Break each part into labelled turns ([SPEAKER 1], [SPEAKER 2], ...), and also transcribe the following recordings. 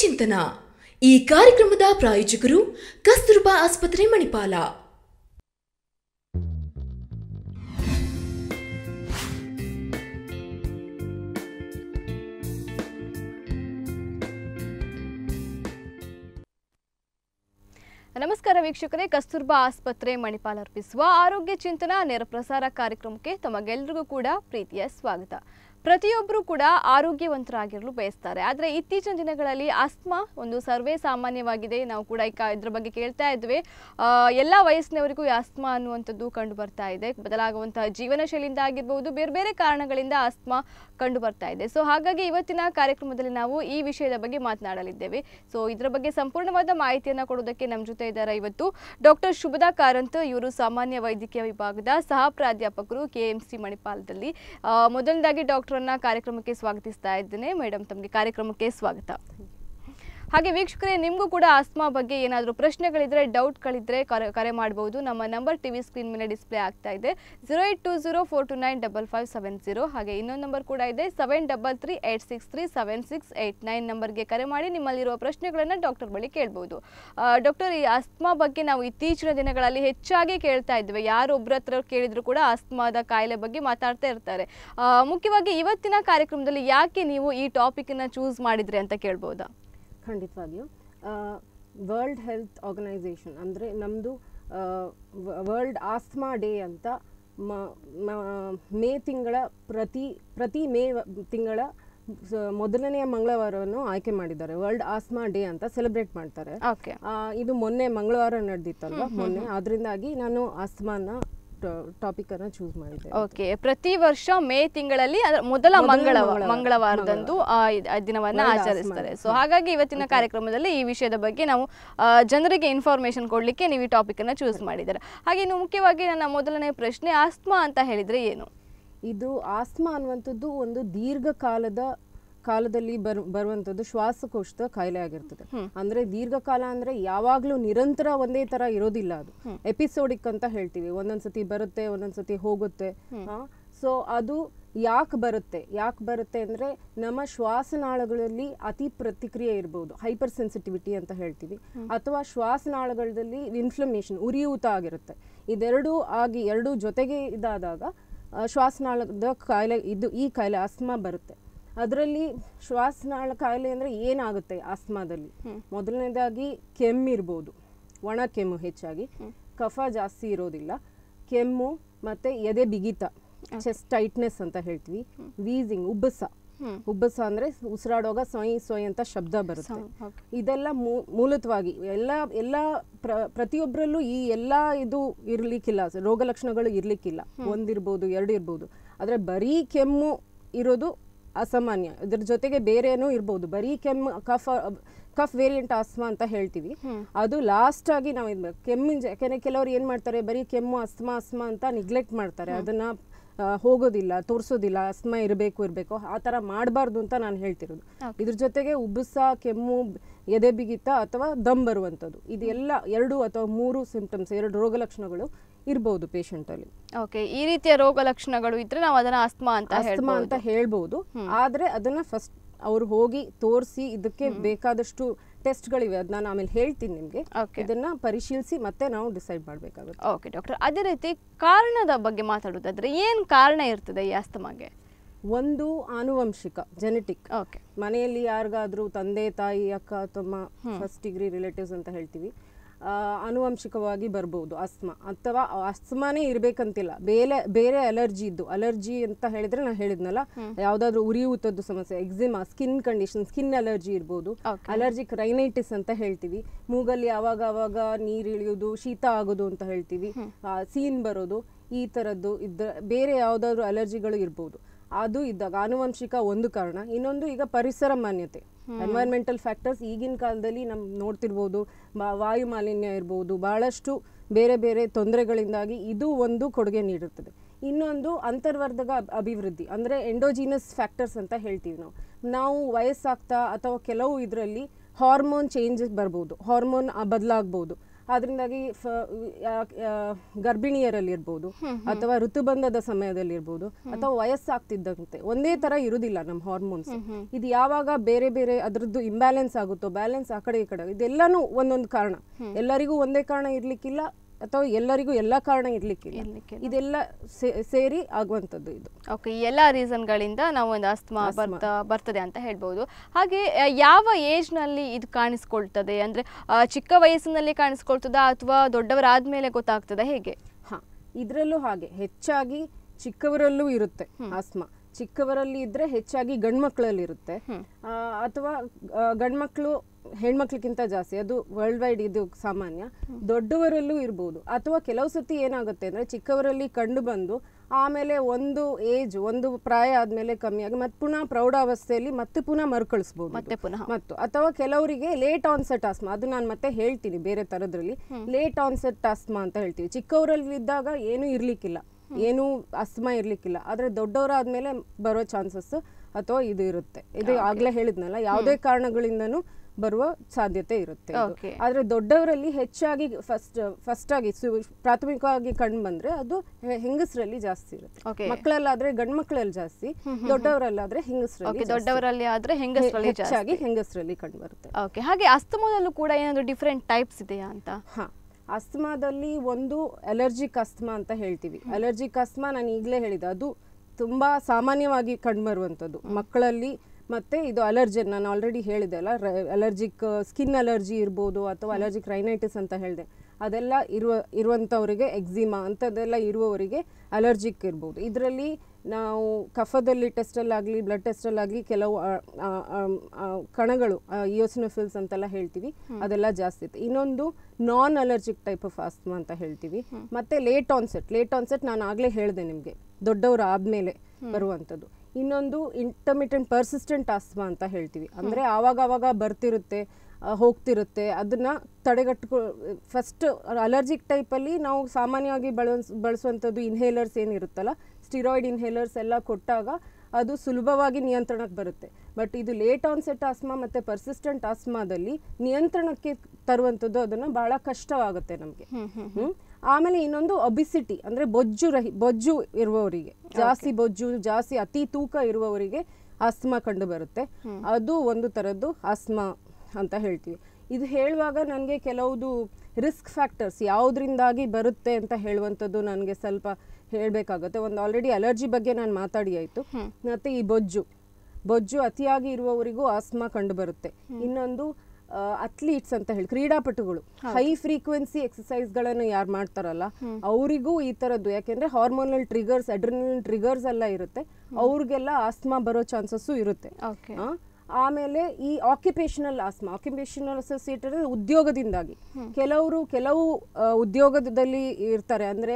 [SPEAKER 1] ಚಿಂತನ ಈ ಕಾರ್ಯಕ್ರಮದ ಪ್ರಾಯೋಜಕರು ಕಸ್ತೂರ್ಬಾ ಆಸ್ಪತ್ರೆ ಮಣಿಪಾಲ
[SPEAKER 2] ನಮಸ್ಕಾರ ವೀಕ್ಷಕರೇ ಕಸ್ತೂರ್ಬಾ ಆಸ್ಪತ್ರೆ ಮಣಿಪಾಲ್ ಅರ್ಪಿಸುವ ಆರೋಗ್ಯ ಚಿಂತನ ನೇರ ಪ್ರಸಾರ ಕಾರ್ಯಕ್ರಮಕ್ಕೆ ತಮಗೆಲ್ಲರಿಗೂ ಕೂಡ ಪ್ರೀತಿಯ ಸ್ವಾಗತ ಪ್ರತಿಯೊಬ್ಬರು ಕೂಡ ಆರೋಗ್ಯವಂತರಾಗಿರಲು ಬಯಸ್ತಾರೆ ಆದರೆ ಇತ್ತೀಚಿನ ದಿನಗಳಲ್ಲಿ ಆಸ್ಮಾ ಒಂದು ಸರ್ವೇ ಸಾಮಾನ್ಯವಾಗಿದೆ ನಾವು ಕೂಡ ಈ ಕಾ- ಇದ್ರ ಬಗ್ಗೆ ಕೇಳ್ತಾ ಇದ್ವಿ ಆ, ಎಲ್ಲ ವಯಸ್ಸಿನವರಿಗೂ ಈ ಆಸ್ಮಾ ಅನ್ನುವಂಥದ್ದು ಕಂಡು ಬರ್ತಾ ಇದೆ ಬದಲಾಗುವಂತಹ ಜೀವನ ಶೈಲಿಯಿಂದ ಆಗಿರ್ಬೋದು ಬೇರೆ ಬೇರೆ ಕಾರಣಗಳಿಂದ ಆಸ್ಮಾ ಕಂಡು ಬರ್ತಾ ಇದೆ ಸೊ ಹಾಗಾಗಿ ಇವತ್ತಿನ ಕಾರ್ಯಕ್ರಮದಲ್ಲಿ ನಾವು ಈ ವಿಷಯದ ಬಗ್ಗೆ ಮಾತನಾಡಲಿದ್ದೇವೆ ಸೊ ಇದರ ಬಗ್ಗೆ ಸಂಪೂರ್ಣವಾದ ಮಾಹಿತಿಯನ್ನು ಕೊಡೋದಕ್ಕೆ ನಮ್ಮ ಜೊತೆ ಇದ್ದಾರೆ ಇವತ್ತು ಡಾಕ್ಟರ್ ಶುಭದಾ ಕಾರಂತ್ ಇವರು ಸಾಮಾನ್ಯ ವೈದ್ಯಕೀಯ ವಿಭಾಗದ ಸಹ ಪ್ರಾಧ್ಯಾಪಕರು ಕೆ ಎಂ ಸಿ ಮಣಿಪಾಲದಲ್ಲಿ ಆ, ಮೊದಲನೇದಾಗಿ ಡಾಕ್ಟರನ್ನ ಕಾರ್ಯಕ್ರಮಕ್ಕೆ ಸ್ವಾಗತಿಸ್ತಾ ಇದ್ದೇನೆ ಮೇಡಮ್ ತಮಗೆ ಕಾರ್ಯಕ್ರಮಕ್ಕೆ ಸ್ವಾಗತ ಹಾಗೆ ವೀಕ್ಷಕರೇ ನಿಮಗೂ ಕೂಡ ಆಸ್ಮಾ ಬಗ್ಗೆ ಏನಾದರೂ ಪ್ರಶ್ನೆಗಳಿದ್ರೆ ಡೌಟ್ಗಳಿದ್ರೆ ಕರೆ ಕರೆ ಮಾಡಬಹುದು ನಮ್ಮ ನಂಬರ್ ಟಿವಿ ಸ್ಕ್ರೀನ್ ಮೇಲೆ ಡಿಸ್ಪ್ಲೇ ಆಗ್ತಾ ಇದೆ zero eight two zero four two nine double five seven zero ಹಾಗೆ ಇನ್ನೊಂದು ನಂಬರ್ ಕೂಡ ಇದೆ seven double three eight six three seven six eight nine ನಂಬರ್ಗೆ ಕರೆ ಮಾಡಿ ನಿಮ್ಮಲ್ಲಿರುವ ಪ್ರಶ್ನೆಗಳನ್ನು ಡಾಕ್ಟರ್ ಬಳಿ ಕೇಳ್ಬೋದು ಡಾಕ್ಟರ್ ಈ ಆಸ್ಮಾ ಬಗ್ಗೆ ನಾವು ಇತ್ತೀಚಿನ ದಿನಗಳಲ್ಲಿ ಹೆಚ್ಚಾಗಿ ಕೇಳ್ತಾ ಇದ್ವಿ ಯಾರೊಬ್ಬರ ಹತ್ರ ಕೇಳಿದ್ರು ಕೂಡ ಆಸ್ಮಾದ ಕಾಯಿಲೆ ಬಗ್ಗೆ ಮಾತಾಡ್ತಾ ಇರ್ತಾರೆ ಆ, ಮುಖ್ಯವಾಗಿ ಇವತ್ತಿನ ಕಾರ್ಯಕ್ರಮದಲ್ಲಿ ಯಾಕೆ ನೀವು ಈ ಟಾಪಿಕನ್ನು ಚೂಸ್ ಮಾಡಿದ್ರಿ ಅಂತ ಕೇಳ್ಬೋದಾ
[SPEAKER 3] ಖಂಡಿತವಾಗಿಯೂ ವರ್ಲ್ಡ್ ಹೆಲ್ತ್ ಆರ್ಗನೈಸೇಷನ್ ಅಂದರೆ ನಮ್ಮದು ವರ್ಲ್ಡ್ ಆಸ್ಮಾ ಡೇ ಅಂತ ಮ- ಮ- ಮೇ ತಿಂಗಳ ಪ್ರತಿ ಪ್ರತಿ ಮೇ ವ- ತಿಂಗಳ ಸ- ಮೊದಲನೆಯ ಮಂಗಳವಾರವನ್ನು ಆಯ್ಕೆ ಮಾಡಿದ್ದಾರೆ ವರ್ಲ್ಡ್ ಆಸ್ಮಾ ಡೇ ಅಂತ ಸೆಲೆಬ್ರೇಟ್ ಮಾಡ್ತಾರೆ
[SPEAKER 2] ಓಕೆ
[SPEAKER 3] ಆ, ಇದು ಮೊನ್ನೆ ಮಂಗಳವಾರ ನಡೆದಿತ್ತಲ್ವ ಮೊನ್ನೆ ಅದರಿಂದಾಗಿ ನಾನು ಆಸ್ಮಾನ ಟಾಪಿಕ್ ಅನ್ನ ಚೂಸ್ ಮಾಡಿದ್ದೆ
[SPEAKER 2] ಓಕೆ ಪ್ರತಿ ವರ್ಷ ಮೇ ತಿಂಗಳಲ್ಲಿ ಅದರ ಮೊದಲ
[SPEAKER 3] ಮೊದಲ
[SPEAKER 2] ಮಂಗಳ
[SPEAKER 3] ಮಂಗಳವಾರ.
[SPEAKER 2] ಮಂಗಳವಾರದಂದು ಆ ಇದ್- ಆ ದಿನವನ್ನ
[SPEAKER 3] World
[SPEAKER 2] ಆಚರಿಸ್ತಾರೆ
[SPEAKER 3] Asthma.
[SPEAKER 2] ಸೊ ಹಾಗಾಗಿ ಇವತ್ತಿನ ಕಾರ್ಯಕ್ರಮದಲ್ಲಿ ಈ ವಿಷಯದ ಬಗ್ಗೆ ನಾವು ಆ, ಜನರಿಗೆ ಇನ್ಫಾರ್ಮೇಶನ್ ಕೊಡ್ಲಿಕ್ಕೆ ನೀವು ಈ ಟಾಪಿಕ್ ಅನ್ನ ಚೂಸ್ ಮಾಡಿದ್ದಾರೆ ಹಾಗೆ ಇನ್ನು ಮುಖ್ಯವಾಗಿ ನನ್ನ ಮೊದಲನೇ ಪ್ರಶ್ನೆ ಆಸ್ಮಾ ಅಂತ ಹೇಳಿದ್ರೆ ಏನು
[SPEAKER 3] ಇದು ಆಸ್ಮಾ ಅನ್ನುವಂಥದ್ದು ಒಂದು ದೀರ್ಘಕಾಲದ ಕಾಲದಲ್ಲಿ ಬರ್ ಬರುವಂಥದ್ದು ಶ್ವಾಸಕೋಶದ ಕಾಯಿಲೆ ಆಗಿರ್ತದೆ ಅಂದ್ರೆ ದೀರ್ಘಕಾಲ ಅಂದ್ರೆ ಯಾವಾಗ್ಲೂ ನಿರಂತರ ಒಂದೇ ತರ ಇರೋದಿಲ್ಲ ಅದು ಎಪಿಸೋಡಿಕ್ ಅಂತ ಹೇಳ್ತೀವಿ ಒಂದೊಂದ್ಸತಿ ಬರುತ್ತೆ ಒಂದೊಂದ್ಸತಿ ಹೋಗುತ್ತೆ ಸೊ ಅದು ಯಾಕೆ ಬರುತ್ತೆ ಯಾಕೆ ಬರುತ್ತೆ ಅಂದ್ರೆ ನಮ್ಮ ಶ್ವಾಸನಾಳಗಳಲ್ಲಿ ಅತಿ ಪ್ರತಿಕ್ರಿಯೆ ಇರ್ಬೋದು ಹೈಪರ್ ಸೆನ್ಸಿಟಿವಿಟಿ ಅಂತ ಹೇಳ್ತೀವಿ ಅಥವಾ ಶ್ವಾಸನಾಳಗಳಲ್ಲಿ ಇನ್ಫ್ಲಮೇಷನ್ ಉರಿಯೂತ ಆಗಿರುತ್ತೆ ಇದೆರಡೂ ಆಗಿ ಎರಡೂ ಜೊತೆಗೆ ಇದಾದಾಗ ಆ, ಶ್ವಾಸನಾಳದ ಕಾಯಿಲೆ ಇದು ಈ ಕಾಯಿಲೆ ಆಸ್ಮಾ ಬರುತ್ತೆ ಅದರಲ್ಲಿ ಶ್ವಾಸನಾಳ ಕಾಯಿಲೆ ಅಂದರೆ ಏನಾಗುತ್ತೆ ಆಸ್ಮಾದಲ್ಲಿ ಮೊದಲನೇದಾಗಿ ಕೆಮ್ಮಿರ್ಬೋದು ಒಣ ಕೆಮ್ಮು ಹೆಚ್ಚಾಗಿ ಕಫ ಜಾಸ್ತಿ ಇರೋದಿಲ್ಲ ಕೆಮ್ಮು ಮತ್ತೆ ಎದೆ ಬಿಗಿತ ಚೆಸ್ಟ್ ಟೈಟ್ನೆಸ್ ಅಂತ ಹೇಳ್ತೀವಿ ವೀಸಿಂಗ್ ಉಬ್ಬಸ ಉಬ್ಬಸ ಅಂದ್ರೆ ಉಸಿರಾಡುವಾಗ ಸೊಯ್ ಸೊಯ್ ಅಂತ ಶಬ್ದ ಬರುತ್ತೆ ಇದೆಲ್ಲ ಮೂ- ಮೂಲತವಾಗಿ ಎಲ್ಲ ಎಲ್ಲ ಪ್ರ ಪ್ರತಿಯೊಬ್ಬರಲ್ಲೂ ಈ ಎಲ್ಲ ಇದು ಇರ್ಲಿಕ್ಕಿಲ್ಲ ರೋಗ ಲಕ್ಷಣಗಳು ಇರ್ಲಿಕ್ಕಿಲ್ಲ ಒಂದಿರ್ಬೋದು ಎರಡು ಇರ್ಬೋದು ಆದ್ರೆ ಬರೀ ಕೆಮ್ಮು ಇರೋದು ಅಸಾಮಾನ್ಯ ಇದ್ರ ಜೊತೆಗೆ ಬೇರೆನೂ ಇರ್ಬೋದು ಬರೀ ಕೆಮ್ಮು ಕಫ ಕಫ್ ವೇರಿಯಂಟ್ ಆಸ್ಮಾ ಅಂತ ಹೇಳ್ತೀವಿ ಅದು ಲಾಸ್ಟ್ ಆಗಿ ನಾವು ಇದ್ಬೇಕು ಕೆಮ್ಮಿನ ಜ- ಯಾಕಂದ್ರೆ ಕೆಲವರು ಏನ್ ಮಾಡ್ತಾರೆ ಬರೀ ಕೆಮ್ಮು ಅಸ್ಮಾ ಅಸ್ಮಾ ಅಂತ ನಿಗ್ಲೆಕ್ಟ್ ಮಾಡ್ತಾರೆ ಅದನ್ನ ಆ, ಹೋಗೋದಿಲ್ಲ ತೋರಿಸೋದಿಲ್ಲ ಅಸ್ಮಾ ಇರಬೇಕು ಇರಬೇಕು ಆ ಥರ ಮಾಡಬಾರ್ದು ಅಂತ ನಾನು ಹೇಳ್ತಿರೋದು ಇದ್ರ ಜೊತೆಗೆ ಉಬ್ಬಸ ಕೆಮ್ಮು ಎದೆ ಬಿಗಿತ ಅಥವಾ ದಮ್ ಬರುವಂಥದ್ದು ಇದೆಲ್ಲ ಎರಡು ಅಥವಾ ಮೂರು ಸಿಂಪ್ಟಮ್ಸ್ ಎರಡು ರೋಗ ಲಕ್ಷಣಗಳು ಇರ್ಬೋದು ಪೇಷಂಟಲ್ಲಿ
[SPEAKER 2] ಓಕೆ ಈ ರೀತಿಯ ರೋಗ ಲಕ್ಷಣಗಳು ಇದ್ರೆ ನಾವು ಅದನ್ನ ಆಸ್ಮಾ ಅಂತ
[SPEAKER 3] ಅಸ್ತಮಾ ಅಂತ ಹೇಳ್ಬೋದು ಆದ್ರೆ ಅದನ್ನ ಫಸ್ಟ್ ಅವ್ರು ಹೋಗಿ ತೋರಿಸಿ ಇದಕ್ಕೆ ಬೇಕಾದಷ್ಟು ಟೆಸ್ಟ್ಗಳಿವೆ ಅದನ್ನ ನಾನು ಆಮೇಲೆ ಹೇಳ್ತೀನಿ ನಿಮಗೆ
[SPEAKER 2] Okay.
[SPEAKER 3] ಇದನ್ನ ಪರಿಶೀಲಿಸಿ ಮತ್ತೆ ನಾವು ಡಿಸೈಡ್ ಮಾಡಬೇಕಾಗುತ್ತೆ
[SPEAKER 2] ಓಕೆ ಡಾಕ್ಟರ್ ಅದೇ ರೀತಿ ಕಾರಣದ ಬಗ್ಗೆ ಮಾತಾಡೋದಾದ್ರೆ ಏನ್ ಕಾರಣ ಇರ್ತದೆ ಈ ಆಸ್ತಮಾಗೆ
[SPEAKER 3] ಒಂದು ಆನುವಂಶಿಕ ಜೆನೆಟಿಕ್
[SPEAKER 2] ಓಕೆ
[SPEAKER 3] ಮನೆಯಲ್ಲಿ ಯಾರಿಗಾದ್ರೂ ತಂದೆ ತಾಯಿ ಅಕ್ಕ ತಮ್ಮ ಫಸ್ಟ್ ಡಿಗ್ರಿ ರಿಲೇಟಿವ್ಸ್ ಅಂತ ಹೇಳ್ತೀವಿ ಆ, ಆನುವಂಶಿಕವಾಗಿ ಬರ್ಬೋದು ಅಸ್ಮಾ ಅಥವಾ ಅಸ್ಮಾನೇ ಇರ್ಬೇಕಂತಿಲ್ಲ ಬೇರೆ ಬೇರೆ ಅಲರ್ಜಿ ಇದ್ದು ಅಲರ್ಜಿ ಅಂತ ಹೇಳಿದ್ರೆ ನಾನು ಹೇಳಿದ್ನಲ್ಲ ಯಾವ್ದಾದ್ರು ಉರಿಯೂತದ್ದು ಸಮಸ್ಯೆ eczema skin condition skin allergy ಇರ್ಬೋದು ಅಲರ್ಜಿಕ್ ರೈನೈಟಿಸ್ ಅಂತ ಹೇಳ್ತೀವಿ ಮೂಗಲ್ಲಿ ಅವಾಗ ಅವಾಗ ನೀರು ಇಳಿಯೋದು ಶೀತ ಆಗೋದು ಅಂತ ಹೇಳ್ತೀವಿ ಸೀನ್ ಬರೋದು ಈ ಥರದ್ದು ಇದ್ದ ಬೇರೆ ಯಾವುದಾದ್ರೂ ಅಲರ್ಜಿಗಳು ಇರ್ಬೋದು ಅದು ಇದ್ದಾಗ ಆನುವಂಶಿಕ ಒಂದು ಕಾರಣ ಇನ್ನೊಂದು ಈಗ ಪರಿಸರ ಮಾನ್ಯತೆ ಎನ್ವೈರ್ಮೆಂಟಲ್ ಫ್ಯಾಕ್ಟರ್ಸ್ ಈಗಿನ ಕಾಲದಲ್ಲಿ ನಮ್ ನೋಡ್ತಿರ್ಬೋದು ಬಾ- ವಾಯು ಮಾಲಿನ್ಯ ಇರ್ಬೋದು ಬಹಳಷ್ಟು ಬೇರೆ ಬೇರೆ ತೊಂದರೆಗಳಿಂದಾಗಿ ಇದು ಒಂದು ಕೊಡುಗೆ ನೀಡುತ್ತದೆ ಇನ್ನೊಂದು ಅಂತರ್ವರ್ಧಕ ಅಬ್- ಅಭಿವೃದ್ಧಿ ಅಂದರೆ ಎಂಡೋಜಿನಸ್ ಫ್ಯಾಕ್ಟರ್ಸ್ ಅಂತ ಹೇಳ್ತೀವಿ ನಾವು ನಾವು ವಯಸ್ಸಾಗ್ತಾ ಅಥವಾ ಕೆಲವು ಇದರಲ್ಲಿ ಹಾರ್ಮೋನ್ ಚೇಂಜಸ್ ಬರ್ಬೋದು ಹಾರ್ಮೋನ್ ಬದಲಾಗ್ಬೋದು ಅದರಿಂದಾಗಿ ಗರ್ಭಿಣಿಯರಲ್ಲಿ ಇರ್ಬೋದು ಅಥವಾ ಋತುಬಂಧದ ಸಮಯದಲ್ಲಿ ಇರ್ಬೋದು ಅಥವಾ ವಯಸ್ಸಾಗ್ತಿದ್ದಂತೆ ಒಂದೇ ತರ ಇರುವುದಿಲ್ಲ ನಮ್ಮ ಹಾರ್ಮೋನ್ಸ್ ಇದು ಯಾವಾಗ ಬೇರೆ ಬೇರೆ ಅದರದ್ದು ಇಂಬ್ಯಾಲೆನ್ಸ್ ಆಗುತ್ತೋ ಬ್ಯಾಲೆನ್ಸ್ ಆ ಕಡೆ ಈ ಕಡೆ ಇದೆಲ್ಲಾನು ಒಂದೊಂದು ಕಾರಣ ಎಲ್ಲರಿಗೂ ಒಂದೇ ಕಾರಣ ಇರ್ಲಿಕ್ಕಿಲ್ಲ ಅಥವಾ ಎಲ್ಲರಿಗೂ ಎಲ್ಲ ಕಾರಣ ಇರ್ಲಿಕ್ಕಿಲ್ಲ
[SPEAKER 2] ಇರ್ಲಿಕ್ಕಿಲ್ಲ.
[SPEAKER 3] ಇದೆಲ್ಲ ಸೇ- ಸೇರಿ ಆಗುವಂಥದ್ದು ಇದು
[SPEAKER 2] ಓಕೆ ಈ ಎಲ್ಲ ರೀಸನ್ಗಳಿಂದ ನಾವು ಒಂದು ಅಸ್ತಮಾ ಬರ್ತಾ ಬರ್ತದೆ ಅಂತ ಹೇಳ್ಬೋದು ಹಾಗೆ ಆ, ಯಾವ ಏಜ್ನಲ್ಲಿ ಇದು ಕಾಣಿಸ್ಕೊಳ್ತದೆ ಅಂದರೆ ಚಿಕ್ಕ ವಯಸ್ಸಿನಲ್ಲಿ ಕಾಣಿಸ್ಕೊಳ್ತದಾ ಅಥವಾ ದೊಡ್ಡವರಾದ್ಮೇಲೆ ಗೊತ್ತಾಗ್ತದಾ ಹೇಗೆ
[SPEAKER 3] ಹಾ ಇದರಲ್ಲೂ ಹಾಗೆ ಹೆಚ್ಚಾಗಿ ಚಿಕ್ಕವರಲ್ಲೂ ಇರುತ್ತೆ ಆಸ್ಮಾ ಚಿಕ್ಕವರಲ್ಲಿ ಇದ್ರೆ ಹೆಚ್ಚಾಗಿ ಗಂಡ್ಮಕ್ಳಲ್ಲಿ ಇರುತ್ತೆ ಆ, ಅಥವಾ ಆ, ಗಂಡ್ಮಕ್ಳು ಹೆಣ್ಮಕ್ಳಿಗಿಂತ ಜಾಸ್ತಿ ಅದು ವರ್ಲ್ಡ್ ವೈಡ್ ಇದು ಸಾಮಾನ್ಯ ದೊಡ್ಡವರಲ್ಲೂ ಇರ್ಬೋದು ಅಥವಾ ಕೆಲವು ಸತಿ ಏನಾಗುತ್ತೆ ಅಂದ್ರೆ ಚಿಕ್ಕವರಲ್ಲಿ ಕಂಡು ಬಂದು ಆಮೇಲೆ ಒಂದು ಏಜ್ ಒಂದು ಪ್ರಾಯ ಆದ್ಮೇಲೆ ಕಮ್ಮಿಯಾಗಿ ಮತ್ತೆ ಪುನಃ ಪ್ರೌಢಾವಸ್ಥೆಯಲ್ಲಿ ಮತ್ತೆ ಪುನಃ ಮರುಕಳಿಸ್ಬೋದು
[SPEAKER 2] ಮತ್ತೆ ಪುನಃ
[SPEAKER 3] ಮತ್ತು ಅಥವಾ ಕೆಲವರಿಗೆ ಲೇಟ್ ಆನ್ಸೆಟ್ ಆಸ್ಮಾ ಅದು ನಾನು ಮತ್ತೆ ಹೇಳ್ತೀನಿ ಬೇರೆ ತರದ್ರಲ್ಲಿ ಲೇಟ್ ಆನ್ಸೆಟ್ ಆಸ್ಮಾ ಅಂತ ಹೇಳ್ತೀವಿ ಚಿಕ್ಕವರಲ್ಲಿ ಇದ್ದಾಗ ಏನೂ ಇರ್ಲಿಕ್ಕಿಲ್ಲ ಏನೂ ಅಸ್ಮಾ ಇರ್ಲಿಕ್ಕಿಲ್ಲ ಆದ್ರೆ ದೊಡ್ಡವರಾದ್ಮೇಲೆ ಬರೋ ಚಾನ್ಸಸ್ ಅಥವಾ ಇದು ಇರುತ್ತೆ ಇದು ಆಗ್ಲೇ ಹೇಳಿದ್ನಲ್ಲ ಯಾವುದೇ ಕಾರಣಗಳಿಂದನೂ ಬರುವ ಸಾಧ್ಯತೆ ಇರುತ್ತೆ ಇದು.
[SPEAKER 2] Okay.
[SPEAKER 3] ಆದ್ರೆ ದೊಡ್ಡವರಲ್ಲಿ ಹೆಚ್ಚಾಗಿ ಫಸ್ಟ್ ಫಸ್ಟ್ ಆಗಿ ಸು- ಪ್ರಾಥಮಿಕವಾಗಿ ಕಂಡು ಬಂದ್ರೆ ಅದು ಹೆ- ಹೆಂಗಸರಲ್ಲಿ ಜಾಸ್ತಿ ಇರುತ್ತೆ
[SPEAKER 2] Okay.
[SPEAKER 3] ಮಕ್ಕಳಲ್ಲಾದ್ರೆ ಗಂಡ್ ಮಕ್ಕಳಲ್ಲಿ ಜಾಸ್ತಿ ದೊಡ್ಡವರಲ್ಲಾದ್ರೆ ಹೆಂಗಸರಲ್ಲಿ
[SPEAKER 2] ಓಕೆ ದೊಡ್ಡವರಲ್ಲಿ ಆದ್ರೆ ಹೆಂಗಸರಲ್ಲಿ ಜಾಸ್ತಿ
[SPEAKER 3] ಹೆಚ್ಚಾಗಿ ಹೆಂಗಸರಲ್ಲಿ ಕಂಡು ಬರುತ್ತೆ
[SPEAKER 2] ಓಕೆ ಹಾಗೆ ಅಸ್ತಮದಲ್ಲೂ ಕೂಡ ಏನಾದರೂ ಡಿಫ್ರೆಂಟ್ ಟೈಪ್ಸ್ ಇದೆಯಾ ಅಂತ
[SPEAKER 3] ಹಾ ಅಸ್ತಮಾದಲ್ಲಿ ಒಂದು ಅಲರ್ಜಿಕ್ ಅಸ್ತಮಾ ಅಂತ ಹೇಳ್ತೀವಿ ಅಲರ್ಜಿಕ್ ಅಸ್ತಮಾ ನಾನು ಈಗಲೇ ಹೇಳಿದೆ ಅದು ತುಂಬಾ ಸಾಮಾನ್ಯವಾಗಿ ಕಂಡುಬರುವಂಥದ್ದು ಮಕ್ಕಳಲ್ಲಿ ಮತ್ತೆ ಇದು ಅಲರ್ಜನ್ ನಾನು ಆಲ್ರೆಡಿ ಹೇಳಿದೆ ಅಲ್ಲ ಅಲರ್ಜಿಕ್ ಸ್ಕಿನ್ ಅಲರ್ಜಿ ಇರ್ಬೋದು ಅಥವಾ ಅಲರ್ಜಿಕ್ ರೈನೈಟಿಸ್ ಅಂತ ಹೇಳಿದೆ ಅದೆಲ್ಲ ಇರುವ ಇರುವಂಥವರಿಗೆ ಎಕ್ಸಿಮಾ ಅಂಥದ್ದೆಲ್ಲ ಇರುವವರಿಗೆ ಅಲರ್ಜಿಕ್ ಇರ್ಬೋದು ಇದರಲ್ಲಿ ನಾವು ಕಫದಲ್ಲಿ ಟೆಸ್ಟಲ್ಲಾಗಲಿ ಬ್ಲಡ್ ಟೆಸ್ಟಲ್ಲಾಗಲಿ ಕೆಲವು ಆ, ಆ, ಆ, ಆ, ಕಣಗಳು ಇಯೋಸಿನೋಫಿಲ್ಸ್ ಅಂತೆಲ್ಲ ಹೇಳ್ತೀವಿ ಅದೆಲ್ಲ ಜಾಸ್ತಿ ಇರುತ್ತೆ ಇನ್ನೊಂದು non allergic type of asthma ಅಂತ ಹೇಳ್ತೀವಿ ಮತ್ತೆ ಲೇಟ್ ಆನ್ಸೆಟ್ ಲೇಟ್ ಆನ್ಸೆಟ್ ನಾನು ಆಗಲೇ ಹೇಳಿದೆ ನಿಮಗೆ ದೊಡ್ಡವರು ಆದಮೇಲೆ ಬರುವಂಥದ್ದು ಇನ್ನೊಂದು ಇಂಟರ್ಮಿಟೆಂಟ್ ಪರ್ಸಿಸ್ಟೆಂಟ್ ಆಸ್ಮಾ ಅಂತ ಹೇಳ್ತೀವಿ ಅಂದರೆ ಆವಾಗ ಆವಾಗ ಬರ್ತಿರುತ್ತೆ ಆ, ಹೋಗ್ತಿರುತ್ತೆ ಅದನ್ನ ತಡೆಗಟ್ಕೊ ಫಸ್ಟ್ ಅಲರ್ಜಿಕ್ ಟೈಪಲ್ಲಿ ನಾವು ಸಾಮಾನ್ಯವಾಗಿ ಬಳಸ್ ಬಳಸುವಂಥದ್ದು ಇನ್ಹೇಲರ್ಸ್ ಏನಿರುತ್ತಲ್ಲ ಸ್ಟಿರಾಯ್ಡ್ ಇನ್ಹೇಲರ್ಸ್ ಎಲ್ಲ ಕೊಟ್ಟಾಗ ಅದು ಸುಲಭವಾಗಿ ನಿಯಂತ್ರಣಕ್ಕೆ ಬರುತ್ತೆ ಬಟ್ ಇದು ಲೇಟ್ ಆನ್ಸೆಟ್ ಆಸ್ಮಾ ಮತ್ತು ಪರ್ಸಿಸ್ಟೆಂಟ್ ಆಸ್ಮಾದಲ್ಲಿ ನಿಯಂತ್ರಣಕ್ಕೆ ತರುವಂಥದ್ದು ಅದನ್ನು ಬಹಳ ಕಷ್ಟವಾಗುತ್ತೆ ನಮಗೆ ಹ್ಮ್ ಆಮೇಲೆ ಇನ್ನೊಂದು ಒಬಿಸಿಟಿ ಅಂದ್ರೆ ಬೊಜ್ಜು ರಹಿ ಬೊಜ್ಜು ಇರುವವರಿಗೆ ಜಾಸ್ತಿ ಬೊಜ್ಜು ಜಾಸ್ತಿ ಅತಿ ತೂಕ ಇರುವವರಿಗೆ ಆಸ್ಮಾ ಕಂಡು ಬರುತ್ತೆ ಅದು ಒಂದು ಥರದ್ದು ಆಸ್ಮಾ ಅಂತ ಹೇಳ್ತೀವಿ ಇದು ಹೇಳುವಾಗ ನನಗೆ ಕೆಲವುದು ರಿಸ್ಕ್ ಫ್ಯಾಕ್ಟರ್ಸ್ ಯಾವುದರಿಂದಾಗಿ ಬರುತ್ತೆ ಅಂತ ಹೇಳುವಂಥದ್ದು ನನಗೆ ಸ್ವಲ್ಪ ಹೇಳಬೇಕಾಗುತ್ತೆ ಒಂದು ಆಲ್ರೆಡಿ ಅಲರ್ಜಿ ಬಗ್ಗೆ ನಾನು ಮಾತಾಡಿ ಆಯಿತು ಮತ್ತು ಈ ಬೊಜ್ಜು ಬೊಜ್ಜು ಅತಿಯಾಗಿ ಇರುವವರಿಗೂ ಆಸ್ಮಾ ಕಂಡು ಬರುತ್ತೆ ಇನ್ನೊಂದು ಅಥ್ಲೀಟ್ಸ್ ಅಂತ ಹೇಳಿ ಕ್ರೀಡಾಪಟುಗಳು ಹೈ ಫ್ರೀಕ್ವೆನ್ಸಿ ಎಕ್ಸಸೈಸ್ಗಳನ್ನು ಯಾರು ಮಾಡ್ತಾರಲ್ಲ ಅವರಿಗೂ ಈ ಥರದ್ದು ಯಾಕೆಂದ್ರೆ ಹಾರ್ಮೋನಲ್ ಟ್ರಿಗರ್ಸ್ ಅಡ್ರಿನಲ್ ಟ್ರಿಗರ್ಸ್ ಎಲ್ಲ ಇರುತ್ತೆ ಅವ್ರಿಗೆಲ್ಲ ಆಸ್ಮಾ ಬರೋ ಚಾನ್ಸಸ್ಸು ಇರುತ್ತೆ
[SPEAKER 2] ಓಕೆ
[SPEAKER 3] ಆ, ಆಮೇಲೆ ಈ ಆಕ್ಯುಪೇಷನಲ್ ಆಸ್ಮಾ ಆಕ್ಯುಪೇಷನಲ್ ಅಸೋಸಿಯೇಟೆಡ್ ಉದ್ಯೋಗದಿಂದಾಗಿ ಕೆಲವರು ಕೆಲವು ಆ, ಉದ್ಯೋಗದಲ್ಲಿ ಇರ್ತಾರೆ ಅಂದ್ರೆ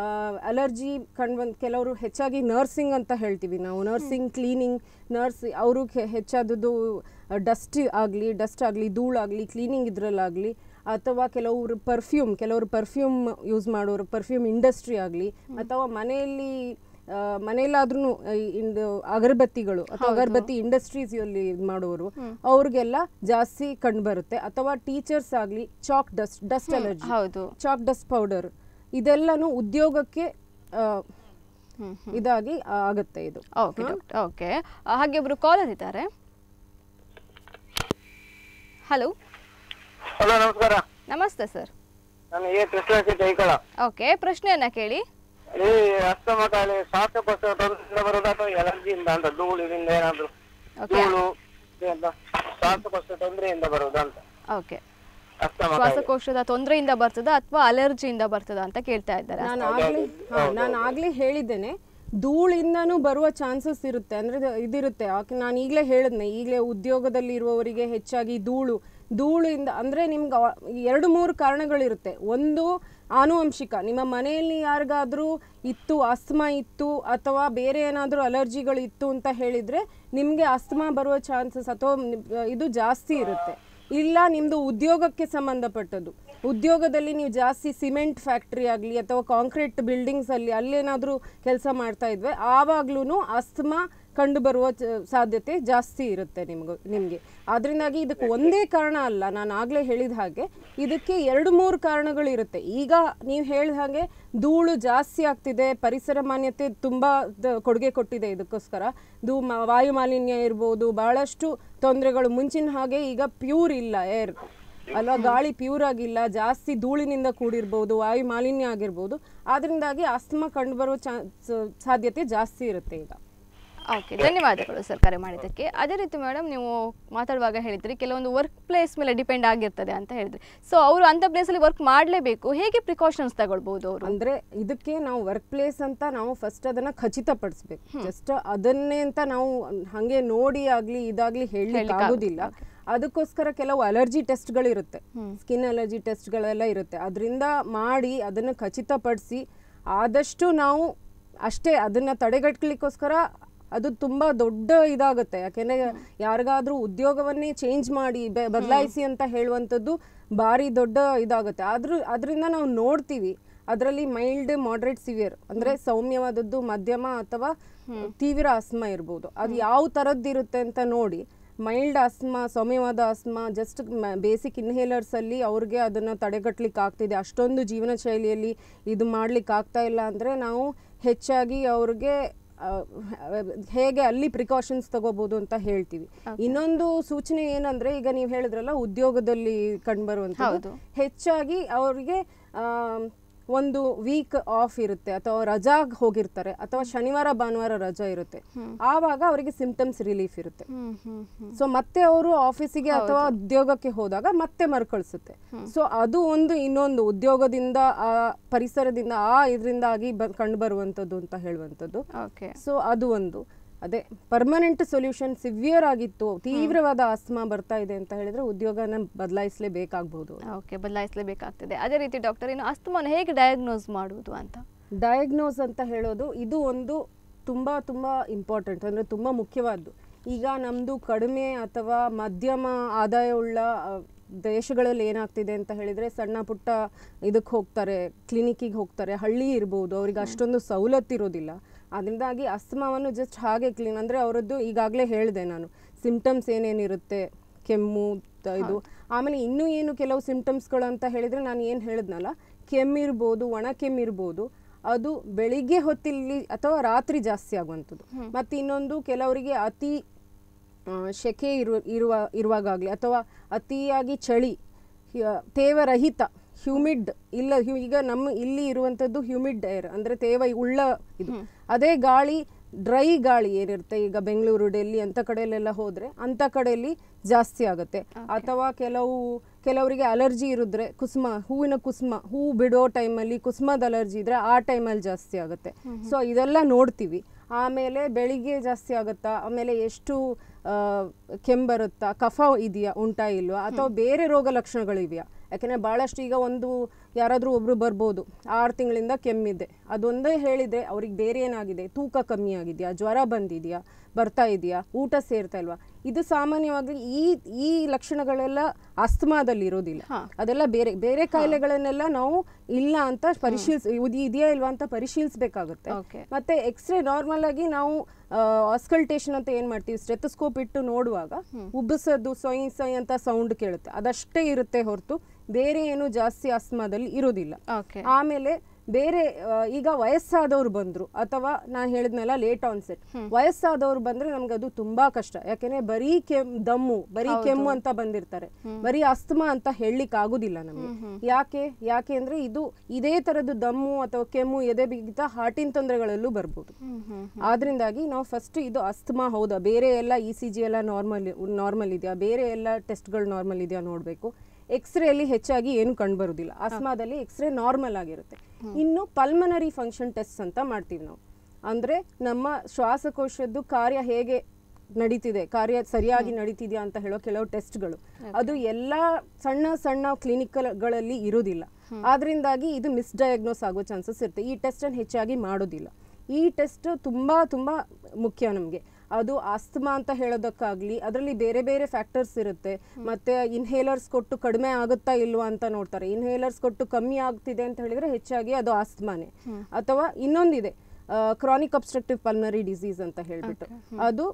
[SPEAKER 3] ಅಲರ್ಜಿ ಕಂಡು ಬಂದು ಕೆಲವರು ಹೆಚ್ಚಾಗಿ ನರ್ಸಿಂಗ್ ಅಂತ ಹೇಳ್ತೀವಿ ನಾವು ನರ್ಸಿಂಗ್ ಕ್ಲೀನಿಂಗ್ ನರ್ಸ್ ಅವರು ಹೆಚ್ಚಾದದ್ದು ಡಸ್ಟ್ ಆಗಲಿ ಡಸ್ಟ್ ಆಗಲಿ ಧೂಳಾಗಲಿ ಕ್ಲೀನಿಂಗ್ ಇದರಲ್ಲಾಗಲಿ ಅಥವಾ ಕೆಲವರು ಪರ್ಫ್ಯೂಮ್ ಕೆಲವರು ಪರ್ಫ್ಯೂಮ್ ಯೂಸ್ ಮಾಡೋರು ಪರ್ಫ್ಯೂಮ್ ಇಂಡಸ್ಟ್ರಿ ಆಗಲಿ ಅಥವಾ ಮನೆಯಲ್ಲಿ ಆ, ಮನೆಯಲ್ಲಾದ್ರೂ ಇಂದು ಅಗರಬತ್ತಿಗಳು ಅಥವಾ ಅಗರಬತ್ತಿ ಇಂಡಸ್ಟ್ರೀಸ್ ಅಲ್ಲಿ ಇದ್ ಮಾಡೋರು ಅವ್ರಿಗೆಲ್ಲ ಜಾಸ್ತಿ ಕಂಡು ಬರುತ್ತೆ ಅಥವಾ ಟೀಚರ್ಸ್ ಆಗಲಿ ಚಾಕ್ ಡಸ್ಟ್ ಡಸ್ಟ್ ಅಲರ್ಜಿ
[SPEAKER 2] ಹೌದು
[SPEAKER 3] ಚಾಕ್ ಡಸ್ಟ್ ಪೌಡರ್ ಇದೆಲ್ಲನೂ ಉದ್ಯೋಗಕ್ಕೆ ಆ, ಇದಾಗಿ ಆಗುತ್ತೆ ಇದು
[SPEAKER 2] ಓಕೆ ಡಾಕ್ಟರ್ ಓಕೆ ಹಾಗೆ ಒಬ್ರು ಕಾಲರ್ ಇದ್ದಾರೆ ಹಲೋ
[SPEAKER 4] ಹಲೋ ನಮಸ್ಕಾರ
[SPEAKER 2] ನಮಸ್ತೆ ಸರ್
[SPEAKER 4] ನಾನು ಎ ಕೃಷ್ಣಶಿ ಕೈಕಳ
[SPEAKER 2] ಓಕೆ ಪ್ರಶ್ನೆಯನ್ನ ಕೇಳಿ
[SPEAKER 4] ಈ ಅಸ್ತಮ ಕಾಯಿಲೆ ಶ್ವಾಸಕೋಶ ತೊಂದರೆಯಿಂದ ಬರೋದು ಅಥವಾ ಎಲರ್ಜಿಯಿಂದ ಅಂತ ಧೂಳಿನಿಂದ ಏನಾದ್ರು
[SPEAKER 2] ಓಕೆ
[SPEAKER 4] ಧೂಳು ಅಂತ ಶ್ವಾಸಕೋಶ ತೊಂದರೆಯಿಂದ ಬರೋದು ಅಂತ
[SPEAKER 2] ಓಕೆ
[SPEAKER 4] ಅಸ್ತಮ ಕಾಯಿಲೆ
[SPEAKER 2] ಶ್ವಾಸಕೋಶದ ತೊಂದರೆಯಿಂದ ಬರ್ತದಾ ಅಥವಾ ಅಲರ್ಜಿಯಿಂದ ಬರ್ತದಾ ಅಂತ ಕೇಳ್ತಾ ಇದ್ದಾರೆ
[SPEAKER 3] ನಾನು ಆಗ್ಲೇ ಹಾ, ನಾನು ಆಗ್ಲೇ ಹೇಳಿದ್ದೇನೆ ಧೂಳಿಂದನೂ ಬರುವ ಚಾನ್ಸಸ್ ಇರುತ್ತೆ ಅಂದ್ರೆ ಇದು- ಇದಿರುತ್ತೆ ಯಾಕೆ ನಾನು ಈಗಲೇ ಹೇಳಿದ್ನೆ ಈಗಲೇ ಉದ್ಯೋಗದಲ್ಲಿ ಇರುವವರಿಗೆ ಹೆಚ್ಚಾಗಿ ಧೂಳು ಧೂಳಿಂದ ಅಂದ್ರೆ ನಿಮ್ಗೆ ಅವ- ಎರಡು ಮೂರು ಕಾರಣಗಳಿರುತ್ತೆ ಒಂದು ಆನುವಂಶಿಕ ನಿಮ್ಮ ಮನೆಯಲ್ಲಿ ಯಾರಿಗಾದ್ರೂ ಇತ್ತು ಆಸ್ತಮಾ ಇತ್ತು ಅಥವಾ ಬೇರೆ ಏನಾದರೂ ಅಲರ್ಜಿಗಳು ಇತ್ತು ಅಂತ ಹೇಳಿದ್ರೆ ನಿಮಗೆ ಆಸ್ತಮಾ ಬರುವ ಚಾನ್ಸಸ್ ಅಥವಾ ನಿ- ಇದು ಜಾಸ್ತಿ ಇರುತ್ತೆ ಇಲ್ಲ ನಿಮ್ಮದು ಉದ್ಯೋಗಕ್ಕೆ ಸಂಬಂಧಪಟ್ಟದ್ದು ಉದ್ಯೋಗದಲ್ಲಿ ನೀವು ಜಾಸ್ತಿ ಸಿಮೆಂಟ್ ಫ್ಯಾಕ್ಟ್ರಿ ಆಗಲಿ ಅಥವಾ ಕಾಂಕ್ರೀಟ್ ಬಿಲ್ಡಿಂಗ್ಸ್ ಅಲ್ಲಿ ಅಲ್ಲೇನಾದರೂ ಕೆಲಸ ಮಾಡ್ತಾ ಇದ್ವೆ ಆವಾಗ್ಲೂ ಅಸ್ತಮಾ ಕಂಡು ಬರುವ ಚ- ಸಾಧ್ಯತೆ ಜಾಸ್ತಿ ಇರುತ್ತೆ ನಿಮ್ಗೆ ನಿಮಗೆ ಅದರಿಂದಾಗಿ ಇದಕ್ಕೆ ಒಂದೇ ಕಾರಣ ಅಲ್ಲ ನಾನು ಆಗಲೇ ಹೇಳಿದ ಹಾಗೆ ಇದಕ್ಕೆ ಎರಡು ಮೂರು ಕಾರಣಗಳಿರುತ್ತೆ ಈಗ ನೀವು ಹೇಳಿದ ಹಾಗೆ ಧೂಳು ಜಾಸ್ತಿ ಆಗ್ತಿದೆ ಪರಿಸರ ಮಾನ್ಯತೆ ತುಂಬ ದ- ಕೊಡುಗೆ ಕೊಟ್ಟಿದೆ ಇದಕ್ಕೋಸ್ಕರ ಧೂ ಮ- ವಾಯು ಮಾಲಿನ್ಯ ಇರ್ಬೋದು ಭಾಳಷ್ಟು ತೊಂದರೆಗಳು ಮುಂಚಿನ ಹಾಗೆ ಈಗ ಪ್ಯೂರ್ ಇಲ್ಲ ಏರ್ ಅಲ್ವಾ ಗಾಳಿ ಪ್ಯೂರ್ ಆಗಿಲ್ಲ ಜಾಸ್ತಿ ಧೂಳಿನಿಂದ ಕೂಡಿರ್ಬೋದು ವಾಯು ಮಾಲಿನ್ಯ ಆಗಿರ್ಬೋದು ಅದರಿಂದಾಗಿ ಅಸ್ತಮ ಕಂಡುಬರುವ ಚಾ ಸ- ಸಾಧ್ಯತೆ ಜಾಸ್ತಿ ಇರುತ್ತೆ ಈಗ
[SPEAKER 2] ಓಕೆ ಧನ್ಯವಾದಗಳು ಸರ್ ಕರೆ ಮಾಡಿದ್ದಕ್ಕೆ ಅದೇ ರೀತಿ ಮೇಡಮ್ ನೀವು ಮಾತಾಡುವಾಗ ಹೇಳಿದ್ರಿ ಕೆಲವೊಂದು ವರ್ಕ್ ಪ್ಲೇಸ್ ಮೇಲೆ ಡಿಪೆಂಡ್ ಆಗಿರ್ತದೆ ಅಂತ ಹೇಳಿದ್ರಿ ಸೊ ಅವರು ಅಂಥ ಪ್ಲೇಸಲ್ಲಿ ವರ್ಕ್ ಮಾಡಲೇಬೇಕು ಹೇಗೆ ಪ್ರಿಕಾಷನ್ಸ್ ತಗೊಳ್ಬೋದು ಅವರು
[SPEAKER 3] ಅಂದ್ರೆ ಇದಕ್ಕೆ ನಾವು ವರ್ಕ್ ಪ್ಲೇಸ್ ಅಂತ ನಾವು ಫಸ್ಟ್ ಅದನ್ನ ಖಚಿತಪಡಿಸ್ಬೇಕು ಜಸ್ಟ್ ಅದನ್ನೇ ಅಂತ ನಾವು ಹಂಗೆ ನೋಡಿ ಆಗ್ಲಿ ಇದಾಗ್ಲಿ ಹೇಳಲಿಕ್ಕೆ ಆಗೋದಿಲ್ಲ ಅದಕ್ಕೋಸ್ಕರ ಕೆಲವು ಅಲರ್ಜಿ ಟೆಸ್ಟ್ಗಳಿರುತ್ತೆ ಸ್ಕಿನ್ ಅಲರ್ಜಿ ಟೆಸ್ಟ್ಗಳೆಲ್ಲ ಇರುತ್ತೆ ಅದರಿಂದ ಮಾಡಿ ಅದನ್ನು ಖಚಿತಪಡಿಸಿ ಆದಷ್ಟು ನಾವು ಅಷ್ಟೇ ಅದನ್ನ ತಡೆಗಟ್ಟಲಿಕ್ಕೋಸ್ಕರ ಅದು ತುಂಬಾ ದೊಡ್ಡ ಇದಾಗುತ್ತೆ ಯಾಕೆಂದ್ರೆ ಯಾರಿಗಾದ್ರೂ ಉದ್ಯೋಗವನ್ನೇ ಚೇಂಜ್ ಮಾಡಿ ಬೆ- ಬದಲಾಯಿಸಿ ಅಂತ ಹೇಳುವಂಥದ್ದು ಭಾರಿ ದೊಡ್ಡ ಇದಾಗುತ್ತೆ ಆದ್ರೂ ಅದರಿಂದ ನಾವು ನೋಡ್ತೀವಿ ಅದರಲ್ಲಿ ಮೈಲ್ಡ್ ಮಾಡ್ರೇಟ್ ಸಿವಿಯರ್ ಅಂದ್ರೆ ಸೌಮ್ಯವಾದದ್ದು ಮಧ್ಯಮ ಅಥವಾ ತೀವ್ರ ಅಸ್ಮ ಇರ್ಬೋದು ಅದು ಯಾವ ಥರದ್ದಿರುತ್ತೆ ಅಂತ ನೋಡಿ ಮೈಲ್ಡ್ ಅಸ್ಮ ಸೌಮ್ಯವಾದ ಅಸ್ಮ ಜಸ್ಟ್ ಬೇಸಿಕ್ ಇನ್ಹೇಲರ್ಸ್ ಅಲ್ಲಿ ಅವ್ರಿಗೆ ಅದನ್ನ ತಡೆಗಟ್ಟಲಿಕ್ಕೆ ಆಗ್ತಿದೆ ಅಷ್ಟೊಂದು ಜೀವನ ಶೈಲಿಯಲ್ಲಿ ಇದು ಮಾಡ್ಲಿಕ್ಕೆ ಆಗ್ತಾ ಇಲ್ಲ ಅಂದ್ರೆ ನಾವು ಹೆಚ್ಚಾಗಿ ಅವ್ರಿಗೆ ಆ, ಹೇಗೆ ಅಲ್ಲಿ ಪ್ರಿಕಾಷನ್ಸ್ ತಗೋಬಹುದು ಅಂತ ಹೇಳ್ತೀವಿ ಇನ್ನೊಂದು ಸೂಚನೆ ಏನಂದ್ರೆ ಈಗ ನೀವು ಹೇಳಿದ್ರಲ್ಲ ಉದ್ಯೋಗದಲ್ಲಿ ಕಂಡುಬರುವಂಥದ್ದು ಹೆಚ್ಚಾಗಿ ಅವರಿಗೆ ಒಂದು ವೀಕ್ ಆಫ್ ಇರುತ್ತೆ ಅಥವಾ ರಜಾಗ್ ಹೋಗಿರ್ತಾರೆ ಅಥವಾ ಶನಿವಾರ ಭಾನುವಾರ ರಜಾ ಇರುತ್ತೆ ಆವಾಗ ಅವರಿಗೆ ಸಿಂಪ್ಟಮ್ಸ್ ರಿಲೀಫ್ ಇರುತ್ತೆ ಸೊ ಮತ್ತೆ ಅವರು ಆಫೀಸಿಗೆ ಅಥವಾ ಉದ್ಯೋಗಕ್ಕೆ ಹೋದಾಗ ಮತ್ತೆ ಮರುಕಳಿಸುತ್ತೆ ಸೊ ಅದು ಒಂದು ಇನ್ನೊಂದು ಉದ್ಯೋಗದಿಂದ ಆ ಪರಿಸರದಿಂದ ಆ ಇದರಿಂದಾಗಿ ಕಂಡು ಬರುವಂತದ್ದು ಅಂತ ಹೇಳುವಂಥದ್ದು
[SPEAKER 2] ಓಕೆ
[SPEAKER 3] ಸೊ ಅದು ಒಂದು ಅದೇ ಪರ್ಮನೆಂಟ್ ಸೊಲ್ಯೂಷನ್ ಸಿವಿಯರ್ ಆಗಿತ್ತು ತೀವ್ರವಾದ ಆಸ್ಮಾ ಬರ್ತಾ ಇದೆ ಅಂತ ಹೇಳಿದ್ರೆ ಉದ್ಯೋಗನ ಬದಲಾಯಿಸಲೇಬೇಕಾಗಬಹುದು
[SPEAKER 2] ಓಕೆ ಬದಲಾಯಿಸಲೇಬೇಕಾಗ್ತದೆ ಅದೇ ರೀತಿ ಡಾಕ್ಟರ್ ಇನ್ನು ಅಸ್ತಮಾನ ಹೇಗೆ ಡಯಾಗ್ನೋಸ್ ಮಾಡುವುದು ಅಂತ
[SPEAKER 3] ಡಯಾಗ್ನೋಸ್ ಅಂತ ಹೇಳೋದು ಇದು ಒಂದು ತುಂಬ ತುಂಬ ಇಂಪಾರ್ಟೆಂಟ್ ಅಂದರೆ ತುಂಬ ಮುಖ್ಯವಾದ್ದು ಈಗ ನಮ್ಮದು ಕಡಿಮೆ ಅಥವಾ ಮಧ್ಯಮ ಆದಾಯವುಳ್ಳ ಆ, ದೇಶಗಳಲ್ಲಿ ಏನಾಗ್ತಿದೆ ಅಂತ ಹೇಳಿದರೆ ಸಣ್ಣ ಪುಟ್ಟ ಇದಕ್ಕೆ ಹೋಗ್ತಾರೆ ಕ್ಲಿನಿಕ್ಕಿಗೆ ಹೋಗ್ತಾರೆ ಹಳ್ಳಿ ಇರ್ಬೋದು ಅವ್ರಿಗೆ ಅಷ್ಟೊಂದು ಸವಲತ್ತು ಇರೋದಿಲ್ಲ ಅದರಿಂದಾಗಿ ಅಸ್ತಮಾವನ್ನು ಜಸ್ಟ್ ಹಾಗೆ ಕ್ಲೀನ್ ಅಂದರೆ ಅವರದ್ದು ಈಗಾಗಲೇ ಹೇಳಿದೆ ನಾನು ಸಿಂಪ್ಟಮ್ಸ್ ಏನೇನಿರುತ್ತೆ ಕೆಮ್ಮು ತ- ಇದು ಆಮೇಲೆ ಇನ್ನೂ ಏನು ಕೆಲವು ಸಿಂಪ್ಟಮ್ಸ್ಗಳು ಅಂತ ಹೇಳಿದರೆ ನಾನು ಏನು ಹೇಳಿದ್ನಲ್ಲ ಕೆಮ್ಮಿರ್ಬೋದು ಒಣ ಕೆಮ್ಮಿರ್ಬೋದು ಅದು ಬೆಳಿಗ್ಗೆ ಹೊತ್ತಿಲ್ಲಿ ಅಥವಾ ರಾತ್ರಿ ಜಾಸ್ತಿ ಆಗುವಂಥದ್ದು ಮತ್ತು ಇನ್ನೊಂದು ಕೆಲವರಿಗೆ ಅತಿ ಆ, ಸೆಕೆ ಇರುವ ಇರುವ ಇರುವಾಗಲಿ ಅಥವಾ ಅತಿಯಾಗಿ ಚಳಿ ಹ್ಯ- ತೇವರಹಿತ ಹ್ಯೂಮಿಡ್ ಇಲ್ಲ ಹ್ಯು- ಈಗ ನಮ್ಮ ಇಲ್ಲಿ ಇರುವಂಥದ್ದು ಹ್ಯೂಮಿಡ್ ಏರ್ ಅಂದರೆ ತೇವ ಉಳ್ಳ ಇದು ಅದೇ ಗಾಳಿ ಡ್ರೈ ಗಾಳಿ ಏನಿರುತ್ತೆ ಈಗ ಬೆಂಗಳೂರು ಡೆಲ್ಲಿ ಅಂತ ಕಡೆಯಲ್ಲೆಲ್ಲ ಹೋದ್ರೆ ಅಂತ ಕಡೆಯಲ್ಲಿ ಜಾಸ್ತಿ ಆಗುತ್ತೆ ಅಥವಾ ಕೆಲವು ಕೆಲವರಿಗೆ ಅಲರ್ಜಿ ಇರಿದ್ರೆ ಕುಸುಮ ಹೂವಿನ ಕುಸುಮ ಹೂ ಬಿಡೋ ಟೈಮಲ್ಲಿ ಕುಸುಮದ ಅಲರ್ಜಿ ಇದ್ರೆ ಆ ಟೈಮಲ್ಲಿ ಜಾಸ್ತಿ ಆಗುತ್ತೆ ಸೊ ಇದೆಲ್ಲ ನೋಡ್ತೀವಿ ಆಮೇಲೆ ಬೆಳಿಗ್ಗೆ ಜಾಸ್ತಿ ಆಗುತ್ತಾ ಆಮೇಲೆ ಎಷ್ಟು ಆ, ಕೆಮ್ಮು ಬರುತ್ತಾ ಕಫ ಇದೆಯಾ ಉಂಟಾ ಇಲ್ವಾ ಅಥವಾ ಬೇರೆ ರೋಗ ಲಕ್ಷಣಗಳಿವೆಯಾ ಯಾಕೆಂದರೆ ಭಾಳಷ್ಟು ಈಗ ಒಂದು ಯಾರಾದರೂ ಒಬ್ರು ಬರ್ಬೋದು ಆರು ತಿಂಗಳಿಂದ ಕೆಮ್ಮಿದೆ ಅದೊಂದೇ ಹೇಳಿದರೆ ಅವ್ರಿಗೆ ಬೇರೆ ಏನಾಗಿದೆ ತೂಕ ಕಮ್ಮಿ ಆಗಿದೆಯಾ ಜ್ವರ ಬಂದಿದೆಯಾ ಬರ್ತಾ ಇದೆಯಾ ಊಟ ಸೇರ್ತಾ ಇಲ್ವಾ ಇದು ಸಾಮಾನ್ಯವಾಗಿ ಈ ಈ ಲಕ್ಷಣಗಳೆಲ್ಲ ಅಸ್ತಮಾದಲ್ಲಿ ಇರೋದಿಲ್ಲ ಅದೆಲ್ಲ ಬೇರೆ ಬೇರೆ ಕಾಯಿಲೆಗಳನ್ನೆಲ್ಲ ನಾವು ಇಲ್ಲ ಅಂತ ಪರಿಶೀಲಿಸ್ ಇದು ಇದೆಯಾ ಇಲ್ವಾ ಅಂತ ಪರಿಶೀಲಿಸಬೇಕಾಗುತ್ತೆ
[SPEAKER 2] Okay.
[SPEAKER 3] ಮತ್ತೆ ಎಕ್ಸ್ರೇ ನಾರ್ಮಲ್ ಆಗಿ ನಾವು ಆಸ್ಕಲ್ಟೇಷನ್ ಅಂತ ಏನ್ ಮಾಡ್ತೀವಿ ಸ್ಟೆಥೋಸ್ಕೋಪ್ ಇಟ್ಟು ನೋಡುವಾಗ ಉಬ್ಬಸದ್ದು ಸೊಯ್ ಸೊಯ್ ಅಂತ ಸೌಂಡ್ ಕೇಳುತ್ತೆ ಅದಷ್ಟೇ ಇರುತ್ತೆ ಹೊರತು ಬೇರೆ ಏನು ಜಾಸ್ತಿ ಅಸ್ಮಾದಲ್ಲಿ ಇರೋದಿಲ್ಲ
[SPEAKER 2] ಓಕೆ
[SPEAKER 3] ಆಮೇಲೆ ಬೇರೆ ಆ, ಈಗ ವಯಸ್ಸಾದವ್ರು ಬಂದ್ರು ಅಥವಾ ನಾನು ಹೇಳಿದ್ನಲ್ಲ ಲೇಟ್ ಆನ್ಸೆಟ್ ವಯಸ್ಸಾದವ್ರು ಬಂದ್ರೆ ನಮ್ಗೆ ಅದು ತುಂಬಾ ಕಷ್ಟ ಯಾಕೆಂದ್ರೆ ಬರೀ ಕೆಮ್ ದಮ್ಮು ಬರೀ ಕೆಮ್ಮು ಅಂತ ಬಂದಿರ್ತಾರೆ ಬರೀ ಅಸ್ತಮಾ ಅಂತ ಹೇಳಲಿಕ್ಕೆ ಆಗುದಿಲ್ಲ ನಮಗೆ ಯಾಕೆ ಯಾಕೆ ಅಂದ್ರೆ ಇದು ಇದೇ ತರದ್ದು ದಮ್ಮು ಅಥವಾ ಕೆಮ್ಮು ಎದೆ ಬಿಗಿತ ಹಾರ್ಟಿನ ತೊಂದರೆಗಳಲ್ಲೂ ಬರ್ಬೋದು ಆದ್ರಿಂದಾಗಿ ನಾವು ಫಸ್ಟ್ ಇದು ಅಸ್ತಮಾ ಹೌದಾ ಬೇರೆ ಎಲ್ಲ ಇ ಸಿ ಜಿ ಎಲ್ಲ ನಾರ್ಮಲ್ ನಾರ್ಮಲ್ ಇದೆಯಾ ಬೇರೆ ಎಲ್ಲ ಟೆಸ್ಟ್ಗಳು ನಾರ್ಮಲ್ ಇದೆಯಾ ನೋಡಬೇಕು ಎಕ್ಸ್ರೇ ಅಲ್ಲಿ ಹೆಚ್ಚಾಗಿ ಏನು ಕಂಡುಬರುದಿಲ್ಲ ಅಸ್ಮಾದಲ್ಲಿ ಎಕ್ಸ್ರೇ ನಾರ್ಮಲ್ ಆಗಿರುತ್ತೆ ಇನ್ನು ಪಲ್ಮನರಿ ಫಂಕ್ಷನ್ ಟೆಸ್ಟ್ ಅಂತ ಮಾಡ್ತೀವಿ ನಾವು ಅಂದ್ರೆ ನಮ್ಮ ಶ್ವಾಸಕೋಶದ್ದು ಕಾರ್ಯ ಹೇಗೆ ನಡೀತಿದೆ ಕಾರ್ಯ ಸರಿಯಾಗಿ ನಡೀತಿದ್ಯಾ ಅಂತ ಹೇಳೋ ಕೆಲವು ಟೆಸ್ಟ್ಗಳು ಅದು ಎಲ್ಲ ಸಣ್ಣ ಸಣ್ಣ ಕ್ಲಿನಿಕ್ಗಳಲ್ಲಿ ಇರೋದಿಲ್ಲ ಆದ್ರಿಂದಾಗಿ ಇದು ಮಿಸ್ಡಯಾಗ್ನೋಸ್ ಆಗೋ ಚಾನ್ಸಸ್ ಇರುತ್ತೆ ಈ ಟೆಸ್ಟ್ ಅನ್ನು ಹೆಚ್ಚಾಗಿ ಮಾಡೋದಿಲ್ಲ ಈ ಟೆಸ್ಟ್ ತುಂಬಾ ತುಂಬಾ ಮುಖ್ಯ ನಮಗೆ ಅದು ಆಸ್ತಮಾ ಅಂತ ಹೇಳೋದಕ್ಕಾಗ್ಲಿ ಅದರಲ್ಲಿ ಬೇರೆ ಬೇರೆ ಫ್ಯಾಕ್ಟರ್ಸ್ ಇರುತ್ತೆ ಮತ್ತೆ ಇನ್ಹೇಲರ್ಸ್ ಕೊಟ್ಟು ಕಡಿಮೆ ಆಗುತ್ತಾ ಇಲ್ವಾ ಅಂತ ನೋಡ್ತಾರೆ ಇನ್ಹೇಲರ್ಸ್ ಕೊಟ್ಟು ಕಮ್ಮಿ ಆಗ್ತಿದೆ ಅಂತ ಹೇಳಿದ್ರೆ ಹೆಚ್ಚಾಗಿ ಅದು ಆಸ್ತಮಾನೆ ಅಥವಾ ಇನ್ನೊಂದಿದೆ ಕ್ರಾನಿಕ್ ಅಬ್ಸ್ಟ್ರಕ್ಟಿವ್ ಪಲ್ಮರಿ ಡಿಸೀಸ್ ಅಂತ ಹೇಳ್ಬಿಟ್ಟು ಅದು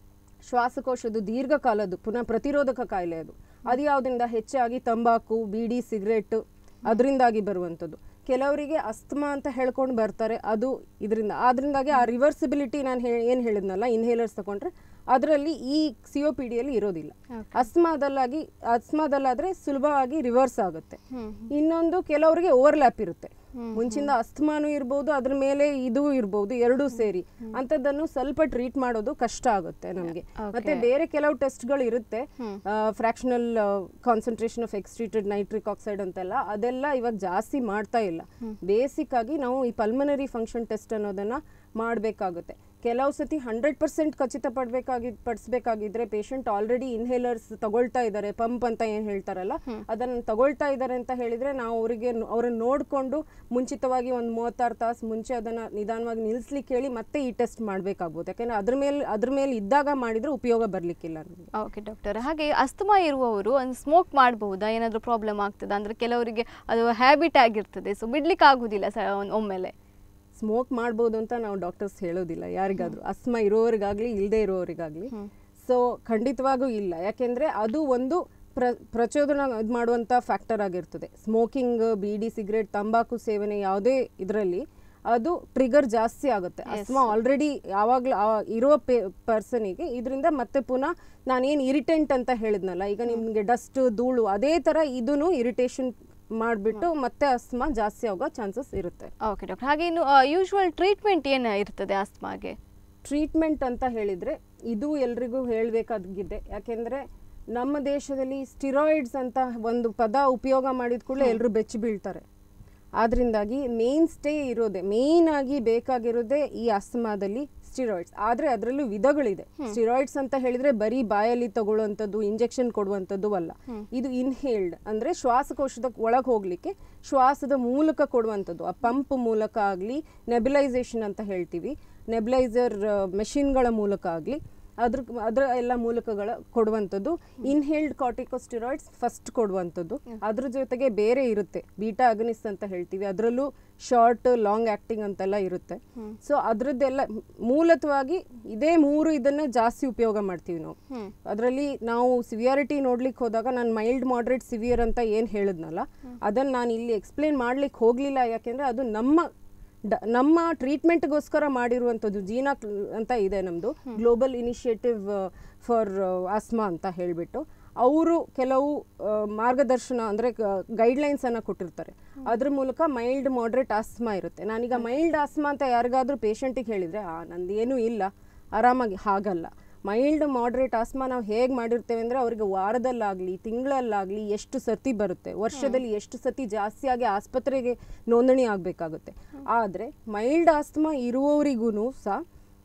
[SPEAKER 3] ಶ್ವಾಸಕೋಶದ ದೀರ್ಘಕಾಲದ್ದು ಪುನಃ ಪ್ರತಿರೋಧಕ ಕಾಯಿಲೆ ಅದು ಅದು ಯಾವುದರಿಂದ ಹೆಚ್ಚಾಗಿ ತಂಬಾಕು ಬೀಡಿ ಸಿಗರೇಟ್ ಅದರಿಂದಾಗಿ ಬರುವಂಥದ್ದು ಕೆಲವರಿಗೆ ಅಸ್ತಮಾ ಅಂತ ಹೇಳ್ಕೊಂಡು ಬರ್ತಾರೆ ಅದು ಇದರಿಂದ ಆದ್ರಿಂದಾಗಿ ಆ ರಿವರ್ಸಿಬಿಲಿಟಿ ನಾನು ಹೇ ಏನು ಹೇಳಿದ್ನಲ್ಲ ಇನ್ಹೇಲರ್ಸ್ ತಗೊಂಡ್ರೆ ಅದರಲ್ಲಿ ಈ ಸಿ ಒ ಪಿ ಡಿಯಲ್ಲಿ ಇರೋದಿಲ್ಲ ಅಸ್ಮಾದಲ್ಲಾಗಿ ಅಸ್ಮಾದಲ್ಲಾದ್ರೆ ಸುಲಭವಾಗಿ ರಿವರ್ಸ್ ಆಗುತ್ತೆ ಇನ್ನೊಂದು ಕೆಲವರಿಗೆ ಓವರ್ಲ್ಯಾಪ್ ಇರುತ್ತೆ ಮುಂಚಿಂದ ಅಸ್ತಮಾನು ಇರ್ಬೋದು ಅದ್ರ ಮೇಲೆ ಇದು ಇರ್ಬೋದು ಎರಡೂ ಸೇರಿ ಅಂಥದ್ದನ್ನು ಸ್ವಲ್ಪ ಟ್ರೀಟ್ ಮಾಡೋದು ಕಷ್ಟ ಆಗುತ್ತೆ ನಮಗೆ ಮತ್ತೆ ಬೇರೆ ಕೆಲವು ಟೆಸ್ಟ್ಗಳು ಇರುತ್ತೆ fractional concentration of exhaled nitric oxide ಅಂತೆಲ್ಲ ಅದೆಲ್ಲ ಇವಾಗ ಜಾಸ್ತಿ ಮಾಡ್ತಾ ಇಲ್ಲ ಬೇಸಿಕ್ ಆಗಿ ನಾವು ಈ ಪಲ್ಮನರಿ ಫಂಕ್ಷನ್ ಟೆಸ್ಟ್ ಅನ್ನೋದನ್ನ ಮಾಡಬೇಕಾಗುತ್ತೆ ಕೆಲವು ಸತಿ ಹಂಡ್ರೆಡ್ ಪರ್ಸೆಂಟ್ ಖಚಿತಪಡಬೇಕಾಗಿ ಪಡಿಸ್ಬೇಕಾಗಿದ್ರೆ ಪೇಷಂಟ್ ಆಲ್ರೆಡಿ ಇನ್ಹೇಲರ್ಸ್ ತಗೊಳ್ತಾ ಇದ್ದಾರೆ ಪಂಪ್ ಅಂತ ಏನು ಹೇಳ್ತಾರಲ್ಲ ಅದನ್ನು ತಗೊಳ್ತಾ ಇದ್ದಾರೆ ಅಂತ ಹೇಳಿದ್ರೆ ನಾವು ಅವರಿಗೆ ಅವ್ರನ್ನ ನೋಡಿಕೊಂಡು ಮುಂಚಿತವಾಗಿ ಒಂದು ಮೂವತ್ತಾರು ತಾಸು ಮುಂಚೆ ಅದನ್ನು ನಿಧಾನವಾಗಿ ನಿಲ್ಲಿಸ್ಲಿಕ್ಕೆ ಹೇಳಿ ಮತ್ತೆ ಈ ಟೆಸ್ಟ್ ಮಾಡಬೇಕಾಗ್ಬೋದು ಯಾಕೆಂದ್ರೆ ಅದ್ರ ಮೇಲೆ ಅದ್ರ ಮೇಲೆ ಇದ್ದಾಗ ಮಾಡಿದ್ರೆ ಉಪಯೋಗ ಬರಲಿಕ್ಕಿಲ್ಲ ನಮಗೆ
[SPEAKER 2] ಓಕೆ ಡಾಕ್ಟರ್ ಹಾಗೆ ಅಸ್ತಮಾ ಇರುವವರು ಒಂದು ಸ್ಮೋಕ್ ಮಾಡಬಹುದಾ ಏನಾದರೂ ಪ್ರಾಬ್ಲಮ್ ಆಗ್ತದಾ ಅಂದರೆ ಕೆಲವರಿಗೆ ಅದು ಹ್ಯಾಬಿಟ್ ಆಗಿರ್ತದೆ ಸೊ ಬಿಡ್ಲಿಕ್ಕೆ ಆಗುದಿಲ್ಲ ಸ ಒಮ್ಮೆಲೆ
[SPEAKER 3] ಸ್ಮೋಕ್ ಮಾಡ್ಬೋದು ಅಂತ ನಾವು ಡಾಕ್ಟರ್ಸ್ ಹೇಳೋದಿಲ್ಲ ಯಾರಿಗಾದ್ರೂ ಅಸ್ಮ ಇರೋರಿಗಾಗ್ಲಿ ಇಲ್ಲದೆ ಇರೋರಿಗಾಗ್ಲಿ ಸೊ ಖಂಡಿತವಾಗೂ ಇಲ್ಲ ಯಾಕೆಂದ್ರೆ ಅದು ಒಂದು ಪ್ರ ಪ್ರಚೋದನ ಇದು ಮಾಡುವಂಥ ಫ್ಯಾಕ್ಟರ್ ಆಗಿರ್ತದೆ ಸ್ಮೋಕಿಂಗ್ ಬೀಡಿ ಸಿಗರೇಟ್ ತಂಬಾಕು ಸೇವನೆ ಯಾವುದೇ ಇದರಲ್ಲಿ ಅದು ಟ್ರಿಗರ್ ಜಾಸ್ತಿ ಆಗುತ್ತೆ ಅಸ್ಮಾ ಆಲ್ರೆಡಿ ಯಾವಾಗಲೂ ಇರೋ ಪೇ ಪರ್ಸನಿಗೆ ಇದರಿಂದ ಮತ್ತೆ ಪುನಃ ನಾನೇನು ಇರಿಟೆಂಟ್ ಅಂತ ಹೇಳಿದ್ನಲ್ಲ ಈಗ ನಿಮಗೆ ಡಸ್ಟ್ ಧೂಳು ಅದೇ ಥರ ಇದೂ ಇರಿಟೇಷನ್ ಮಾಡಿಬಿಟ್ಟು ಮತ್ತೆ ಅಸ್ಮಾ ಜಾಸ್ತಿ ಆಗೋ ಚಾನ್ಸಸ್ ಇರುತ್ತೆ
[SPEAKER 2] ಓಕೆ ಡಾಕ್ಟರ್ ಹಾಗೆ ಇನ್ನು ಯೂಶ್ವಲ್ ಟ್ರೀಟ್ಮೆಂಟ್ ಏನು ಇರ್ತದೆ ಆಸ್ಮಾಗೆ
[SPEAKER 3] ಟ್ರೀಟ್ಮೆಂಟ್ ಅಂತ ಹೇಳಿದರೆ ಇದು ಎಲ್ರಿಗೂ ಹೇಳಬೇಕಾಗಿದೆ ಯಾಕೆಂದರೆ ನಮ್ಮ ದೇಶದಲ್ಲಿ ಸ್ಟಿರಾಯ್ಡ್ಸ್ ಅಂತ ಒಂದು ಪದ ಉಪಯೋಗ ಮಾಡಿದ ಕೂಡಲೇ ಎಲ್ಲರೂ ಬೆಚ್ಚಿ ಬೀಳ್ತಾರೆ ಆದ್ರಿಂದಾಗಿ ಮೇನ್ ಸ್ಟೇ ಇರೋದೆ ಮೇನ್ ಆಗಿ ಬೇಕಾಗಿರೋದೇ ಈ ಅಸ್ತಮಾದಲ್ಲಿ ಸ್ಟಿರಾಯ್ಡ್ಸ್ ಆದರೆ ಅದರಲ್ಲೂ ವಿಧಗಳಿದೆ ಸ್ಟಿರಾಯ್ಡ್ಸ್ ಅಂತ ಹೇಳಿದ್ರೆ ಬರೀ ಬಾಯಲ್ಲಿ ತಗೊಳ್ಳುವಂಥದ್ದು ಇಂಜೆಕ್ಷನ್ ಕೊಡುವಂಥದ್ದು ಅಲ್ಲ ಇದು ಇನ್ಹೇಲ್ಡ್ ಅಂದ್ರೆ ಶ್ವಾಸಕೋಶದ ಒಳಗೆ ಹೋಗ್ಲಿಕ್ಕೆ ಶ್ವಾಸದ ಮೂಲಕ ಕೊಡುವಂಥದ್ದು ಆ ಪಂಪ್ ಮೂಲಕ ಆಗಲಿ ನೆಬಿಲೈಸೇಷನ್ ಅಂತ ಹೇಳ್ತೀವಿ ನೆಬಿಲೈಸರ್ ಮೆಷಿನ್ಗಳ ಮೂಲಕ ಆಗಲಿ ಅದ್ರ ಅದರ ಎಲ್ಲ ಮೂಲಕಗಳ ಕೊಡುವಂಥದ್ದು ಇನ್ಹೇಲ್ಡ್ ಕಾರ್ಟಿಕೋಸ್ಟಿರಾಯ್ಡ್ಸ್ ಫಸ್ಟ್ ಕೊಡುವಂಥದ್ದು ಅದ್ರ ಜೊತೆಗೆ ಬೇರೆ ಇರುತ್ತೆ ಬೀಟಾ ಅಗನಿಸ್ ಅಂತ ಹೇಳ್ತೀವಿ ಅದರಲ್ಲೂ ಶಾರ್ಟ್ ಲಾಂಗ್ ಆಕ್ಟಿಂಗ್ ಅಂತೆಲ್ಲ ಇರುತ್ತೆ ಸೊ ಅದ್ರದ್ದೆಲ್ಲ ಮೂಲತವಾಗಿ ಇದೇ ಮೂರು ಇದನ್ನ ಜಾಸ್ತಿ ಉಪಯೋಗ ಮಾಡ್ತೀವಿ ನಾವು ಅದರಲ್ಲಿ ನಾವು ಸಿವಿಯಾರಿಟಿ ನೋಡ್ಲಿಕ್ಕೆ ಹೋದಾಗ ನಾನು ಮೈಲ್ಡ್ ಮಾಡ್ರೇಟ್ ಸಿವಿಯರ್ ಅಂತ ಏನು ಹೇಳಿದ್ನಲ್ಲ ಅದನ್ನ ನಾನು ಇಲ್ಲಿ ಎಕ್ಸ್ಪ್ಲೇನ್ ಮಾಡ್ಲಿಕ್ಕೆ ಹೋಗ್ಲಿಲ್ಲ ಯಾಕೆಂದ್ರೆ ಅದು ನಮ್ಮ ಡ- ನಮ್ಮ ಟ್ರೀಟ್ಮೆಂಟ್ಗೋಸ್ಕರ ಮಾಡಿರುವಂಥದ್ದು ಜೀನಾ ಕ್ಲ್- ಅಂತ ಇದೆ ನಮ್ಮದು ಗ್ಲೋಬಲ್ ಇನಿಷಿಯೇಟಿವ್ ಫಾರ್ ಆಸ್ಮಾ ಅಂತ ಹೇಳಿಬಿಟ್ಟು ಅವರು ಕೆಲವು ಆ, ಮಾರ್ಗದರ್ಶನ ಅಂದರೆ ಗೈಡ್ಲೈನ್ಸನ್ನು ಕೊಟ್ಟಿರ್ತಾರೆ ಅದ್ರ ಮೂಲಕ ಮೈಲ್ಡ್ ಮಾಡ್ರೇಟ್ ಆಸ್ಮಾ ಇರುತ್ತೆ ನಾನೀಗ ಮೈಲ್ಡ್ ಆಸ್ಮಾ ಅಂತ ಯಾರಿಗಾದ್ರೂ ಪೇಷಂಟಿಗೆ ಹೇಳಿದರೆ ಆ ನಂದು ಏನೂ ಇಲ್ಲ ಆರಾಮಾಗಿ ಹಾಗಲ್ಲ ಮೈಲ್ಡ್ ಮಾಡ್ರೇಟ್ ಆಸ್ಮಾ ನಾವು ಹೇಗೆ ಮಾಡಿರ್ತೇವೆ ಅಂದರೆ ಅವರಿಗೆ ವಾರದಲ್ಲಾಗಲಿ ತಿಂಗಳಲ್ಲಾಗಲಿ ಎಷ್ಟು ಸತಿ ಬರುತ್ತೆ ವರ್ಷದಲ್ಲಿ ಎಷ್ಟು ಸತಿ ಜಾಸ್ತಿಯಾಗಿ ಆಸ್ಪತ್ರೆಗೆ ನೋಂದಣಿ ಆಗಬೇಕಾಗುತ್ತೆ ಆದರೆ ಮೈಲ್ಡ್ ಆಸ್ಮಾ ಇರುವವರಿಗೂ ಸಹ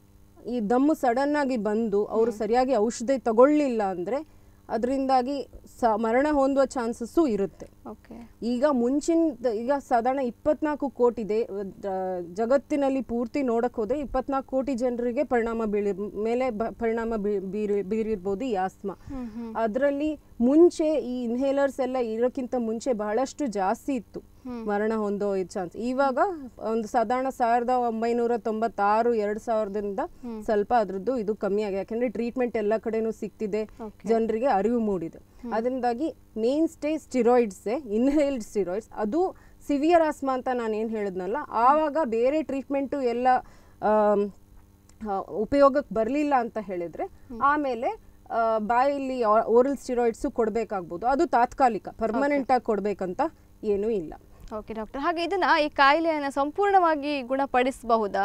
[SPEAKER 3] ಈ ದಮ್ಮು ಸಡನ್ ಆಗಿ ಬಂದು ಅವರು ಸರಿಯಾಗಿ ಔಷಧಿ ತಗೊಳ್ಳಿಲ್ಲ ಅಂದರೆ ಅದರಿಂದಾಗಿ ಸ ಮರಣ ಹೊಂದುವ ಚಾನ್ಸಸ್ಸು ಇರುತ್ತೆ
[SPEAKER 2] ಓಕೆ
[SPEAKER 3] ಈಗ ಮುಂಚಿನ ಈಗ ಸಾಧಾರಣ ಇಪ್ಪತ್ನಾಲ್ಕು ಕೋಟಿ ಇದೆ ಜ- ಜಗತ್ತಿನಲ್ಲಿ ಪೂರ್ತಿ ನೋಡಕ್ ಹೋದ್ರೆ ಇಪ್ಪತ್ನಾಲ್ಕು ಕೋಟಿ ಜನರಿಗೆ ಪರಿಣಾಮ ಬೀಳಿ ಮೇಲೆ ಬ- ಪರಿಣಾಮ ಬೀ- ಬೀರಿ ಬೀರಿರ್ಬೋದು ಈ ಆಸ್ಮಾ ಅದರಲ್ಲಿ ಮುಂಚೆ ಈ ಇನ್ಹೇಲರ್ಸ್ ಎಲ್ಲ ಇರೋಕ್ಕಿಂತ ಮುಂಚೆ ಬಹಳಷ್ಟು ಜಾಸ್ತಿ ಇತ್ತು ಮರಣ ಹೊಂದೋ ಚಾನ್ಸ್ ಇವಾಗ ಒಂದು ಸಾಧಾರಣ ಸಾವಿರದ ಒಂಬೈನೂರ ತೊಂಬತ್ತಾರು ಎರಡು ಸಾವಿರದಿಂದ ಸ್ವಲ್ಪ ಅದ್ರದ್ದು ಇದು ಕಮ್ಮಿ ಆಗಿದೆ ಯಾಕಂದ್ರೆ ಟ್ರೀಟ್ಮೆಂಟ್ ಎಲ್ಲ ಕಡೆನೂ ಸಿಗ್ತಿದೆ ಜನರಿಗೆ ಅರಿವು ಮೂಡಿದೆ ಅದರಿಂದಾಗಿ ಮೇನ್ ಸ್ಟೇ ಸ್ಟಿರಾಯ್ಡ್ಸೇ ಇನ್ಹೇಲ್ಡ್ ಸ್ಟಿರಾಯ್ಡ್ಸ್ ಅದು ಸಿವಿಯರ್ ಆಸ್ಮಾ ಅಂತ ನಾನು ಏನು ಹೇಳಿದ್ನಲ್ಲ ಆವಾಗ ಬೇರೆ ಟ್ರೀಟ್ಮೆಂಟು ಎಲ್ಲ ಆಮ್, ಆ, ಉಪಯೋಗಕ್ಕೆ ಬರಲಿಲ್ಲ ಅಂತ ಹೇಳಿದ್ರೆ ಆಮೇಲೆ ಆ, ಬಾಯಲ್ಲಿ ಓರಲ್ ಸ್ಟಿರಾಯ್ಡ್ಸು ಕೊಡಬೇಕಾಗ್ಬೋದು ಅದು ತಾತ್ಕಾಲಿಕ ಪರ್ಮನೆಂಟ್ ಆಗಿ ಕೊಡಬೇಕಂತ ಏನೂ ಇಲ್ಲ
[SPEAKER 2] ಓಕೆ ಡಾಕ್ಟರ್ ಹಾಗೆ ಇದನ್ನ ಈ ಕಾಯಿಲೆಯನ್ನು ಸಂಪೂರ್ಣವಾಗಿ ಗುಣಪಡಿಸಬಹುದಾ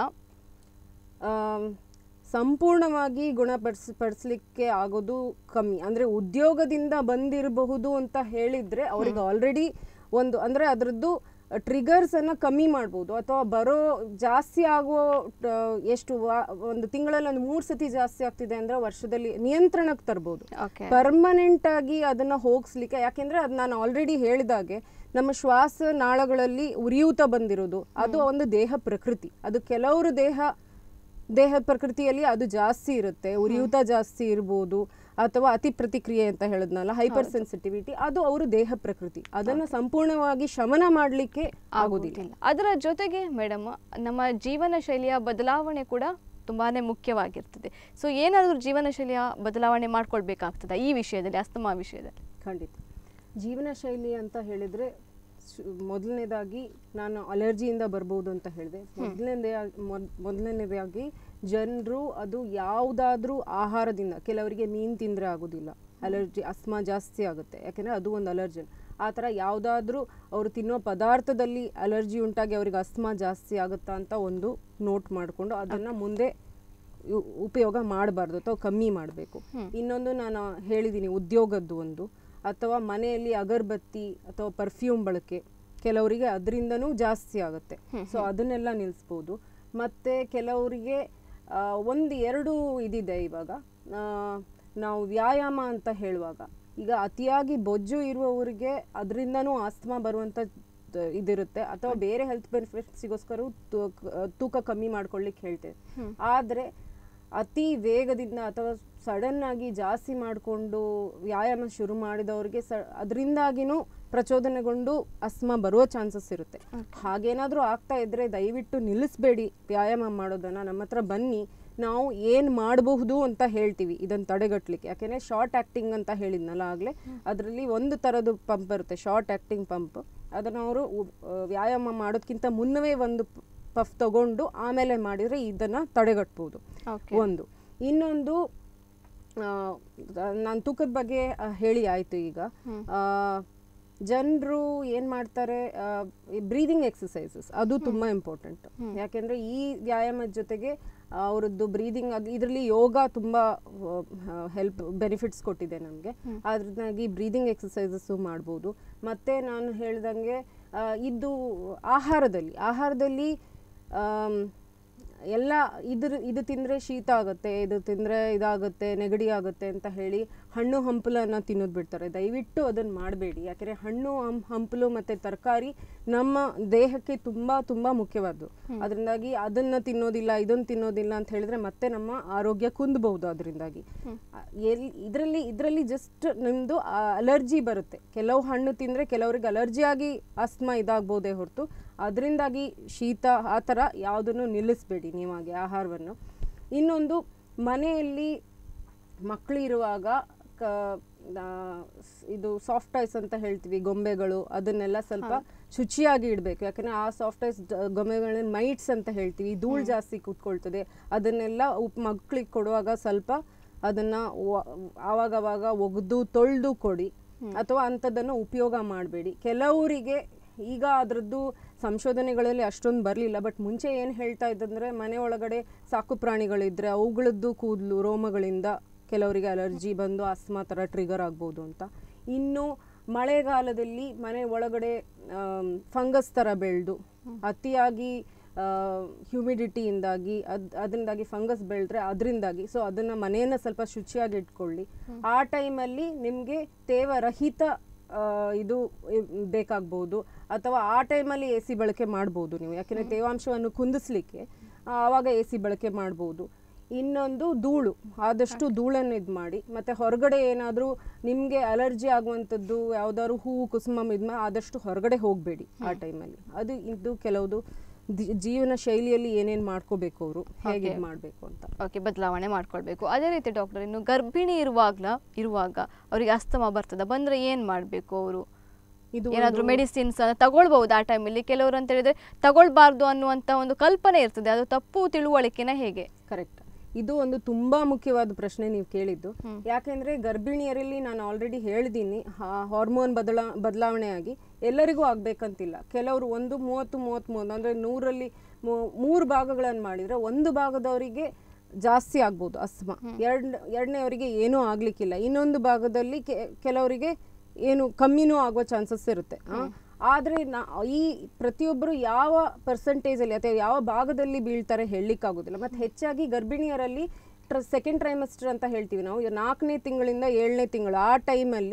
[SPEAKER 3] ಆಮ್, ಸಂಪೂರ್ಣವಾಗಿ ಗುಣಪಡಿಸ್ ಪಡಿಸ್ಲಿಕ್ಕೆ ಆಗೋದು ಕಮ್ಮಿ ಅಂದರೆ ಉದ್ಯೋಗದಿಂದ ಬಂದಿರಬಹುದು ಅಂತ ಹೇಳಿದರೆ ಅವರಿಗೆ ಆಲ್ರೆಡಿ ಒಂದು ಅಂದರೆ ಅದರದ್ದು ಟ್ರಿಗರ್ಸ್ ಅನ್ನ ಕಮ್ಮಿ ಮಾಡ್ಬೋದು ಅಥವಾ ಬರೋ ಜಾಸ್ತಿ ಆಗೋ ಟ- ಎಷ್ಟು ವಾ- ಒಂದು ತಿಂಗಳಲ್ಲಿ ಒಂದು ಮೂರು ಸತಿ ಜಾಸ್ತಿ ಆಗ್ತಿದೆ ಅಂದರೆ ವರ್ಷದಲ್ಲಿ ನಿಯಂತ್ರಣಕ್ಕೆ ತರ್ಬೋದು
[SPEAKER 2] ಓಕೆ
[SPEAKER 3] ಪರ್ಮನೆಂಟ್ ಆಗಿ ಅದನ್ನ ಹೋಗಿಸ್ಲಿಕ್ಕೆ ಯಾಕೆಂದ್ರೆ ಅದು ನಾನು ಆಲ್ರೆಡಿ ಹೇಳಿದಾಗೆ ನಮ್ಮ ಶ್ವಾಸ ನಾಳಗಳಲ್ಲಿ ಉರಿಯೂತ ಬಂದಿರೋದು ಅದು ಒಂದು ದೇಹ ಪ್ರಕೃತಿ ಅದು ಕೆಲವರು ದೇಹ ದೇಹದ ಪ್ರಕೃತಿಯಲ್ಲಿ ಅದು ಜಾಸ್ತಿ ಇರುತ್ತೆ ಉರಿಯೂತ ಜಾಸ್ತಿ ಇರ್ಬೋದು ಅಥವಾ ಅತಿ ಪ್ರತಿಕ್ರಿಯೆ ಅಂತ ಹೇಳಿದ್ನಲ್ಲ ಹೈಪರ್ ಸೆನ್ಸಿಟಿವಿಟಿ ಅದು ಅವರು ದೇಹ ಪ್ರಕೃತಿ ಅದನ್ನ ಸಂಪೂರ್ಣವಾಗಿ ಶಮನ ಮಾಡಲಿಕ್ಕೆ ಆಗೋದಿಲ್ಲ
[SPEAKER 2] ಆಗುದಿಲ್ಲ ಅದರ ಜೊತೆಗೆ ಮೇಡಮ್ ನಮ್ಮ ಜೀವನ ಶೈಲಿಯ ಬದಲಾವಣೆ ಕೂಡ ತುಂಬಾನೇ ಮುಖ್ಯವಾಗಿರ್ತದೆ ಸೊ ಏನಾದರೂ ಜೀವನ ಶೈಲಿಯ ಬದಲಾವಣೆ ಮಾಡ್ಕೊಳ್ಬೇಕಾಗ್ತದ ಈ ವಿಷಯದಲ್ಲಿ ಅಸ್ತಮಾ ವಿಷಯದಲ್ಲಿ
[SPEAKER 3] ಖಂಡಿತ ಜೀವನ ಶೈಲಿ ಅಂತ ಹೇಳಿದ್ರೆ ಶು- ಮೊದಲನೇದಾಗಿ ನಾನು ಅಲರ್ಜಿಯಿಂದ ಬರ್ಬೋದು ಅಂತ ಹೇಳಿದೆ ಮೊದಲನೇ ಮೊದಲನೇದಾಗಿ ಜನರು ಅದು ಯಾವುದಾದ್ರೂ ಆಹಾರದಿಂದ ಕೆಲವರಿಗೆ ಮೀನು ತಿಂದರೆ ಆಗೋದಿಲ್ಲ ಅಲರ್ಜಿ ಅಸ್ಮಾ ಜಾಸ್ತಿ ಆಗುತ್ತೆ ಯಾಕೆಂದರೆ ಅದು ಒಂದು ಅಲರ್ಜನ್ ಆ ಥರ ಯಾವುದಾದ್ರೂ ಅವರು ತಿನ್ನೋ ಪದಾರ್ಥದಲ್ಲಿ ಅಲರ್ಜಿ ಉಂಟಾಗಿ ಅವ್ರಿಗೆ ಅಸ್ಮಾ ಜಾಸ್ತಿ ಆಗುತ್ತಾ ಅಂತ ಒಂದು ನೋಟ್ ಮಾಡಿಕೊಂಡು ಅದನ್ನು ಮುಂದೆ ಉ- ಉಪಯೋಗ ಮಾಡಬಾರ್ದು ಅಥವಾ ಕಮ್ಮಿ ಮಾಡಬೇಕು ಇನ್ನೊಂದು ನಾನು ಹೇಳಿದ್ದೀನಿ ಉದ್ಯೋಗದ್ದು ಒಂದು ಅಥವಾ ಮನೆಯಲ್ಲಿ ಅಗರಬತ್ತಿ ಅಥವಾ ಪರ್ಫ್ಯೂಮ್ ಬಳಕೆ ಕೆಲವರಿಗೆ ಅದರಿಂದನೂ ಜಾಸ್ತಿ ಆಗುತ್ತೆ ಸೊ ಅದನ್ನೆಲ್ಲ ನಿಲ್ಲಿಸ್ಬೋದು ಮತ್ತು ಕೆಲವರಿಗೆ ಆ, ಒಂದು ಎರಡು ಇದಿದೆ ಇವಾಗ ಆ, ನಾವು ವ್ಯಾಯಾಮ ಅಂತ ಹೇಳುವಾಗ ಈಗ ಅತಿಯಾಗಿ ಬೊಜ್ಜು ಇರುವವರಿಗೆ ಅದರಿಂದನೂ ಆಸ್ತಮಾ ಬರುವಂಥ ತ- ಇದಿರುತ್ತೆ ಅಥವಾ ಬೇರೆ ಹೆಲ್ತ್ ಬೆನಿಫಿಟ್ಸಿಗೋಸ್ಕರ ತೂಕ ಕಮ್ಮಿ ಮಾಡ್ಕೊಳ್ಳಿಕ್ಕೆ ಹೇಳ್ತೇವೆ ಆದರೆ ಅತಿ ವೇಗದಿಂದ ಅಥವಾ ಸಡನ್ ಆಗಿ ಜಾಸ್ತಿ ಮಾಡಿಕೊಂಡು ವ್ಯಾಯಾಮ ಶುರು ಮಾಡಿದವ್ರಿಗೆ ಸ ಅದರಿಂದಾಗಿನೂ ಪ್ರಚೋದನೆಗೊಂಡು ಅಸ್ಮಾ ಬರುವ ಚಾನ್ಸಸ್ ಇರುತ್ತೆ ಹಾಗೇನಾದರೂ ಆಗ್ತಾ ಇದ್ರೆ ದಯವಿಟ್ಟು ನಿಲ್ಲಿಸ್ಬೇಡಿ ವ್ಯಾಯಾಮ ಮಾಡೋದನ್ನ ನಮ್ಮ ಹತ್ರ ಬನ್ನಿ ನಾವು ಏನು ಮಾಡಬಹುದು ಅಂತ ಹೇಳ್ತೀವಿ ಇದನ್ನು ತಡೆಗಟ್ಟಲಿಕ್ಕೆ ಯಾಕೆಂದರೆ ಶಾರ್ಟ್ ಆ್ಯಕ್ಟಿಂಗ್ ಅಂತ ಹೇಳಿದ್ನಲ್ಲ ಆಗಲೇ ಅದರಲ್ಲಿ ಒಂದು ಥರದ್ದು ಪಂಪ್ ಬರುತ್ತೆ ಶಾರ್ಟ್ ಆ್ಯಕ್ಟಿಂಗ್ ಪಂಪ್ ಅದನ್ನು ಅವರು ವ್ಯಾಯಾಮ ಮಾಡೋದಕ್ಕಿಂತ ಮುನ್ನವೇ ಒಂದು ಪಫ್ ತಗೊಂಡು ಆಮೇಲೆ ಮಾಡಿದರೆ ಇದನ್ನು ತಡೆಗಟ್ಬೋದು
[SPEAKER 2] Okay.
[SPEAKER 3] ಒಂದು ಇನ್ನೊಂದು ನಾನು ತೂಕದ ಬಗ್ಗೆ ಆ, ಹೇಳಿ ಆಯಿತು ಈಗ ಜನರು ಏನು ಮಾಡ್ತಾರೆ ಬ್ರೀದಿಂಗ್ ಎಕ್ಸಸೈಸಸ್ ಅದು ತುಂಬ ಇಂಪಾರ್ಟೆಂಟ್ ಯಾಕೆಂದರೆ ಈ ವ್ಯಾಯಾಮದ ಜೊತೆಗೆ ಅವರದ್ದು ಬ್ರೀದಿಂಗ್ ಅದು ಇದರಲ್ಲಿ ಯೋಗ ತುಂಬ ಹೆಲ್ಪ್ ಬೆನಿಫಿಟ್ಸ್ ಕೊಟ್ಟಿದೆ ನಮಗೆ ಅದ್ರಿಂದಾಗಿ ಬ್ರೀದಿಂಗ್ ಎಕ್ಸಸೈಸಸ್ಸು ಮಾಡ್ಬೋದು ಮತ್ತು ನಾನು ಹೇಳ್ದಂಗೆ ಆ, ಇದು ಆಹಾರದಲ್ಲಿ ಆಹಾರದಲ್ಲಿ ಆಮ್, ಎಲ್ಲ ಇದ್ರ ಇದು ತಿಂದರೆ ಶೀತ ಆಗುತ್ತೆ ಇದು ತಿಂದರೆ ಇದಾಗುತ್ತೆ ನೆಗಡಿ ಆಗುತ್ತೆ ಅಂತ ಹೇಳಿ ಹಣ್ಣು ಹಂಪಲನ್ನು ತಿನ್ನೋದು ಬಿಡ್ತಾರೆ ದಯವಿಟ್ಟು ಅದನ್ನು ಮಾಡಬೇಡಿ ಯಾಕೆಂದರೆ ಹಣ್ಣು ಹಂ ಹಂಪಲು ಮತ್ತು ತರಕಾರಿ ನಮ್ಮ ದೇಹಕ್ಕೆ ತುಂಬ ತುಂಬ ಮುಖ್ಯವಾದ್ದು ಅದರಿಂದಾಗಿ ಅದನ್ನು ತಿನ್ನೋದಿಲ್ಲ ಇದನ್ನು ತಿನ್ನೋದಿಲ್ಲ ಅಂತ ಹೇಳಿದ್ರೆ ಮತ್ತೆ ನಮ್ಮ ಆರೋಗ್ಯ ಕುಂದಬಹುದು ಅದರಿಂದಾಗಿ ಎಲ್ಲಿ ಇದರಲ್ಲಿ ಇದರಲ್ಲಿ ಜಸ್ಟ್ ನಿಮ್ಮದು ಅಲರ್ಜಿ ಬರುತ್ತೆ ಕೆಲವು ಹಣ್ಣು ತಿಂದರೆ ಕೆಲವರಿಗೆ ಅಲರ್ಜಿ ಆಗಿ ಆಸ್ಮಾ ಇದಾಗ್ಬೋದೇ ಹೊರತು ಅದರಿಂದಾಗಿ ಶೀತ ಆ ಥರ ಯಾವುದನ್ನು ನಿಲ್ಲಿಸಬೇಡಿ ನೀವಾಗೆ ಆಹಾರವನ್ನು ಇನ್ನೊಂದು ಮನೆಯಲ್ಲಿ ಮಕ್ಕಳಿರುವಾಗ ಕ ಆ, ಸ್- ಇದು ಸಾಫ್ಟ್ ಐಸ್ ಅಂತ ಹೇಳ್ತೀವಿ ಗೊಂಬೆಗಳು ಅದನ್ನೆಲ್ಲ ಸ್ವಲ್ಪ ಶುಚಿಯಾಗಿ ಇಡಬೇಕು ಯಾಕಂದರೆ ಆ ಸಾಫ್ಟ್ ಐಸ್ ಗೊಂಬೆಗಳನ್ನ ಮೈಟ್ಸ್ ಅಂತ ಹೇಳ್ತೀವಿ ಧೂಳು ಜಾಸ್ತಿ ಕೂತ್ಕೊಳ್ತದೆ ಅದನ್ನೆಲ್ಲ ಉಪ್ ಮಕ್ಕಳಿಗೆ ಕೊಡುವಾಗ ಸ್ವಲ್ಪ ಅದನ್ನು ಆವಾಗವಾಗ ಒಗೆದು ತೊಳೆದು ಕೊಡಿ ಅಥವಾ ಅಂಥದ್ದನ್ನು ಉಪಯೋಗ ಮಾಡಬೇಡಿ ಕೆಲವರಿಗೆ ಈಗ ಅದರದ್ದು ಸಂಶೋಧನೆಗಳಲ್ಲಿ ಅಷ್ಟೊಂದು ಬರಲಿಲ್ಲ ಬಟ್ ಮುಂಚೆ ಏನು ಹೇಳ್ತಾ ಇದ್ದಂದ್ರೆ ಮನೆ ಒಳಗಡೆ ಸಾಕು ಪ್ರಾಣಿಗಳಿದ್ರೆ ಅವುಗಳದ್ದು ಕೂದಲು ರೋಮಗಳಿಂದ ಕೆಲವರಿಗೆ ಅಲರ್ಜಿ ಬಂದು ಆಸ್ಮಾ ಥರ ಟ್ರಿಗರ್ ಆಗ್ಬೋದು ಅಂತ ಇನ್ನು ಮಳೆಗಾಲದಲ್ಲಿ ಮನೆ ಒಳಗಡೆ ಫಂಗಸ್ ಥರ ಬೆಳೆದು ಅತಿಯಾಗಿ ಹ್ಯೂಮಿಡಿಟಿಯಿಂದಾಗಿ ಅದ್ ಅದರಿಂದಾಗಿ ಫಂಗಸ್ ಬೆಳೆದ್ರೆ ಅದರಿಂದಾಗಿ ಸೊ ಅದನ್ನು ಮನೆಯನ್ನು ಸ್ವಲ್ಪ ಶುಚಿಯಾಗಿ ಇಟ್ಕೊಳ್ಳಿ ಆ ಟೈಮಲ್ಲಿ ನಿಮಗೆ ತೇವರಹಿತ ಆ, ಇದು ಇ- ಬೇಕಾಗ್ಬೋದು ಅಥವಾ ಆ ಟೈಮಲ್ಲಿ ಎ ಸಿ ಬಳಕೆ ಮಾಡ್ಬೋದು ನೀವು ಯಾಕೆಂದರೆ ತೇವಾಂಶವನ್ನು ಕುಂದಿಸ್ಲಿಕ್ಕೆ ಆ, ಆವಾಗ ಎ ಸಿ ಬಳಕೆ ಮಾಡ್ಬೋದು ಇನ್ನೊಂದು ಧೂಳು ಆದಷ್ಟು ಧೂಳನ್ನು ಇದು ಮಾಡಿ ಮತ್ತು ಹೊರಗಡೆ ಏನಾದರೂ ನಿಮಗೆ ಅಲರ್ಜಿ ಆಗುವಂಥದ್ದು ಯಾವ್ದಾದ್ರು ಹೂವು ಕುಸುಮ ಇದ್ಮ ಆದಷ್ಟು ಹೊರಗಡೆ ಹೋಗಬೇಡಿ ಆ ಟೈಮಲ್ಲಿ ಅದು ಇದು ಕೆಲವುದು ದಿ- ಜೀವನ ಶೈಲಿಯಲ್ಲಿ ಏನೇನು ಮಾಡ್ಕೋಬೇಕು ಅವರು ಹೇಗೆ ಇದು ಮಾಡಬೇಕು ಅಂತ
[SPEAKER 2] ಓಕೆ ಬದಲಾವಣೆ ಮಾಡ್ಕೊಳ್ಬೇಕು ಅದೇ ರೀತಿ ಡಾಕ್ಟರ್ ಇನ್ನು ಗರ್ಭಿಣಿ ಇರುವಾಗ್ಲ ಇರುವಾಗ ಅವರಿಗೆ ಅಸ್ತಮ ಬರ್ತದ ಬಂದ್ರೆ ಏನ್ ಮಾಡ್ಬೇಕು ಅವರು
[SPEAKER 3] ಇದು
[SPEAKER 2] ಏನಾದ್ರೂ ಮೆಡಿಸಿನ್ಸ್ ತಗೊಳ್ಬಹುದು ಆ ಟೈಮಲ್ಲಿ ಕೆಲವರು ಅಂತ ಹೇಳಿದ್ರೆ ತಗೊಳ್ಬಾರ್ದು ಅನ್ನುವಂತ ಒಂದು ಕಲ್ಪನೆ ಇರ್ತದೆ ಅದು ತಪ್ಪು ತಿಳುವಳಿಕೆನ ಹೇಗೆ
[SPEAKER 3] ಕರೆಕ್ಟ್ ಇದು ಒಂದು ತುಂಬಾ ಮುಖ್ಯವಾದ ಪ್ರಶ್ನೆ ನೀವು ಕೇಳಿದ್ದು ಯಾಕೆಂದ್ರೆ ಗರ್ಭಿಣಿಯರಲ್ಲಿ ನಾನು ಆಲ್ರೆಡಿ ಹೇಳಿದ್ದೀನಿ ಹಾರ್ಮೋನ್ ಬದಲಾ ಬದಲಾವಣೆ ಆಗಿ ಎಲ್ಲರಿಗೂ ಆಗ್ಬೇಕಂತಿಲ್ಲ ಕೆಲವರು ಒಂದು ಮೂವತ್ತು ಮೂವತ್ತ್ಮೂರು ಅಂದ್ರೆ ನೂರಲ್ಲಿ ಮೂ- ಮೂರು ಭಾಗಗಳನ್ನು ಮಾಡಿದ್ರೆ ಒಂದು ಭಾಗದವರಿಗೆ ಜಾಸ್ತಿ ಆಗ್ಬೋದು ಅಸ್ಮಾ ಎರಡ್ ಎರಡನೇವರಿಗೆ ಏನೂ ಆಗ್ಲಿಕ್ಕಿಲ್ಲ ಇನ್ನೊಂದು ಭಾಗದಲ್ಲಿ ಕೆ- ಕೆಲವರಿಗೆ ಏನು ಕಮ್ಮಿನೂ ಆಗುವ ಚಾನ್ಸಸ್ ಇರುತ್ತೆ ಆ? ಆದ್ರೆ ನಾ ಈ ಪ್ರತಿಯೊಬ್ಬರು ಯಾವ ಪರ್ಸೆಂಟೇಜಲ್ಲಿ ಅಥವಾ ಯಾವ ಭಾಗದಲ್ಲಿ ಬೀಳ್ತಾರೆ ಹೇಳಲಿಕ್ಕಾಗೋದಿಲ್ಲ ಮತ್ತು ಹೆಚ್ಚಾಗಿ ಗರ್ಭಿಣಿಯರಲ್ಲಿ ಟ್ರ ಸೆಕೆಂಡ್ ಟ್ರೈಮಸ್ಟರ್ ಅಂತ ಹೇಳ್ತೀವಿ ನಾವು ಈಗ ನಾಲ್ಕನೇ ತಿಂಗಳಿಂದ ಏಳನೇ ತಿಂಗಳು ಆ ಟೈಮಲ್ಲಿ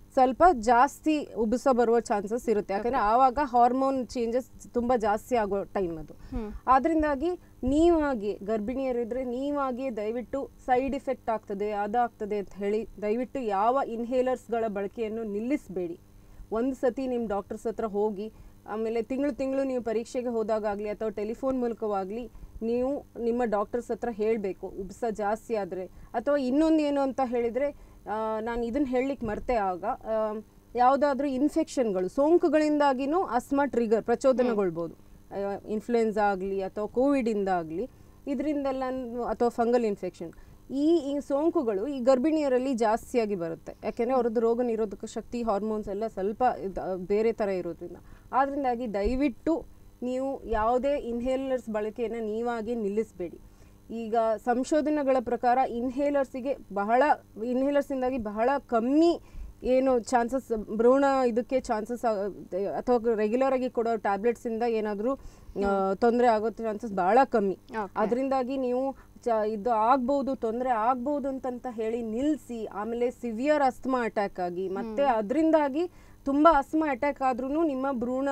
[SPEAKER 3] ಸ್ವಲ್ಪ ಜಾಸ್ತಿ ಉಬ್ಬಸ ಬರುವ ಚಾನ್ಸಸ್ ಇರುತ್ತೆ ಯಾಕಂದ್ರೆ ಆವಾಗ ಹಾರ್ಮೋನ್ ಚೇಂಜಸ್ ತುಂಬಾ ಜಾಸ್ತಿ ಆಗೋ ಟೈಮ್ ಅದು ಆದ್ರಿಂದಾಗಿ ನೀವಾಗಿ ಗರ್ಭಿಣಿಯರಿದ್ರೆ ನೀವಾಗಿ ದಯವಿಟ್ಟು ಸೈಡ್ ಇಫೆಕ್ಟ್ ಆಗ್ತದೆ ಅದಾಗ್ತದೆ ಅಂತ ಹೇಳಿ ದಯವಿಟ್ಟು ಯಾವ ಇನ್ಹೇಲರ್ಸ್ಗಳ ಬಳಕೆಯನ್ನು ನಿಲ್ಲಿಸಬೇಡಿ ಒಂದು ಸತಿ ನಿಮ್ಮ ಡಾಕ್ಟರ್ಸ್ ಹತ್ರ ಹೋಗಿ ಆಮೇಲೆ ತಿಂಗಳು ತಿಂಗಳು ನೀವು ಪರೀಕ್ಷೆಗೆ ಹೋದಾಗಲಿ ಅಥವಾ ಟೆಲಿಫೋನ್ ಮೂಲಕವಾಗಲಿ ನೀವು ನಿಮ್ಮ ಡಾಕ್ಟರ್ಸ್ ಹತ್ರ ಹೇಳಬೇಕು ಉಬ್ಸ ಜಾಸ್ತಿ ಆದರೆ ಅಥವಾ ಇನ್ನೊಂದು ಏನು ಅಂತ ಹೇಳಿದರೆ ನಾನು ಇದನ್ನು ಹೇಳಲಿಕ್ಕೆ ಮರ್ತೆ ಆಗ ಯಾವುದಾದ್ರೂ ಇನ್ಫೆಕ್ಷನ್ಗಳು ಸೋಂಕುಗಳಿಂದಾಗಿನೂ ಅಸ್ಮಾ ಟ್ರಿಗರ್ ಪ್ರಚೋದನೆಗೊಳ್ಬೋದು ಇನ್ಫ್ಲುಯೆನ್ಸಾ ಆಗಲಿ ಅಥವಾ ಕೋವಿಡಿಂದ ಆಗಲಿ ಇದರಿಂದೆಲ್ಲ ಅಥವಾ ಫಂಗಲ್ ಇನ್ಫೆಕ್ಷನ್ ಈ ಈ ಸೋಂಕುಗಳು ಈ ಗರ್ಭಿಣಿಯರಲ್ಲಿ ಜಾಸ್ತಿಯಾಗಿ ಬರುತ್ತೆ ಯಾಕೆಂದರೆ ಅವ್ರದ್ದು ರೋಗ ನಿರೋಧಕ ಶಕ್ತಿ ಹಾರ್ಮೋನ್ಸ್ ಎಲ್ಲ ಸ್ವಲ್ಪ ಇದ್- ಬೇರೆ ಥರ ಇರೋದ್ರಿಂದ ಆದ್ದರಿಂದಾಗಿ ದಯವಿಟ್ಟು ನೀವು ಯಾವುದೇ ಇನ್ಹೇಲರ್ಸ್ ಬಳಕೆಯನ್ನು ನೀವಾಗಿ ನಿಲ್ಲಿಸಬೇಡಿ ಈಗ ಸಂಶೋಧನೆಗಳ ಪ್ರಕಾರ ಇನ್ಹೇಲರ್ಸಿಗೆ ಬಹಳ ಇನ್ಹೇಲರ್ಸಿಂದಾಗಿ ಬಹಳ ಕಮ್ಮಿ ಏನು ಚಾನ್ಸಸ್ ಭ್ರೂಣ ಇದಕ್ಕೆ ಚಾನ್ಸಸ್ ಅಥವಾ ರೆಗ್ಯುಲರ್ ಆಗಿ ಕೊಡೋ ಟ್ಯಾಬ್ಲೆಟ್ಸಿಂದ ಏನಾದರೂ ತೊಂದರೆ ಆಗೋ ಚಾನ್ಸಸ್ ಬಹಳ ಕಮ್ಮಿ ಅದರಿಂದಾಗಿ ನೀವು ಚ ಇದು ಆಗ್ಬೋದು ತೊಂದರೆ ಆಗ್ಬೋದು ಅಂತಂತ ಹೇಳಿ ನಿಲ್ಲಿಸಿ ಆಮೇಲೆ ಸಿವಿಯರ್ ಅಸ್ತಮಾ ಅಟ್ಯಾಕ್ ಆಗಿ ಮತ್ತೆ ಅದರಿಂದಾಗಿ ತುಂಬ ಅಸ್ತಮಾ ಅಟ್ಯಾಕ್ ಆದ್ರೂ ನಿಮ್ಮ ಭ್ರೂಣ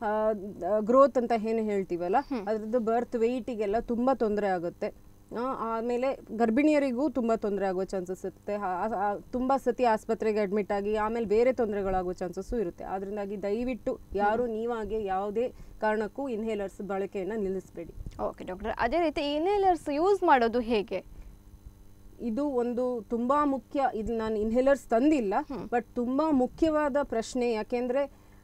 [SPEAKER 3] ಗ್ರೋತ್ ಅಂತ ಏನು ಹೇಳ್ತೀವಲ್ಲ ಅದ್ರದ್ದು ಬರ್ತ್ ವೆಯ್ಟಿಗೆಲ್ಲ ತುಂಬ ತೊಂದರೆ ಆಗುತ್ತೆ ಆ, ಆಮೇಲೆ ಗರ್ಭಿಣಿಯರಿಗೂ ತುಂಬ ತೊಂದರೆ ಆಗುವ ಚಾನ್ಸಸ್ ಇರುತ್ತೆ ಆ- ಆ- ಆ- ತುಂಬ ಸತಿ ಆಸ್ಪತ್ರೆಗೆ ಅಡ್ಮಿಟ್ ಆಗಿ ಆಮೇಲೆ ಬೇರೆ ತೊಂದರೆಗಳಾಗುವ ಚಾನ್ಸಸ್ಸು ಇರುತ್ತೆ ಅದರಿಂದಾಗಿ ದಯವಿಟ್ಟು ಯಾರು ನೀವಾಗೆ ಯಾವುದೇ ಕಾರಣಕ್ಕೂ ಇನ್ಹೇಲರ್ಸ್ ಬಳಕೆಯನ್ನು ನಿಲ್ಲಿಸಬೇಡಿ
[SPEAKER 2] ಓಕೆ ಡಾಕ್ಟರ್ ಅದೇ ರೀತಿ ಇನ್ಹೇಲರ್ಸ್ ಯೂಸ್ ಮಾಡೋದು ಹೇಗೆ
[SPEAKER 3] ಇದು ಒಂದು ತುಂಬಾ ಮುಖ್ಯ ಇದು ನಾನು ಇನ್ಹೇಲರ್ಸ್ ತಂದಿಲ್ಲ ಬಟ್ ತುಂಬಾ ಮುಖ್ಯವಾದ ಪ್ರಶ್ನೆ ಯಾಕೆಂದ್ರೆ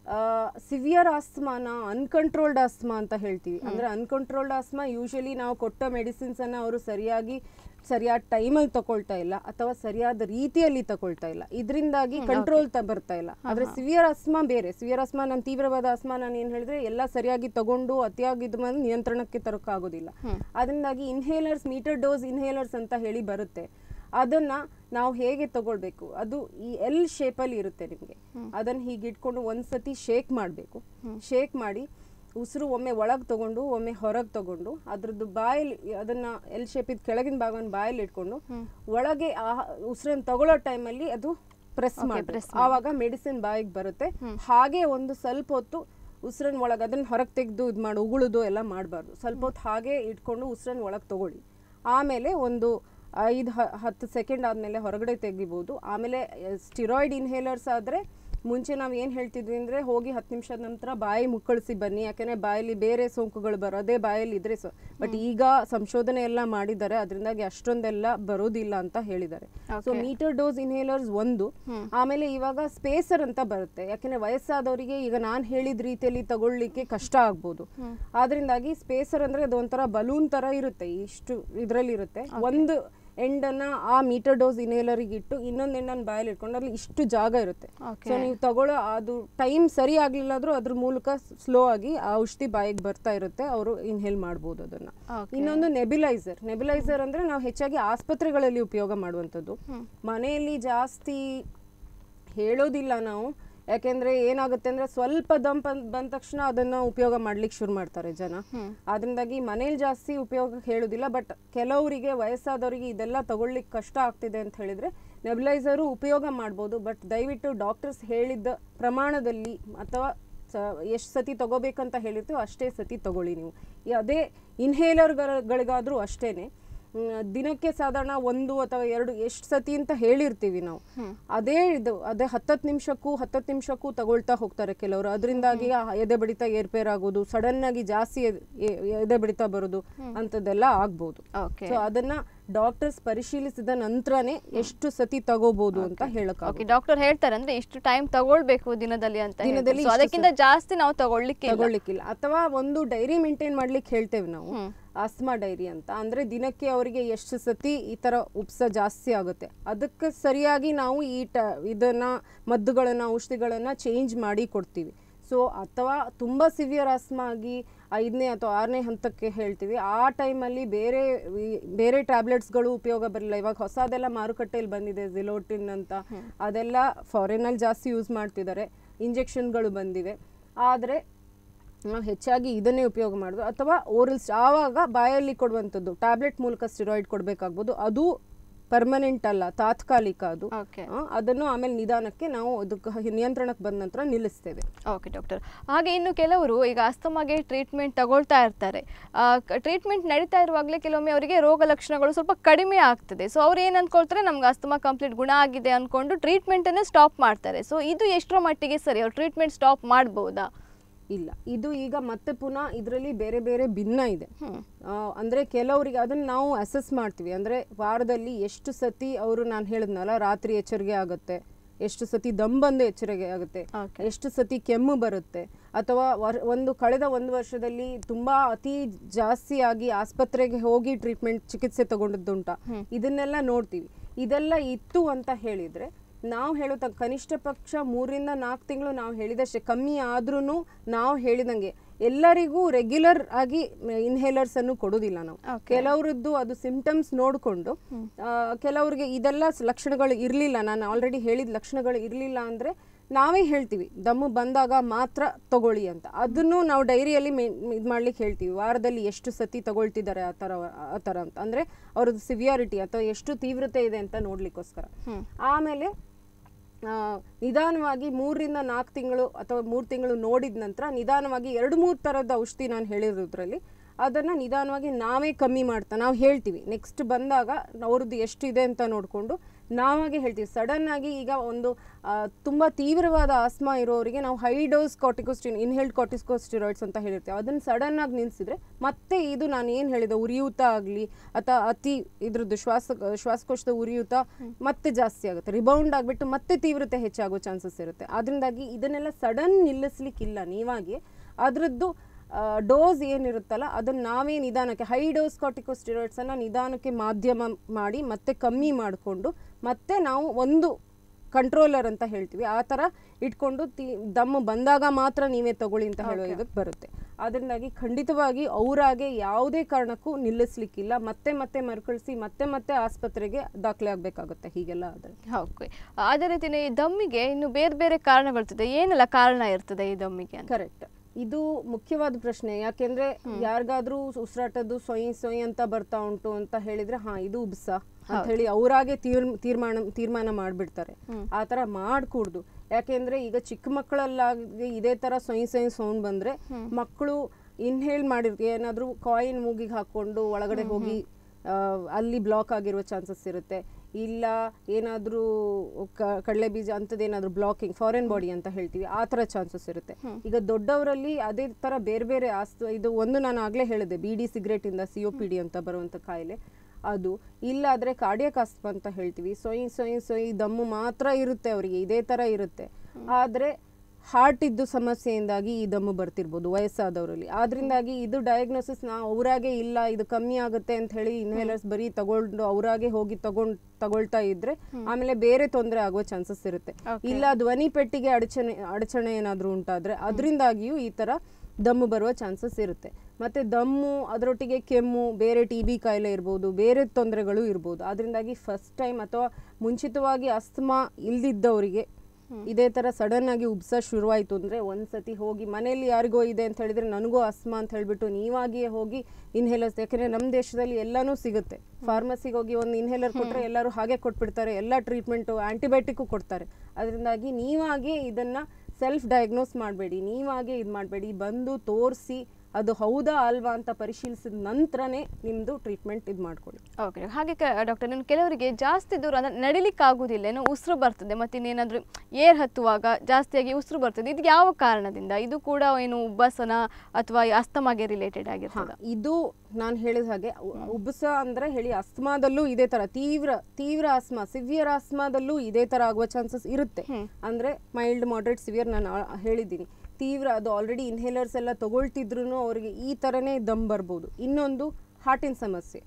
[SPEAKER 3] ಸಿವಿಯರ್ ಆಸ್ಮಾನ ಅನ್ಕಂಟ್ರೋಲ್ಡ್ ಆಸ್ಮಾ ಅಂತ ಹೇಳ್ತೀವಿ ಅಂದ್ರೆ ಅನ್ಕಂಟ್ರೋಲ್ಡ್ ಆಸ್ಮಾ ಯೂಶಲಿ ನಾವು ಕೊಟ್ಟ ಮೆಡಿಸಿನ್ಸ್ ಅನ್ನ ಅವರು ಸರಿಯಾಗಿ ಸರಿಯಾದ ಟೈಮಲ್ಲಿ ತಗೊಳ್ತಾ ಇಲ್ಲ ಅಥವಾ ಸರಿಯಾದ ರೀತಿಯಲ್ಲಿ ತಗೊಳ್ತಾ ಇಲ್ಲ ಇದರಿಂದಾಗಿ ಕಂಟ್ರೋಲ್ ತ ಬರ್ತಾ ಇಲ್ಲ ಆದ್ರೆ ಸಿವಿಯರ್ ಆಸ್ಮಾ ಬೇರೆ ಸಿವಿಯರ್ ಆಸ್ಮಾ ನಾನು ತೀವ್ರವಾದ ಆಸ್ಮಾ ನಾನು ಏನು ಹೇಳಿದ್ರೆ ಎಲ್ಲ ಸರಿಯಾಗಿ ತಗೊಂಡು ಅತಿಯಾಗಿ ಇದು ಮಾಡಿ ನಿಯಂತ್ರಣಕ್ಕೆ ತರೋಕ್ಕಾಗೋದಿಲ್ಲ ಅದರಿಂದಾಗಿ ಇನ್ಹೇಲರ್ಸ್ ಮೀಟರ್ ಡೋಸ್ ಇನ್ಹೇಲರ್ಸ್ ಅಂತ ಹೇಳಿ ಬರುತ್ತೆ ಅದನ್ನ ನಾವು ಹೇಗೆ ತಗೊಳ್ಬೇಕು ಅದು ಈ ಎಲ್ ಶೇಪಲ್ಲಿ ಇರುತ್ತೆ ನಿಮಗೆ ಅದನ್ನ ಹೀಗೆ ಇಟ್ಕೊಂಡು ಒಂದ್ಸತಿ ಶೇಕ್ ಮಾಡಬೇಕು ಶೇಕ್ ಮಾಡಿ ಉಸಿರು ಒಮ್ಮೆ ಒಳಗೆ ತಗೊಂಡು ಒಮ್ಮೆ ಹೊರಗೆ ತಗೊಂಡು ಅದ್ರದ್ದು ಬಾಯಲ್ಲಿ ಅದನ್ನ ಎಲ್ ಶೇಪಿದ ಕೆಳಗಿನ ಭಾಗವನ್ನು ಬಾಯಲ್ಲಿ ಇಟ್ಕೊಂಡು ಒಳಗೆ ಆ ಉಸಿರನ್ನು ತಗೊಳ್ಳೋ ಟೈಮಲ್ಲಿ ಅದು ಪ್ರೆಸ್ ಮಾಡಬೇಕು ಆವಾಗ ಮೆಡಿಸಿನ್ ಬಾಯಿಗೆ ಬರುತ್ತೆ ಹಾಗೆ ಒಂದು ಸ್ವಲ್ಪ ಹೊತ್ತು ಉಸಿರನ್ನ ಒಳಗೆ ಅದನ್ನ ಹೊರಗೆ ತೆಗೆದು ಇದು ಮಾಡಿ ಉಗುಳುದು ಎಲ್ಲ ಮಾಡಬಾರ್ದು ಸ್ವಲ್ಪ ಹೊತ್ತು ಹಾಗೆ ಇಟ್ಕೊಂಡು ಉಸಿರನ್ನ ಒಳಗೆ ತಗೊಳ್ಳಿ ಆಮೇಲೆ ಒಂದು ಐದು ಹತ್ತು ಸೆಕೆಂಡ್ ಆದಮೇಲೆ ಹೊರಗಡೆ ತೆಗಿಬೋದು ಆಮೇಲೆ ಸ್ಟಿರಾಯ್ಡ್ ಇನ್ಹೇಲರ್ಸ್ ಆದರೆ ಮುಂಚೆ ನಾವು ಏನು ಹೇಳ್ತಿದ್ವಿ ಅಂದರೆ ಹೋಗಿ ಹತ್ತು ನಿಮಿಷದ ನಂತರ ಬಾಯಿ ಮುಕ್ಕಳಿಸಿ ಬನ್ನಿ ಯಾಕೆಂದರೆ ಬಾಯಲ್ಲಿ ಬೇರೆ ಸೋಂಕುಗಳು ಬರೋದೇ ಬಾಯಲ್ಲಿ ಇದ್ರೆ ಸೊ ಬಟ್ ಈಗ ಸಂಶೋಧನೆ ಎಲ್ಲ ಮಾಡಿದ್ದಾರೆ ಅದರಿಂದಾಗಿ ಅಷ್ಟೊಂದೆಲ್ಲ ಬರೋದಿಲ್ಲ ಅಂತ ಹೇಳಿದ್ದಾರೆ ಸೊ ಮೀಟರ್ ಡೋಸ್ ಇನ್ಹೇಲರ್ಸ್ ಒಂದು ಆಮೇಲೆ ಇವಾಗ ಸ್ಪೇಸರ್ ಅಂತ ಬರುತ್ತೆ ಯಾಕೆಂದ್ರೆ ವಯಸ್ಸಾದವರಿಗೆ ಈಗ ನಾನು ಹೇಳಿದ ರೀತಿಯಲ್ಲಿ ತಗೊಳ್ಳಿಕ್ಕೆ ಕಷ್ಟ ಆಗ್ಬೋದು ಆದ್ರಿಂದಾಗಿ ಸ್ಪೇಸರ್ ಅಂದ್ರೆ ಅದು ಒಂಥರ ಬಲೂನ್ ತರ ಇರುತ್ತೆ ಇಷ್ಟು ಇದರಲ್ಲಿ ಇರುತ್ತೆ ಒಂದು ಎಂಡನ್ನ ಆ ಮೀಟರ್ ಡೋಸ್ ಇನ್ಹೇಲರಿಗೆ ಇಟ್ಟು ಇನ್ನೊಂದು ಎಂಡನ್ನ ಬಾಯಲ್ಲಿ ಇಟ್ಕೊಂಡು ಅಲ್ಲಿ ಇಷ್ಟು ಜಾಗ ಇರುತ್ತೆ ಸೊ ನೀವು ತಗೊಳ್ಳೋ ಅದು ಟೈಮ್ ಸರಿ ಆಗ್ಲಿಲ್ಲಾದ್ರೂ ಅದ್ರ ಮೂಲಕ ಸ್ಲೋ ಆಗಿ ಆ ಔಷಧಿ ಬಾಯಿಗೆ ಬರ್ತಾ ಇರುತ್ತೆ ಅವರು ಇನ್ಹೇಲ್ ಮಾಡ್ಬೋದು ಅದನ್ನ ಇನ್ನೊಂದು ನೆಬಿಲೈಸರ್ ನೆಬಿಲೈಸರ್ ಅಂದ್ರೆ ನಾವು ಹೆಚ್ಚಾಗಿ ಆಸ್ಪತ್ರೆಗಳಲ್ಲಿ ಉಪಯೋಗ ಮಾಡುವಂಥದ್ದು ಮನೆಯಲ್ಲಿ ಜಾಸ್ತಿ ಹೇಳೋದಿಲ್ಲ ನಾವು ಯಾಕೆಂದ್ರೆ ಏನಾಗುತ್ತೆ ಅಂದ್ರೆ ಸ್ವಲ್ಪ ದಮ್ ಬಂದ್- ಬಂದ ತಕ್ಷಣ ಅದನ್ನ ಉಪಯೋಗ ಮಾಡ್ಲಿಕ್ಕೆ ಶುರು ಮಾಡ್ತಾರೆ ಜನ ಅದರಿಂದಾಗಿ ಮನೇಲಿ ಜಾಸ್ತಿ ಉಪಯೋಗ ಹೇಳೋದಿಲ್ಲ ಬಟ್ ಕೆಲವರಿಗೆ ವಯಸ್ಸಾದವರಿಗೆ ಇದೆಲ್ಲ ತಗೊಳ್ಲಿಕ್ಕೆ ಕಷ್ಟ ಆಗ್ತಿದೆ ಅಂತ ಹೇಳಿದ್ರೆ ನೆಬಿಲೈಸರು ಉಪಯೋಗ ಮಾಡ್ಬೋದು ಬಟ್ ದಯವಿಟ್ಟು ಡಾಕ್ಟರ್ಸ್ ಹೇಳಿದ್ದ ಪ್ರಮಾಣದಲ್ಲಿ ಅಥವಾ ಎಷ್ಟು ಸತಿ ತಗೋಬೇಕಂತ ಹೇಳಿರ್ತೀವೋ ಅಷ್ಟೇ ಸತಿ ತಗೊಳ್ಳಿ ನೀವು ಈ ಅದೇ ಇನ್ಹೇಲರ್ಗಳಿಗಾದ್ರೂ ಅಷ್ಟೇನೆ ಮ್, ದಿನಕ್ಕೆ ಸಾಧಾರಣ ಒಂದು ಅಥವಾ ಎರಡು ಎಷ್ಟು ಸತಿ ಅಂತ ಹೇಳಿರ್ತೀವಿ ನಾವು ಅದೇ ಇದು ಅದೇ ಹತ್ತತ್ತು ನಿಮಿಷಕ್ಕೂ ಹತ್ತತ್ತು ನಿಮಿಷಕ್ಕೂ ತಗೊಳ್ತಾ ಹೋಗ್ತಾರೆ ಕೆಲವರು ಅದರಿಂದಾಗಿ ಆ ಎದೆ ಬಡಿತ ಏರ್ಪೇರ್ ಆಗೋದು ಸಡನ್ ಆಗಿ ಜಾಸ್ತಿ ಎದೆ- ಎ- ಎದೆ ಬಡಿತ ಬರೋದು ಅಂಥದ್ದೆಲ್ಲ ಆಗ್ಬೋದು
[SPEAKER 2] ಓಕೆ
[SPEAKER 3] ಸೊ ಅದನ್ನ ಡಾಕ್ಟರ್ಸ್ ಪರಿಶೀಲಿಸಿದ ನಂತರನೇ ಎಷ್ಟು ಸತಿ ತಗೋಬಹುದು ಅಂತ ಹೇಳಕ್
[SPEAKER 2] ಓಕೆ ಡಾಕ್ಟರ್ ಹೇಳ್ತಾರೆ ಅಂದ್ರೆ ಇಷ್ಟು ಟೈಮ್ ತಗೊಳ್ಬೇಕು ದಿನದಲ್ಲಿ ಅಂತ ಹೇಳ್ತಾರೆ.
[SPEAKER 3] ದಿನದಲ್ಲಿ
[SPEAKER 2] So,
[SPEAKER 3] ಇಷ್ಟು
[SPEAKER 2] ಅದಕ್ಕಿಂತ ಜಾಸ್ತಿ ನಾವು ತಗೊಳ್ಲಿಕ್ಕೆ ಇಲ್ಲ.
[SPEAKER 3] ತಗೊಳ್ಲಿಕ್ಕಿಲ್ಲ ಅಥವಾ ಒಂದು ಡೈರಿ ಮೇಂಟೈನ್ ಮಾಡ್ಲಿಕ್ಕೆ ಹೇಳ್ತೇವೆ ನಾವು ಆಸ್ಮಾ ಡೈರಿ ಅಂತ ಅಂದ್ರೆ ದಿನಕ್ಕೆ ಅವರಿಗೆ ಎಷ್ಟು ಸತಿ ಈ ತರ ಉಪ್ಸ ಜಾಸ್ತಿ ಆಗುತ್ತೆ ಅದಕ್ಕೆ ಸರಿಯಾಗಿ ನಾವು ಈ ಟ ಇದನ್ನ ಮದ್ದುಗಳನ್ನ ಔಷಧಿಗಳನ್ನ ಚೇಂಜ್ ಮಾಡಿ ಕೊಡ್ತೀವಿ ಸೊ ಅಥವಾ ತುಂಬಾ ಸಿವಿಯರ್ ಆಸ್ಮಾ ಆಗಿ ಐದನೇ ಅಥವಾ ಆರನೇ ಹಂತಕ್ಕೆ ಹೇಳ್ತೀವಿ ಆ ಟೈಮಲ್ಲಿ ಬೇರೆ ಈ- ಬೇರೆ ಟ್ಯಾಬ್ಲೆಟ್ಸ್ಗಳು ಉಪಯೋಗ ಬರಲಿಲ್ಲ ಇವಾಗ ಹೊಸದೆಲ್ಲ ಮಾರುಕಟ್ಟೆಯಲ್ಲಿ ಬಂದಿದೆ ಜಿಲೋಟಿನ್ ಅಂತ ಅದೆಲ್ಲ ಫಾರಿನಲ್ಲಿ ಜಾಸ್ತಿ ಯೂಸ್ ಮಾಡ್ತಿದ್ದಾರೆ ಇಂಜೆಕ್ಷನ್ಗಳು ಬಂದಿವೆ ಆದರೆ ನಾವು ಹೆಚ್ಚಾಗಿ ಇದನ್ನೇ ಉಪಯೋಗ ಮಾಡೋದು ಅಥವಾ ಓರಲ್ಸ್ ಆವಾಗ ಬಾಯಲ್ಲಿ ಕೊಡುವಂಥದ್ದು ಟ್ಯಾಬ್ಲೆಟ್ ಮೂಲಕ ಸ್ಟಿರಾಯ್ಡ್ ಕೊಡಬೇಕಾಗ್ಬೋದು ಅದು ಪರ್ಮನೆಂಟ್ ಅಲ್ಲ ತಾತ್ಕಾಲಿಕ ಅದು
[SPEAKER 2] ಓಕೆ
[SPEAKER 3] ಆ, ಅದನ್ನು ಆಮೇಲೆ ನಿಧಾನಕ್ಕೆ ನಾವು ಅದಕ್ಕೆ ನಿಯಂತ್ರಣಕ್ಕೆ ಬಂದ ನಂತರ ನಿಲ್ಲಿಸ್ತೇವೆ
[SPEAKER 2] ಓಕೆ ಡಾಕ್ಟರ್ ಹಾಗೆ ಇನ್ನು ಕೆಲವರು ಈಗ ಅಸ್ತಮಾಗೆ ಟ್ರೀಟ್ಮೆಂಟ್ ತಗೊಳ್ತಾ ಇರ್ತಾರೆ ಟ್ರೀಟ್ಮೆಂಟ್ ನಡೀತಾ ಇರುವಾಗಲೇ ಕೆಲವೊಮ್ಮೆ ಅವರಿಗೆ ರೋಗ ಲಕ್ಷಣಗಳು ಸ್ವಲ್ಪ ಕಡಿಮೆ ಆಗ್ತದೆ ಸೊ ಅವ್ರು ಏನು ಅಂದ್ಕೊಳ್ತಾರೆ ನಮ್ಗೆ ಅಸ್ತಮಾ ಕಂಪ್ಲೀಟ್ ಗುಣ ಆಗಿದೆ ಅಂದ್ಕೊಂಡು ಟ್ರೀಟ್ಮೆಂಟನ್ನು ಸ್ಟಾಪ್ ಮಾಡ್ತಾರೆ ಸೊ ಇದು ಎಷ್ಟರ ಮಟ್ಟಿಗೆ ಸರಿ ಅವ್ರು ಟ್ರೀಟ್ಮೆಂಟ್ ಸ್ಟಾಪ್ ಮಾಡ್ಬೋದಾ
[SPEAKER 3] ಇಲ್ಲ ಇದು ಈಗ ಮತ್ತೆ ಪುನಃ ಇದರಲ್ಲಿ ಬೇರೆ ಬೇರೆ ಭಿನ್ನ ಇದೆ ಆ, ಅಂದ್ರೆ ಕೆಲವರಿಗೆ ಅದನ್ನ ನಾವು ಅಸೆಸ್ ಮಾಡ್ತೀವಿ ಅಂದ್ರೆ ವಾರದಲ್ಲಿ ಎಷ್ಟು ಸತಿ ಅವರು ನಾನು ಹೇಳಿದ್ನಲ್ಲ ರಾತ್ರಿ ಎಚ್ಚರಿಕೆ ಆಗುತ್ತೆ ಎಷ್ಟು ಸತಿ ದಮ್ ಬಂದು ಎಚ್ಚರಿಕೆ ಆಗುತ್ತೆ
[SPEAKER 2] Okay.
[SPEAKER 3] ಎಷ್ಟು ಸತಿ ಕೆಮ್ಮು ಬರುತ್ತೆ ಅಥವಾ ವರ್- ಒಂದು ಕಳೆದ ಒಂದು ವರ್ಷದಲ್ಲಿ ತುಂಬಾ ಅತಿ ಜಾಸ್ತಿ ಆಗಿ ಆಸ್ಪತ್ರೆಗೆ ಹೋಗಿ ಟ್ರೀಟ್ಮೆಂಟ್ ಚಿಕಿತ್ಸೆ ತಗೊಂಡದ್ದುಂಟ ಇದನ್ನೆಲ್ಲ ನೋಡ್ತೀವಿ ಇದೆಲ್ಲ ಇತ್ತು ಅಂತ ಹೇಳಿದ್ರೆ ನಾವು ಹೇಳೋ ತ- ಕನಿಷ್ಠ ಪಕ್ಷ ಮೂರಿಂದ ನಾಲ್ಕು ತಿಂಗಳು ನಾವು ಹೇಳಿದಷ್ಟೇ ಕಮ್ಮಿ ಆದ್ರೂ ನಾವು ಹೇಳಿದಂಗೆ ಎಲ್ಲರಿಗೂ ರೆಗ್ಯುಲರ್ ಆಗಿ ಇನ್ಹೇಲರ್ಸ್ ಅನ್ನು ಕೊಡೋದಿಲ್ಲ ನಾವು
[SPEAKER 2] Okay.
[SPEAKER 3] ಕೆಲವರದ್ದು ಅದು ಸಿಂಪ್ಟಮ್ಸ್ ನೋಡಿಕೊಂಡು ಕೆಲವರಿಗೆ ಇದೆಲ್ಲ ಸ್- ಲಕ್ಷಣಗಳು ಇರಲಿಲ್ಲ ನಾನು ಆಲ್ರೆಡಿ ಹೇಳಿದ ಲಕ್ಷಣಗಳು ಇರಲಿಲ್ಲ ಅಂದರೆ ನಾವೇ ಹೇಳ್ತೀವಿ ದಮ್ಮು ಬಂದಾಗ ಮಾತ್ರ ತಗೊಳ್ಳಿ ಅಂತ ಅದನ್ನು ನಾವು ಡೈರಿಯಲ್ಲಿ ಇದು ಮಾಡ್ಲಿಕ್ಕೆ ಹೇಳ್ತೀವಿ ವಾರದಲ್ಲಿ ಎಷ್ಟು ಸತಿ ತಗೊಳ್ತಿದ್ದಾರೆ ಆ ಥರ ಆ ಥರ ಅಂತ ಅಂದರೆ ಅವ್ರದ್ದು ಸಿವಿಯಾರಿಟಿ ಅಥವಾ ಎಷ್ಟು ತೀವ್ರತೆ ಇದೆ ಅಂತ ನೋಡ್ಲಿಕ್ಕೋಸ್ಕರ ಆಮೇಲೆ ಆ, ನಿಧಾನವಾಗಿ ಮೂರರಿಂದ ನಾಲ್ಕು ತಿಂಗಳು ಅಥವಾ ಮೂರು ತಿಂಗಳು ನೋಡಿದ ನಂತರ ನಿಧಾನವಾಗಿ ಎರಡು ಮೂರು ಥರದ ಔಷಧಿ ನಾನು ಹೇಳಿರೋದ್ರಲ್ಲಿ ಅದನ್ನು ನಿಧಾನವಾಗಿ ನಾವೇ ಕಮ್ಮಿ ಮಾಡ್ತಾ ನಾವು ಹೇಳ್ತೀವಿ ನೆಕ್ಸ್ಟ್ ಬಂದಾಗ ಅವ್ರದ್ದು ಎಷ್ಟು ಇದೆ ಅಂತ ನೋಡಿಕೊಂಡು ನಾವಾಗೆ ಹೇಳ್ತೀವಿ ಸಡನ್ ಆಗಿ ಈಗ ಒಂದು ಆ, ತುಂಬ ತೀವ್ರವಾದ ಆಸ್ಮಾ ಇರೋರಿಗೆ ನಾವು high dose corticosteroid inhaled corticosteroids ಅಂತ ಹೇಳಿರ್ತೀವಿ ಅದನ್ನು ಸಡನ್ ಆಗಿ ನಿಲ್ಲಿಸಿದ್ರೆ ಮತ್ತೆ ಇದು ನಾನು ಏನು ಹೇಳಿದೆ ಉರಿಯೂತ ಆಗಲಿ ಅಥವಾ ಅತಿ ಇದ್ರದ್ದು ಶ್ವಾಸ ಶ್ವಾಸಕೋಶದ ಉರಿಯೂತ ಮತ್ತೆ ಜಾಸ್ತಿ ಆಗುತ್ತೆ ರಿಬೌಂಡ್ ಆಗಿಬಿಟ್ಟು ಮತ್ತೆ ತೀವ್ರತೆ ಹೆಚ್ಚಾಗೋ ಚಾನ್ಸಸ್ ಇರುತ್ತೆ ಅದರಿಂದಾಗಿ ಇದನ್ನೆಲ್ಲ ಸಡನ್ ನಿಲ್ಲಿಸ್ಲಿಕ್ಕಿಲ್ಲ ನೀವಾಗಿ ಅದರದ್ದು ಡೋಸ್ ಏನಿರುತ್ತಲ್ಲ ಅದನ್ನು ನಾವೇ ನಿಧಾನಕ್ಕೆ ಹೈ ಡೋಸ್ ಕಾರ್ಟಿಕೋಸ್ಟಿರಾಯ್ಡ್ಸನ್ನು ನಿಧಾನಕ್ಕೆ ಮಾಧ್ಯಮ ಮಾಡಿ ಮತ್ತೆ ಕಮ್ಮಿ ಮಾಡಿಕೊಂಡು ಮತ್ತೆ ನಾವು ಒಂದು ಕಂಟ್ರೋಲರ್ ಅಂತ ಹೇಳ್ತೀವಿ ಆ ಥರ ಇಟ್ಕೊಂಡು ತಿ ದಮ್ಮು ಬಂದಾಗ ಮಾತ್ರ ನೀವೇ ತಗೊಳ್ಳಿ ಅಂತ ಹೇಳೋ ಇದಕ್ಕೆ ಬರುತ್ತೆ ಅದರಿಂದಾಗಿ ಖಂಡಿತವಾಗಿ ಅವರಾಗೆ ಯಾವುದೇ ಕಾರಣಕ್ಕೂ ನಿಲ್ಲಿಸ್ಲಿಕ್ಕಿಲ್ಲ ಮತ್ತೆ ಮತ್ತೆ ಮರುಕಳಿಸಿ ಮತ್ತೆ ಮತ್ತೆ ಆಸ್ಪತ್ರೆಗೆ ದಾಖಲೆ ಆಗಬೇಕಾಗುತ್ತೆ ಹೀಗೆಲ್ಲ ಆದರೆ
[SPEAKER 2] ಓಕೆ ಅದೇ ರೀತಿನೇ ಈ ದಮ್ಮಿಗೆ ಇನ್ನು ಬೇರೆ ಬೇರೆ ಕಾರಣಗಳಿರ್ತದೆ ಏನೆಲ್ಲ ಕಾರಣ ಇರ್ತದೆ ಈ ದಮ್ಮಿಗೆ ಅಂತ
[SPEAKER 3] ಕರೆಕ್ಟ್ ಇದು ಮುಖ್ಯವಾದ ಪ್ರಶ್ನೆ ಯಾಕೆಂದ್ರೆ ಯಾರಿಗಾದ್ರೂ ಉಸಿರಾಟದ್ದು ಸೊಯ್ ಸೊಯ್ ಅಂತ ಬರ್ತಾ ಉಂಟು ಅಂತ ಹೇಳಿದ್ರೆ ಹಾ ಇದು ಉಬ್ಸ ಅಂತ ಹೇಳಿ ಅವರಾಗೆ ತೀರ್ ತೀರ್ಮಾನ ತೀರ್ಮಾನ ಮಾಡ್ಬಿಡ್ತಾರೆ ಆ ತರ ಮಾಡ್ಕೂಡ್ದು ಯಾಕೆಂದ್ರೆ ಈಗ ಚಿಕ್ಕ ಮಕ್ಕಳಲ್ಲಾಗಿ ಇದೇ ತರ ಸೊಯ್ ಸೊಯ್ ಸೌಂಡ್ ಬಂದ್ರೆ ಮಕ್ಕಳು ಇನ್ಹೇಲ್ ಮಾಡಿರ್ತೀವಿ ಏನಾದ್ರೂ ಕಾಯಿನ್ ಮೂಗಿಗೆ ಹಾಕೊಂಡು ಒಳಗಡೆ ಹೋಗಿ ಆ, ಅಲ್ಲಿ ಬ್ಲಾಕ್ ಆಗಿರುವ ಚಾನ್ಸಸ್ ಇರುತ್ತೆ ಇಲ್ಲ ಏನಾದರೂ ಕಡಲೆ ಬೀಜ ಅಂಥದ್ದೇನಾದ್ರೂ ಬ್ಲಾಕಿಂಗ್ ಫಾರಿನ್ ಬಾಡಿ ಅಂತ ಹೇಳ್ತೀವಿ ಆ ಥರ ಚಾನ್ಸಸ್ ಇರುತ್ತೆ ಈಗ ದೊಡ್ಡವರಲ್ಲಿ ಅದೇ ಥರ ಬೇರೆ ಬೇರೆ ಆಸ್ತ ಇದು ಒಂದು ನಾನು ಆಗಲೇ ಹೇಳಿದೆ ಬೀಡಿ ಸಿಗರೇಟಿಂದ ಸಿ ಒ ಪಿ ಡಿ ಅಂತ ಬರುವಂಥ ಕಾಯಿಲೆ ಅದು ಇಲ್ಲಾದರೆ ಕಾರ್ಡಿಯಕ್ ಆಸ್ಮ ಅಂತ ಹೇಳ್ತೀವಿ ಸೊಯ್ ಸೊಯ್ ಸೊಯ್ ದಮ್ಮು ಮಾತ್ರ ಇರುತ್ತೆ ಅವರಿಗೆ ಇದೇ ಥರ ಇರುತ್ತೆ ಆದರೆ ಹಾರ್ಟ್ ಇದ್ದು ಸಮಸ್ಯೆಯಿಂದಾಗಿ ಈ ದಮ್ಮು ಬರ್ತಿರ್ಬೋದು ವಯಸ್ಸಾದವರಲ್ಲಿ ಆದ್ರಿಂದಾಗಿ ಇದು ಡಯಾಗ್ನೋಸಿಸ್ ನಾ ಅವರಾಗೆ ಇಲ್ಲ ಇದು ಕಮ್ಮಿ ಆಗುತ್ತೆ ಅಂತ ಹೇಳಿ ಇನ್ಹೇಲರ್ಸ್ ಬರೀ ತಗೊಂಡು ಅವರಾಗೆ ಹೋಗಿ ತಗೊಂಡ್ ತಗೊಳ್ತಾ ಇದ್ರೆ ಆಮೇಲೆ ಬೇರೆ ತೊಂದರೆ ಆಗುವ ಚಾನ್ಸಸ್ ಇರುತ್ತೆ ಇಲ್ಲ ಧ್ವನಿ ಪೆಟ್ಟಿಗೆ ಅಡಚಣೆ ಅಡಚಣೆ ಏನಾದರೂ ಉಂಟಾದ್ರೆ ಅದರಿಂದಾಗಿಯೂ ಈ ತರ ದಮ್ಮು ಬರುವ ಚಾನ್ಸಸ್ ಇರುತ್ತೆ ಮತ್ತೆ ದಮ್ಮು ಅದರೊಟ್ಟಿಗೆ ಕೆಮ್ಮು ಬೇರೆ ಟಿ ಬಿ ಕಾಯಿಲೆ ಇರ್ಬೋದು ಬೇರೆ ತೊಂದರೆಗಳು ಇರ್ಬೋದು ಅದರಿಂದಾಗಿ ಫಸ್ಟ್ ಟೈಮ್ ಅಥವಾ ಮುಂಚಿತವಾಗಿ ಅಸ್ತಮಾ ಇಲ್ದಿದ್ದವರಿಗೆ ಇದೇ ಥರ ಸಡನ್ ಆಗಿ ಉಬ್ಸ ಶುರುವಾಯಿತು ಅಂದರೆ ಒಂದ್ಸತಿ ಹೋಗಿ ಮನೆಯಲ್ಲಿ ಯಾರಿಗೋ ಇದೆ ಅಂತ ಹೇಳಿದ್ರೆ ನನಗೂ ಅಸ್ಮಾ ಅಂತ ಹೇಳಿಬಿಟ್ಟು ನೀವಾಗಿಯೇ ಹೋಗಿ ಇನ್ಹೇಲರ್ಸ್ ಯಾಕೆಂದರೆ ನಮ್ಮ ದೇಶದಲ್ಲಿ ಎಲ್ಲನೂ ಸಿಗುತ್ತೆ ಫಾರ್ಮಸಿಗೆ ಹೋಗಿ ಒಂದು ಇನ್ಹೇಲರ್ ಕೊಟ್ಟರೆ ಎಲ್ಲರೂ ಹಾಗೆ ಕೊಟ್ಬಿಡ್ತಾರೆ ಎಲ್ಲ ಟ್ರೀಟ್ಮೆಂಟು ಆ್ಯಂಟಿಬಯೋಟಿಕ್ಕು ಕೊಡ್ತಾರೆ ಅದರಿಂದಾಗಿ ನೀವಾಗೇ ಇದನ್ನು ಸೆಲ್ಫ್ ಡಯಾಗ್ನೋಸ್ ಮಾಡಬೇಡಿ ನೀವಾಗೇ ಇದು ಮಾಡಬೇಡಿ ಬಂದು ತೋರಿಸಿ ಅದು ಹೌದಾ ಅಲ್ವಾ ಅಂತ ಪರಿಶೀಲಿಸಿದ ನಂತರನೇ ನಿಮ್ಮದು ಟ್ರೀಟ್ಮೆಂಟ್ ಇದು ಮಾಡ್ಕೊಳ್ಳಿ
[SPEAKER 2] ಓಕೆ ಹಾಗೆ ಡಾಕ್ಟರ್ ಇನ್ನು ಕೆಲವರಿಗೆ ಜಾಸ್ತಿ ದೂರ ಅಂದರೆ ನಡಿಲಿಕ್ಕೆ ಆಗುದಿಲ್ಲ ಏನೋ ಉಸಿರು ಬರ್ತದೆ ಮತ್ತು ಇನ್ನೇನಾದರೂ ಏರ್ ಹತ್ತುವಾಗ ಜಾಸ್ತಿಯಾಗಿ ಉಸಿರು ಬರ್ತದೆ ಇದು ಯಾವ ಕಾರಣದಿಂದ ಇದು ಕೂಡ ಏನು ಉಬ್ಬಸನ ಅಥವಾ ಅಸ್ತಮಾಗೆ ರಿಲೇಟೆಡ್ ಆಗಿರ್ತದೆ
[SPEAKER 3] ಇದು ನಾನು ಹೇಳಿದ ಹಾಗೆ ಉ- ಉಬ್ಬಸ ಅಂದ್ರೆ ಹೇಳಿ ಅಸ್ಮಾದಲ್ಲೂ ಇದೇ ತರ ತೀವ್ರ ತೀವ್ರ ಆಸ್ಮಾ ಸಿವಿಯರ್ ಆಸ್ಮಾದಲ್ಲೂ ಇದೇ ತರ ಆಗುವ ಚಾನ್ಸಸ್ ಇರುತ್ತೆ ಅಂದ್ರೆ ಮೈಲ್ಡ್ ಮಾಡ್ರೇಟ್ ಸಿವಿಯರ್ ನಾನು ಆ- ಹೇಳಿದ್ದೀನಿ ತೀವ್ರ ಅದು ಆಲ್ರೆಡಿ ಇನ್ಹೇಲರ್ಸ್ ಎಲ್ಲ ತಗೊಳ್ತಿದ್ರು ಅವರಿಗೆ ಈ ಥರನೇ ದಮ್ ಬರ್ಬೋದು ಇನ್ನೊಂದು ಹಾರ್ಟಿನ ಸಮಸ್ಯೆ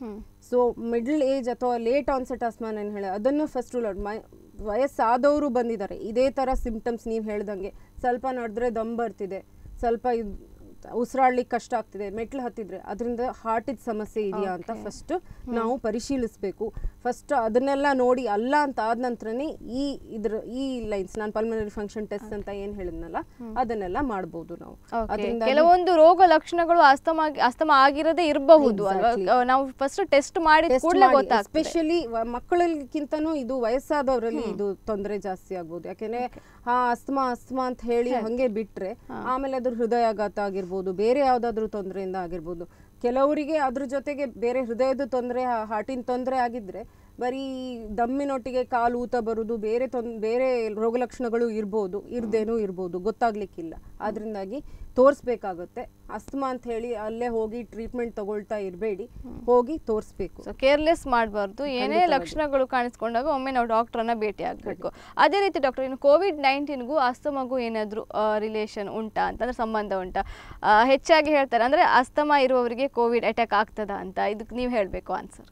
[SPEAKER 3] ಸೊ ಮಿಡ್ಲ್ ಏಜ್ ಅಥವಾ ಲೇಟ್ ಆನ್ಸೆಟ್ ಆಸ್ಮಾ ನಾನು ಹೇಳಿ ಅದನ್ನು ಫಸ್ಟ್ ರೂಲ್ ಔಟ್ ಮೈ ವಯಸ್ಸಾದವರು ಬಂದಿದ್ದಾರೆ ಇದೇ ಥರ ಸಿಂಪ್ಟಮ್ಸ್ ನೀವು ಹೇಳ್ದಂಗೆ ಸ್ವಲ್ಪ ನಡೆದ್ರೆ ದಮ್ ಬರ್ತಿದೆ ಸ್ವಲ್ಪ ಇದು ಉಸಿರಾಡ್ಲಿಕ್ಕೆ ಕಷ್ಟ ಆಗ್ತಿದೆ ಮೆಟ್ಲು ಹತ್ತಿದ್ರೆ ಅದರಿಂದ ಹಾರ್ಟಿದ ಸಮಸ್ಯೆ ಇದೆಯಾ ಅಂತ ಫಸ್ಟ್ ನಾವು ಪರಿಶೀಲಿಸಬೇಕು ಫಸ್ಟ್ ಅದನ್ನೆಲ್ಲ ನೋಡಿ ಅಲ್ಲ ಅಂತ ಆದ ನಂತರನೇ ಈ ಇದ್ರ ಈ ಲೈನ್ಸ್ ನಾನು ಪಲ್ಮನರಿ ಫಂಕ್ಷನ್ ಟೆಸ್ಟ್ ಅಂತ ಏನ್ ಹೇಳಿದ್ನಲ್ಲ ಅದನ್ನೆಲ್ಲ ಮಾಡ್ಬೋದು ನಾವು
[SPEAKER 2] Okay.
[SPEAKER 3] ಅದರಿಂದಾಗಿ-
[SPEAKER 2] ಕೆಲವೊಂದು ರೋಗ ಲಕ್ಷಣಗಳು ಅಸ್ತಮ ಅಸ್ತಮ ಆಗಿರದೇ ಇರಬಹುದು ಅಲ್ವಾ
[SPEAKER 3] Exactly.
[SPEAKER 2] ಅಹ್, ನಾವು ಫಸ್ಟ್ ಟೆಸ್ಟ್ ಮಾಡಿದ
[SPEAKER 3] ಟೆಸ್ಟ್
[SPEAKER 2] ಕೂಡಲೇ
[SPEAKER 3] ಮಾಡಿ
[SPEAKER 2] ಗೊತ್ತಾಗ್ತದೆ
[SPEAKER 3] ಎಸ್ಪೆಷಲಿ ಮಕ್ಕಳಿಗಿಂತನೂ ಇದು ವಯಸ್ಸಾದವರಲ್ಲಿ ಇದು ತೊಂದರೆ ಜಾಸ್ತಿ ಆಗ್ಬೋದು ಯಾಕೆಂದ್ರೆ ಹಾ ಅಸ್ತಮಾ ಅಸ್ತಮಾ ಅಂತ ಹೇಳಿ ಹಂಗೆ ಬಿಟ್ರೆ ಆಮೇಲೆ ಅದ್ರ ಹೃದಯಾಘಾತ ಆಗಿರ್ಬೋದು ಬೇರೆ ಯಾವ್ದಾದ್ರು ತೊಂದರೆಯಿಂದ ಆಗಿರ್ಬೋದು ಕೆಲವರಿಗೆ ಅದ್ರ ಜೊತೆಗೆ ಬೇರೆ ಹೃದಯದ ತೊಂದರೆ ಹಾರ್ಟಿನ ತೊಂದರೆ ಆಗಿದ್ರೆ ಬರೀ ದಮ್ಮಿನೊಟ್ಟಿಗೆ ಕಾಲು ಊತ ಬರುದು ಬೇರೆ ತೊಂದ್ ಬೇರೆ ರೋಗ ಲಕ್ಷಣಗಳು ಇರ್ಬೋದು ಇರ್ದೇನೂ ಇರ್ಬೋದು ಗೊತ್ತಾಗ್ಲಿಕ್ಕಿಲ್ಲ ಆದ್ರಿಂದಾಗಿ ತೋರಿಸ್ಬೇಕಾಗುತ್ತೆ ಅಸ್ತಮಾ ಅಂತ ಹೇಳಿ ಅಲ್ಲೇ ಹೋಗಿ ಟ್ರೀಟ್ಮೆಂಟ್ ತಗೊಳ್ತಾ ಇರಬೇಡಿ ಹೋಗಿ ತೋರಿಸ್ಬೇಕು
[SPEAKER 2] ಸೊ ಕೇರ್ಲೆಸ್ ಮಾಡಬಾರ್ದು ಏನೇ ಲಕ್ಷಣಗಳು ಕಾಣಿಸ್ಕೊಂಡಾಗ ಒಮ್ಮೆ ನಾವು ಡಾಕ್ಟರ್ನ ಭೇಟಿ ಆಗಬೇಕು ಅದೇ ರೀತಿ ಡಾಕ್ಟರ್ ಇನ್ನು ಕೋವಿಡ್ ನೈನ್ಟೀನ್ಗೂ ಅಸ್ತಮಗೂ ಏನಾದರೂ ರಿಲೇಷನ್ ಉಂಟಾ ಅಂತಂದ್ರೆ ಸಂಬಂಧ ಉಂಟಾ ಆ, ಹೆಚ್ಚಾಗಿ ಹೇಳ್ತಾರೆ ಅಂದರೆ ಅಸ್ತಮ ಇರುವವರಿಗೆ ಕೋವಿಡ್ ಅಟ್ಯಾಕ್ ಆಗ್ತದಾ ಅಂತ ಇದಕ್ಕೆ ನೀವು ಹೇಳಬೇಕು ಆನ್ಸರ್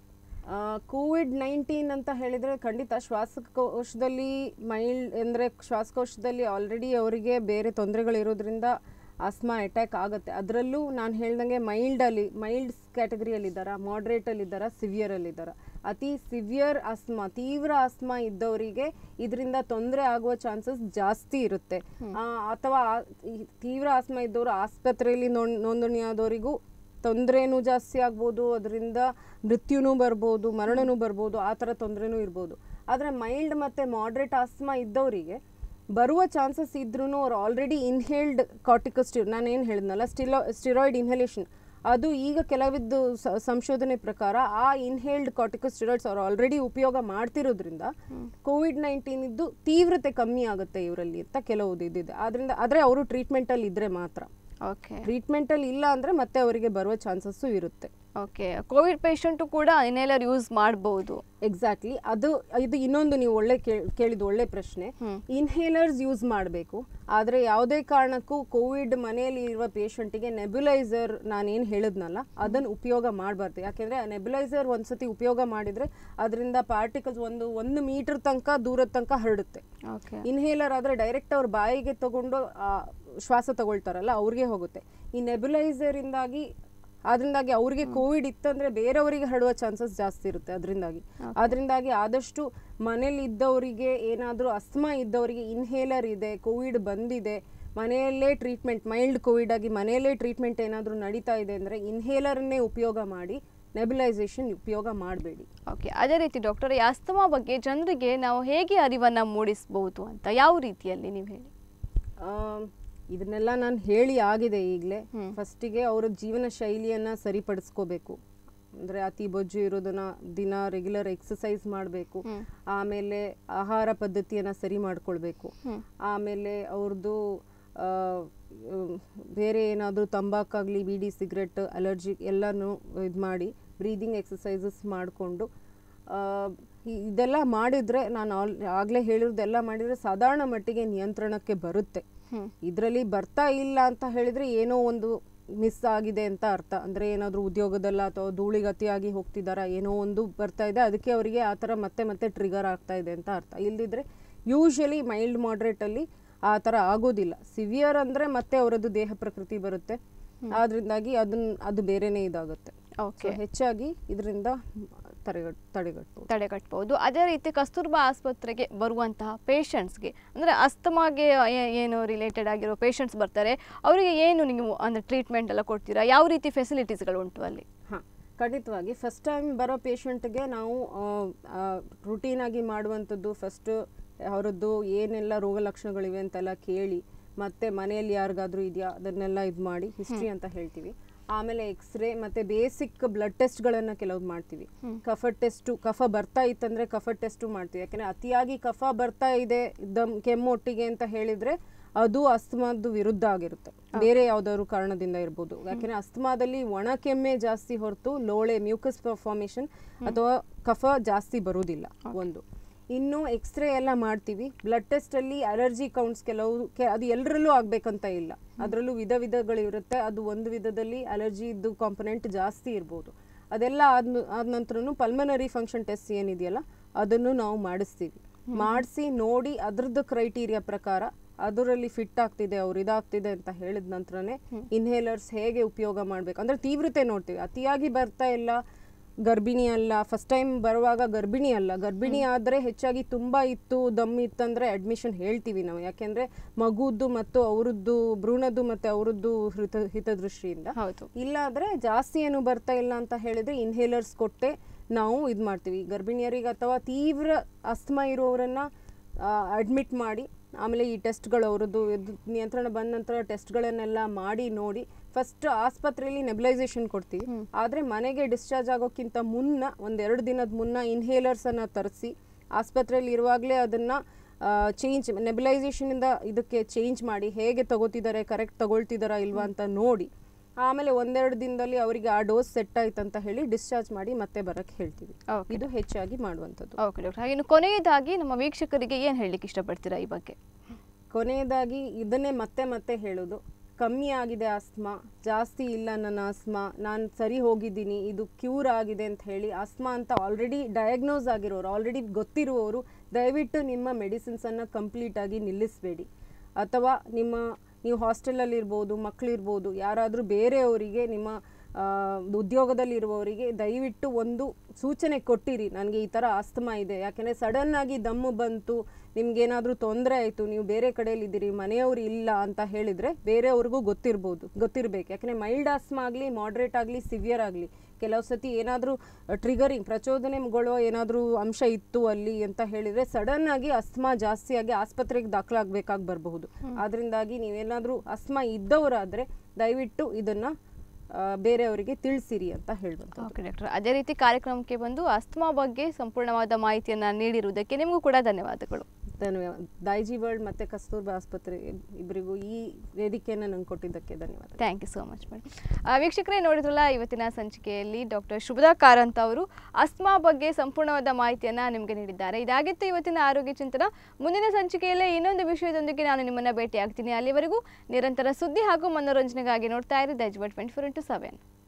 [SPEAKER 3] ಕೋವಿಡ್ ನೈನ್ಟೀನ್ ಅಂತ ಹೇಳಿದ್ರೆ ಖಂಡಿತ ಶ್ವಾಸಕೋಶದಲ್ಲಿ ಮೈಲ್ಡ್ ಅಂದರೆ ಶ್ವಾಸಕೋಶದಲ್ಲಿ ಆಲ್ರೆಡಿ ಅವರಿಗೆ ಬೇರೆ ತೊಂದರೆಗಳಿರೋದ್ರಿಂದ ಆಸ್ಮಾ ಅಟ್ಯಾಕ್ ಆಗುತ್ತೆ ಅದರಲ್ಲೂ ನಾನು ಹೇಳ್ದಂಗೆ ಮೈಲ್ಡಲ್ಲಿ ಮೈಲ್ಡ್ ಕ್ಯಾಟಗರಿಯಲ್ಲಿದ್ದಾರಾ ಮಾಡ್ರೇಟಲ್ಲಿದ್ದಾರಾ ಸಿವಿಯರಲ್ಲಿದ್ದಾರಾ ಅತಿ ಸಿವಿಯರ್ ಆಸ್ಮಾ ತೀವ್ರ ಆಸ್ಮಾ ಇದ್ದವರಿಗೆ ಇದರಿಂದ ತೊಂದರೆ ಆಗುವ ಚಾನ್ಸಸ್ ಜಾಸ್ತಿ ಇರುತ್ತೆ ಆ, ಅಥವಾ ಆ- ಈ ತೀವ್ರ ಆಸ್ಮಾ ಇದ್ದವರು ಆಸ್ಪತ್ರೆಯಲ್ಲಿ ನೋಂದ್ ನೋಂದಣಿಯಾದವರಿಗೂ ತೊಂದರೆನೂ ಜಾಸ್ತಿ ಆಗ್ಬೋದು ಅದರಿಂದ ಮೃತ್ಯುನೂ ಬರ್ಬೋದು ಮರಣನೂ ಬರ್ಬೋದು ಆ ಥರ ತೊಂದರೆನೂ ಇರ್ಬೋದು ಆದರೆ ಮೈಲ್ಡ್ ಮತ್ತು ಮಾಡ್ರೇಟ್ ಆಸ್ಮಾ ಇದ್ದವರಿಗೆ ಬರುವ ಚಾನ್ಸಸ್ ಇದ್ರೂ ಅವ್ರು ಆಲ್ರೆಡಿ ಇನ್ಹೇಲ್ಡ್ ಕಾರ್ಟಿಕೋಸ್ಟಿರ್ ನಾನು ಏನು ಹೇಳಿದ್ನಲ್ಲ ಸ್ಟಿಲೋ ಸ್ಟಿರಾಯ್ಡ್ ಇನ್ಹಲೇಷನ್ ಅದು ಈಗ ಕೆಲವಿದ್ದು ಸ- ಸಂಶೋಧನೆ ಪ್ರಕಾರ ಆ ಇನ್ಹೇಲ್ಡ್ ಕಾರ್ಟಿಕೋಸ್ಟಿರಾಯ್ಡ್ಸ್ ಅವ್ರು ಆಲ್ರೆಡಿ ಉಪಯೋಗ ಮಾಡ್ತಿರೋದ್ರಿಂದ ಕೋವಿಡ್ ನೈನ್ಟೀನ್ ಇದ್ದು ತೀವ್ರತೆ ಕಮ್ಮಿ ಆಗುತ್ತೆ ಇವರಲ್ಲಿ ಅಂತ ಕೆಲವುದು ಇದಿದೆ ಆದ್ರಿಂದ ಆದರೆ ಅವರು ಟ್ರೀಟ್ಮೆಂಟಲ್ಲಿ ಇದ್ದರೆ ಮಾತ್ರ
[SPEAKER 2] ಓಕೆ
[SPEAKER 3] ಟ್ರೀಟ್ಮೆಂಟಲ್ಲಿ ಇಲ್ಲ ಅಂದರೆ ಮತ್ತೆ ಅವರಿಗೆ ಬರುವ ಚಾನ್ಸಸ್ಸು ಇರುತ್ತೆ
[SPEAKER 2] ಓಕೆ ಕೋವಿಡ್ ಪೇಷಂಟು ಕೂಡ ಇನ್ಹೇಲರ್ ಯೂಸ್ ಮಾಡಬಹುದು
[SPEAKER 3] ಎಕ್ಸಾಕ್ಟ್ಲಿ ಅದು ಇದು ಇನ್ನೊಂದು ನೀವು ಒಳ್ಳೆ ಕೇಳ್- ಕೇಳಿದ ಒಳ್ಳೆ ಪ್ರಶ್ನೆ ಇನ್ಹೇಲರ್ಸ್ ಯೂಸ್ ಮಾಡಬೇಕು ಆದರೆ ಯಾವುದೇ ಕಾರಣಕ್ಕೂ ಕೋವಿಡ್ ಮನೆಯಲ್ಲಿ ಇರುವ ಪೇಷಂಟಿಗೆ ನೆಬ್ಯುಲೈಸರ್ ನಾನೇನು ಹೇಳಿದ್ನಲ್ಲ ಅದನ್ನು ಉಪಯೋಗ ಮಾಡಬಾರ್ದು ಯಾಕೆಂದರೆ ಆ ನೆಬ್ಯುಲೈಸರ್ ಒಂದ್ಸತಿ ಉಪಯೋಗ ಮಾಡಿದರೆ ಅದರಿಂದ ಪಾರ್ಟಿಕಲ್ಸ್ ಒಂದು ಒಂದು ಮೀಟರ್ ತನಕ ದೂರದ ತನಕ ಹರಡುತ್ತೆ
[SPEAKER 2] ಓಕೆ
[SPEAKER 3] ಇನ್ಹೇಲರ್ ಆದರೆ ಡೈರೆಕ್ಟ್ ಅವ್ರ ಬಾಯಿಗೆ ತಗೊಂಡು ಆ, ಶ್ವಾಸ ತಗೊಳ್ತಾರಲ್ಲ ಅವ್ರಿಗೆ ಹೋಗುತ್ತೆ ಈ ನೆಬ್ಯುಲೈಸರ್ ಇಂದಾಗಿ ಅದರಿಂದಾಗಿ ಅವ್ರಿಗೆ ಕೋವಿಡ್ ಇತ್ತಂದ್ರೆ ಬೇರೆಯವರಿಗೆ ಹರಡುವ ಚಾನ್ಸಸ್ ಜಾಸ್ತಿ ಇರುತ್ತೆ ಅದರಿಂದಾಗಿ ಅದರಿಂದಾಗಿ ಆದಷ್ಟು ಮನೇಲಿ ಇದ್ದವರಿಗೆ ಏನಾದರೂ ಅಸ್ತಮಾ ಇದ್ದವರಿಗೆ ಇನ್ಹೇಲರ್ ಇದೆ ಕೋವಿಡ್ ಬಂದಿದೆ ಮನೆಯಲ್ಲೇ ಟ್ರೀಟ್ಮೆಂಟ್ ಮೈಲ್ಡ್ ಕೋವಿಡ್ ಆಗಿ ಮನೆಯಲ್ಲೇ ಟ್ರೀಟ್ಮೆಂಟ್ ಏನಾದರೂ ನಡೀತಾ ಇದೆ ಅಂದರೆ ಇನ್ಹೇಲರನ್ನೇ ಉಪಯೋಗ ಮಾಡಿ ನೆಬ್ಯುಲೈಸೇಷನ್ ಉಪಯೋಗ ಮಾಡಬೇಡಿ
[SPEAKER 2] ಓಕೆ ಅದೇ ರೀತಿ ಡಾಕ್ಟರ್ ಈ ಅಸ್ತಮಾ ಬಗ್ಗೆ ಜನರಿಗೆ ನಾವು ಹೇಗೆ ಅರಿವನ್ನು ಮೂಡಿಸಬಹುದು ಅಂತ ಯಾವ ರೀತಿಯಲ್ಲಿ ನೀವು ಹೇಳಿ
[SPEAKER 3] ಆಮ್, ಇದನ್ನೆಲ್ಲ ನಾನು ಹೇಳಿ ಆಗಿದೆ ಈಗಲೇ ಫಸ್ಟಿಗೆ ಅವರ ಜೀವನ ಶೈಲಿಯನ್ನ ಸರಿಪಡಿಸ್ಕೋಬೇಕು ಅಂದ್ರೆ ಅತಿ ಬೊಜ್ಜು ಇರೋದನ್ನ ದಿನ ರೆಗ್ಯುಲರ್ ಎಕ್ಸಸೈಸ್ ಮಾಡಬೇಕು ಆಮೇಲೆ ಆಹಾರ ಪದ್ಧತಿಯನ್ನ ಸರಿ ಮಾಡ್ಕೊಳ್ಬೇಕು ಆಮೇಲೆ ಅವ್ರದ್ದು ಆ, ಉಮ್, ಬೇರೆ ಏನಾದರೂ ತಂಬಾಕಾಗಲಿ ಬೀಡಿ ಸಿಗರೆಟ್ ಅಲರ್ಜಿ ಎಲ್ಲನೂ ಇದು ಮಾಡಿ ಬ್ರೀದಿಂಗ್ ಎಕ್ಸಸೈಸಸ್ ಮಾಡಿಕೊಂಡು ಇದೆಲ್ಲ ಮಾಡಿದರೆ ನಾನು ಆಲ್ ಆಗಲೇ ಹೇಳಿರೋದೆಲ್ಲ ಮಾಡಿದರೆ ಸಾಧಾರಣ ಮಟ್ಟಿಗೆ ನಿಯಂತ್ರಣಕ್ಕೆ ಬರುತ್ತೆ ಇದರಲ್ಲಿ ಬರ್ತಾ ಇಲ್ಲ ಅಂತ ಹೇಳಿದರೆ ಏನೋ ಒಂದು ಮಿಸ್ ಆಗಿದೆ ಅಂತ ಅರ್ಥ ಅಂದರೆ ಏನಾದರೂ ಉದ್ಯೋಗದಲ್ಲ ಅಥವಾ ಧೂಳಿಗತಿಯಾಗಿ ಹೋಗ್ತಿದ್ದಾರಾ ಏನೋ ಒಂದು ಬರ್ತಾ ಇದೆ ಅದಕ್ಕೆ ಅವರಿಗೆ ಆ ಥರ ಮತ್ತೆ ಮತ್ತೆ ಟ್ರಿಗರ್ ಆಗ್ತಾ ಇದೆ ಅಂತ ಅರ್ಥ ಇಲ್ದಿದ್ರೆ ಯೂಶಲಿ ಮೈಲ್ಡ್ ಮಾಡ್ರೇಟಲ್ಲಿ ಆ ಥರ ಆಗೋದಿಲ್ಲ ಸಿವಿಯರ್ ಅಂದರೆ ಮತ್ತೆ ಅವರದ್ದು ದೇಹ ಪ್ರಕೃತಿ ಬರುತ್ತೆ ಆದ್ರಿಂದಾಗಿ ಅದನ್ನ ಅದು ಬೇರೆನೇ ಇದಾಗುತ್ತೆ
[SPEAKER 2] ಓಕೆ
[SPEAKER 3] So, ಹೆಚ್ಚಾಗಿ ಇದರಿಂದ ತಡೆಗಟ್ ತಡೆಗಟ್ಬೋದು
[SPEAKER 2] ತಡೆಗಟ್ಟಬಹುದು ಅದೇ ರೀತಿ ಕಸ್ತೂರ್ಬಾ ಆಸ್ಪತ್ರೆಗೆ ಬರುವಂತಹ ಪೇಷಂಟ್ಸ್ಗೆ ಅಂದರೆ ಅಸ್ತಮಾಗೆ ಏ- ಏನು ರಿಲೇಟೆಡ್ ಆಗಿರೋ ಪೇಷಂಟ್ಸ್ ಬರ್ತಾರೆ ಅವರಿಗೆ ಏನು ನೀವು ಅಂದರೆ ಟ್ರೀಟ್ಮೆಂಟ್ ಎಲ್ಲ ಕೊಡ್ತೀರಾ ಯಾವ ರೀತಿ ಫೆಸಿಲಿಟೀಸ್ಗಳು ಉಂಟು ಅಲ್ಲಿ
[SPEAKER 3] ಹಾಂ ಖಂಡಿತವಾಗಿ ಫಸ್ಟ್ ಟೈಮ್ ಬರೋ ಪೇಷಂಟ್ಗೆ ನಾವು ರುಟೀನಾಗಿ ಮಾಡುವಂಥದ್ದು ಫಸ್ಟ್ ಅವರದ್ದು ಏನೆಲ್ಲ ರೋಗ ಲಕ್ಷಣಗಳಿವೆ ಅಂತೆಲ್ಲ ಕೇಳಿ ಮತ್ತೆ ಮನೆಯಲ್ಲಿ ಯಾರಿಗಾದ್ರೂ ಇದೆಯಾ ಅದನ್ನೆಲ್ಲ ಇದು ಮಾಡಿ ಹಿಸ್ಟ್ರಿ ಅಂತ ಹೇಳ್ತೀವಿ ಆಮೇಲೆ ಎಕ್ಸ್ರೇ ಮತ್ತೆ ಬೇಸಿಕ್ ಬ್ಲಡ್ ಟೆಸ್ಟ್ಗಳನ್ನು ಕೆಲವ್ದು ಮಾಡ್ತೀವಿ ಕಫ ಟೆಸ್ಟು ಕಫ ಬರ್ತಾ ಇತ್ತಂದ್ರೆ ಕಫ ಟೆಸ್ಟು ಮಾಡ್ತೀವಿ ಯಾಕಂದ್ರೆ ಅತಿಯಾಗಿ ಕಫ ಬರ್ತಾ ಇದೆ ದಮ್ ಕೆಮ್ಮೊಟ್ಟಿಗೆ ಅಂತ ಹೇಳಿದ್ರೆ ಅದು ಅಸ್ತಮಾದ ವಿರುದ್ಧ ಆಗಿರುತ್ತೆ ಬೇರೆ ಯಾವ್ದಾದ್ರು ಕಾರಣದಿಂದ ಇರ್ಬೋದು ಯಾಕೆಂದ್ರೆ ಅಸ್ತಮಾದಲ್ಲಿ ಒಣ ಕೆಮ್ಮೆ ಜಾಸ್ತಿ ಹೊರತು ಲೋಳೆ ಮ್ಯೂಕಸ್ ಫಾರ್ಮೇಷನ್ ಅಥವಾ ಕಫ ಜಾಸ್ತಿ ಬರುವುದಿಲ್ಲ ಒಂದು ಇನ್ನು ಎಕ್ಸ್ರೇ ಎಲ್ಲ ಮಾಡ್ತೀವಿ ಬ್ಲಡ್ ಟೆಸ್ಟಲ್ಲಿ ಅಲರ್ಜಿ ಕೌಂಟ್ಸ್ ಕೆಲವು ಕೆ ಅದು ಎಲ್ಲರಲ್ಲೂ ಆಗಬೇಕಂತ ಇಲ್ಲ ಅದರಲ್ಲೂ ವಿಧ ವಿಧಗಳಿರುತ್ತೆ ಅದು ಒಂದು ವಿಧದಲ್ಲಿ ಅಲರ್ಜಿ ಇದ್ದು ಕಾಂಪೊನೆಂಟ್ ಜಾಸ್ತಿ ಇರ್ಬೋದು ಅದೆಲ್ಲ ಆದ ಆದ ನಂತರನು ಪಲ್ಮನರಿ ಫಂಕ್ಷನ್ ಟೆಸ್ಟ್ ಏನಿದೆಯಲ್ಲ ಅದನ್ನು ನಾವು ಮಾಡಿಸ್ತೀವಿ ಮಾಡಿಸಿ ನೋಡಿ ಅದ್ರದ್ದು ಕ್ರೈಟೀರಿಯಾ ಪ್ರಕಾರ ಅದರಲ್ಲಿ ಫಿಟ್ ಆಗ್ತಿದೆ ಅವ್ರು ಇದಾಗ್ತಿದೆ ಅಂತ ಹೇಳಿದ ನಂತರನೇ ಇನ್ಹೇಲರ್ಸ್ ಹೇಗೆ ಉಪಯೋಗ ಮಾಡಬೇಕು ಅಂದ್ರೆ ತೀವ್ರತೆ ನೋಡ್ತೀವಿ ಅತಿಯಾಗಿ ಬರ್ತಾ ಇಲ್ಲ ಗರ್ಭಿಣಿ ಅಲ್ಲ ಫಸ್ಟ್ ಟೈಮ್ ಬರುವಾಗ ಗರ್ಭಿಣಿ ಅಲ್ಲ ಗರ್ಭಿಣಿ ಆದರೆ ಹೆಚ್ಚಾಗಿ ತುಂಬ ಇತ್ತು ದಮ್ ಇತ್ತಂದರೆ ಅಡ್ಮಿಷನ್ ಹೇಳ್ತೀವಿ ನಾವು ಯಾಕೆಂದರೆ ಮಗುದ್ದು ಮತ್ತು ಅವರದ್ದು ಭ್ರೂಣದ್ದು ಮತ್ತು ಅವರದ್ದು ಹಿತ ಹಿತದೃಷ್ಟಿಯಿಂದ
[SPEAKER 2] ಹೌದು
[SPEAKER 3] ಇಲ್ಲ ಆದರೆ ಜಾಸ್ತಿ ಏನು ಬರ್ತಾ ಇಲ್ಲ ಅಂತ ಹೇಳಿದ್ರೆ ಇನ್ಹೇಲರ್ಸ್ ಕೊಟ್ಟೆ ನಾವು ಇದು ಮಾಡ್ತೀವಿ ಗರ್ಭಿಣಿಯರಿಗೆ ಅಥವಾ ತೀವ್ರ ಅಸ್ತಮಾ ಇರುವವರನ್ನ ಅಡ್ಮಿಟ್ ಮಾಡಿ ಆಮೇಲೆ ಈ ಟೆಸ್ಟ್ಗಳು ಅವರದ್ದು ಇದು ನಿಯಂತ್ರಣ ಬಂದ ನಂತರ ಟೆಸ್ಟ್ಗಳನ್ನೆಲ್ಲ ಮಾಡಿ ನೋಡಿ ಫಸ್ಟ್ ಆಸ್ಪತ್ರೆಯಲ್ಲಿ ನೆಬಿಲೈಸೇಷನ್ ಕೊಡ್ತೀವಿ ಆದರೆ ಮನೆಗೆ ಡಿಸ್ಚಾರ್ಜ್ ಆಗೋಕ್ಕಿಂತ ಮುನ್ನ ಒಂದೆರಡು ದಿನದ ಮುನ್ನ ಇನ್ಹೇಲರ್ಸನ್ನು ತರಿಸಿ ಆಸ್ಪತ್ರೆಯಲ್ಲಿ ಇರುವಾಗಲೇ ಅದನ್ನು ಚೇಂಜ್ ನೆಬಿಲೈಸೇಷನಿಂದ ಇದಕ್ಕೆ ಚೇಂಜ್ ಮಾಡಿ ಹೇಗೆ ತಗೋತಿದ್ದಾರೆ ಕರೆಕ್ಟ್ ತಗೊಳ್ತಿದ್ದಾರಾ ಇಲ್ವಾ ಅಂತ ನೋಡಿ ಆಮೇಲೆ ಒಂದೆರಡು ದಿನದಲ್ಲಿ ಅವರಿಗೆ ಆ ಡೋಸ್ ಸೆಟ್ ಆಯ್ತು ಅಂತ ಹೇಳಿ ಡಿಸ್ಚಾರ್ಜ್ ಮಾಡಿ ಮತ್ತೆ ಬರಕ್ಕೆ ಹೇಳ್ತೀವಿ
[SPEAKER 2] Okay.
[SPEAKER 3] ಇದು ಹೆಚ್ಚಾಗಿ ಮಾಡುವಂಥದ್ದು
[SPEAKER 2] ಓಕೆ ಡಾಕ್ಟರ್ ಹಾಗೆ ಇನ್ನು ಕೊನೆಯದಾಗಿ ನಮ್ಮ ವೀಕ್ಷಕರಿಗೆ ಏನು ಹೇಳಲಿಕ್ಕೆ ಇಷ್ಟಪಡ್ತೀರಾ ಈ ಬಗ್ಗೆ
[SPEAKER 3] ಕೊನೆಯದಾಗಿ ಇದನ್ನೇ ಮತ್ತೆ ಮತ್ತೆ ಹೇಳೋದು ಕಮ್ಮಿ ಆಗಿದೆ ಆಸ್ಮಾ ಜಾಸ್ತಿ ಇಲ್ಲ ನನ್ನ ಆಸ್ಮಾ ನಾನು ಸರಿ ಹೋಗಿದ್ದೀನಿ ಇದು ಕ್ಯೂರ್ ಆಗಿದೆ ಅಂತ ಹೇಳಿ ಆಸ್ಮಾ ಅಂತ ಆಲ್ರೆಡಿ ಡಯಾಗ್ನೋಸ್ ಆಗಿರೋರು ಆಲ್ರೆಡಿ ಗೊತ್ತಿರುವವರು ದಯವಿಟ್ಟು ನಿಮ್ಮ ಮೆಡಿಸಿನ್ಸನ್ನು ಕಂಪ್ಲೀಟಾಗಿ ನಿಲ್ಲಿಸಬೇಡಿ ಅಥವಾ ನಿಮ್ಮ ನೀವು ಹಾಸ್ಟೆಲಲ್ಲಿ ಇರ್ಬೋದು ಮಕ್ಕಳಿರ್ಬೋದು ಯಾರಾದರೂ ಬೇರೆಯವರಿಗೆ ನಿಮ್ಮ ಆ, ಉದ್ಯೋಗದಲ್ಲಿರುವವರಿಗೆ ದಯವಿಟ್ಟು ಒಂದು ಸೂಚನೆ ಕೊಟ್ಟಿರಿ ನನಗೆ ಈ ಥರ ಆಸ್ತಮಾ ಇದೆ ಯಾಕೆಂದರೆ ಸಡನ್ ಆಗಿ ದಮ್ಮು ಬಂತು ನಿಮ್ಗೇನಾದರೂ ತೊಂದರೆ ಆಯಿತು ನೀವು ಬೇರೆ ಕಡೆಯಲ್ಲಿದ್ದೀರಿ ಮನೆಯವರು ಇಲ್ಲ ಅಂತ ಹೇಳಿದರೆ ಬೇರೆಯವ್ರಿಗೂ ಗೊತ್ತಿರ್ಬೋದು ಗೊತ್ತಿರಬೇಕು ಯಾಕೆಂದರೆ ಮೈಲ್ಡ್ ಆಸ್ಮಾ ಆಗಲಿ ಮಾಡ್ರೇಟ್ ಆಗಲಿ ಸಿವಿಯರ್ ಆಗಲಿ ಕೆಲವು ಸತಿ ಏನಾದರೂ ಟ್ರಿಗರಿಂಗ್ ಪ್ರಚೋದನೆಗೊಳ್ಳೋ ಏನಾದರೂ ಅಂಶ ಇತ್ತು ಅಲ್ಲಿ ಅಂತ ಹೇಳಿದರೆ ಸಡನ್ ಆಗಿ ಅಸ್ಮಾ ಜಾಸ್ತಿ ಆಗಿ ಆಸ್ಪತ್ರೆಗೆ ದಾಖಲಾಗಬೇಕಾಗಿ ಬರಬಹುದು ಆದ್ರಿಂದಾಗಿ ನೀವೇನಾದರೂ ಅಸ್ಮಾ ಇದ್ದವರಾದರೆ ದಯವಿಟ್ಟು ಇದನ್ನು ಬೇರೆಯವರಿಗೆ ತಿಳಿಸಿರಿ ಅಂತ ಹೇಳ್ಬೋದು
[SPEAKER 2] ಓಕೆ ಡಾಕ್ಟರ್ ಅದೇ ರೀತಿ ಕಾರ್ಯಕ್ರಮಕ್ಕೆ ಬಂದು ಅಸ್ತಮಾ ಬಗ್ಗೆ ಸಂಪೂರ್ಣವಾದ ಮಾಹಿತಿಯನ್ನು ನೀಡಿರುವುದಕ್ಕೆ ನಿಮಗೂ ಕೂಡ ಧನ್ಯವಾದಗಳು
[SPEAKER 3] ಧನ್ಯವಾದ ದಾಯ್ಜಿ ವರ್ಲ್ಡ್ ಮತ್ತು ಕಸ್ತೂರ್ಬಾ ಆಸ್ಪತ್ರೆ ಇಬ್ಬರಿಗೂ ಈ ವೇದಿಕೆಯನ್ನು ನಂಗೆ ಕೊಟ್ಟಿದ್ದಕ್ಕೆ ಧನ್ಯವಾದ
[SPEAKER 2] thank you so much madam ವೀಕ್ಷಕರೇ ನೋಡಿದ್ರಲ್ಲ ಇವತ್ತಿನ ಸಂಚಿಕೆಯಲ್ಲಿ ಡಾಕ್ಟರ್ ಶುಭದಾ ಕಾರಂತ್ ಅವರು ಅಸ್ಮಾ ಬಗ್ಗೆ ಸಂಪೂರ್ಣವಾದ ಮಾಹಿತಿಯನ್ನು ನಿಮಗೆ ನೀಡಿದ್ದಾರೆ ಇದಾಗಿತ್ತು ಇವತ್ತಿನ ಆರೋಗ್ಯ ಚಿಂತನ ಮುಂದಿನ ಸಂಚಿಕೆಯಲ್ಲೇ ಇನ್ನೊಂದು ವಿಷಯದೊಂದಿಗೆ ನಾನು ನಿಮ್ಮನ್ನು ಭೇಟಿ ಆಗ್ತೀನಿ ಅಲ್ಲಿವರೆಗೂ ನಿರಂತರ ಸುದ್ದಿ ಹಾಗೂ ಮನೋರಂಜನೆಗಾಗಿ ನೋಡ್ತಾ ಇರಿ ದೈಜ್ಬಟ್ ಟ್ವೆಂಟಿ ಫೋರ್ ಇಂಟು ಸೆವೆನ್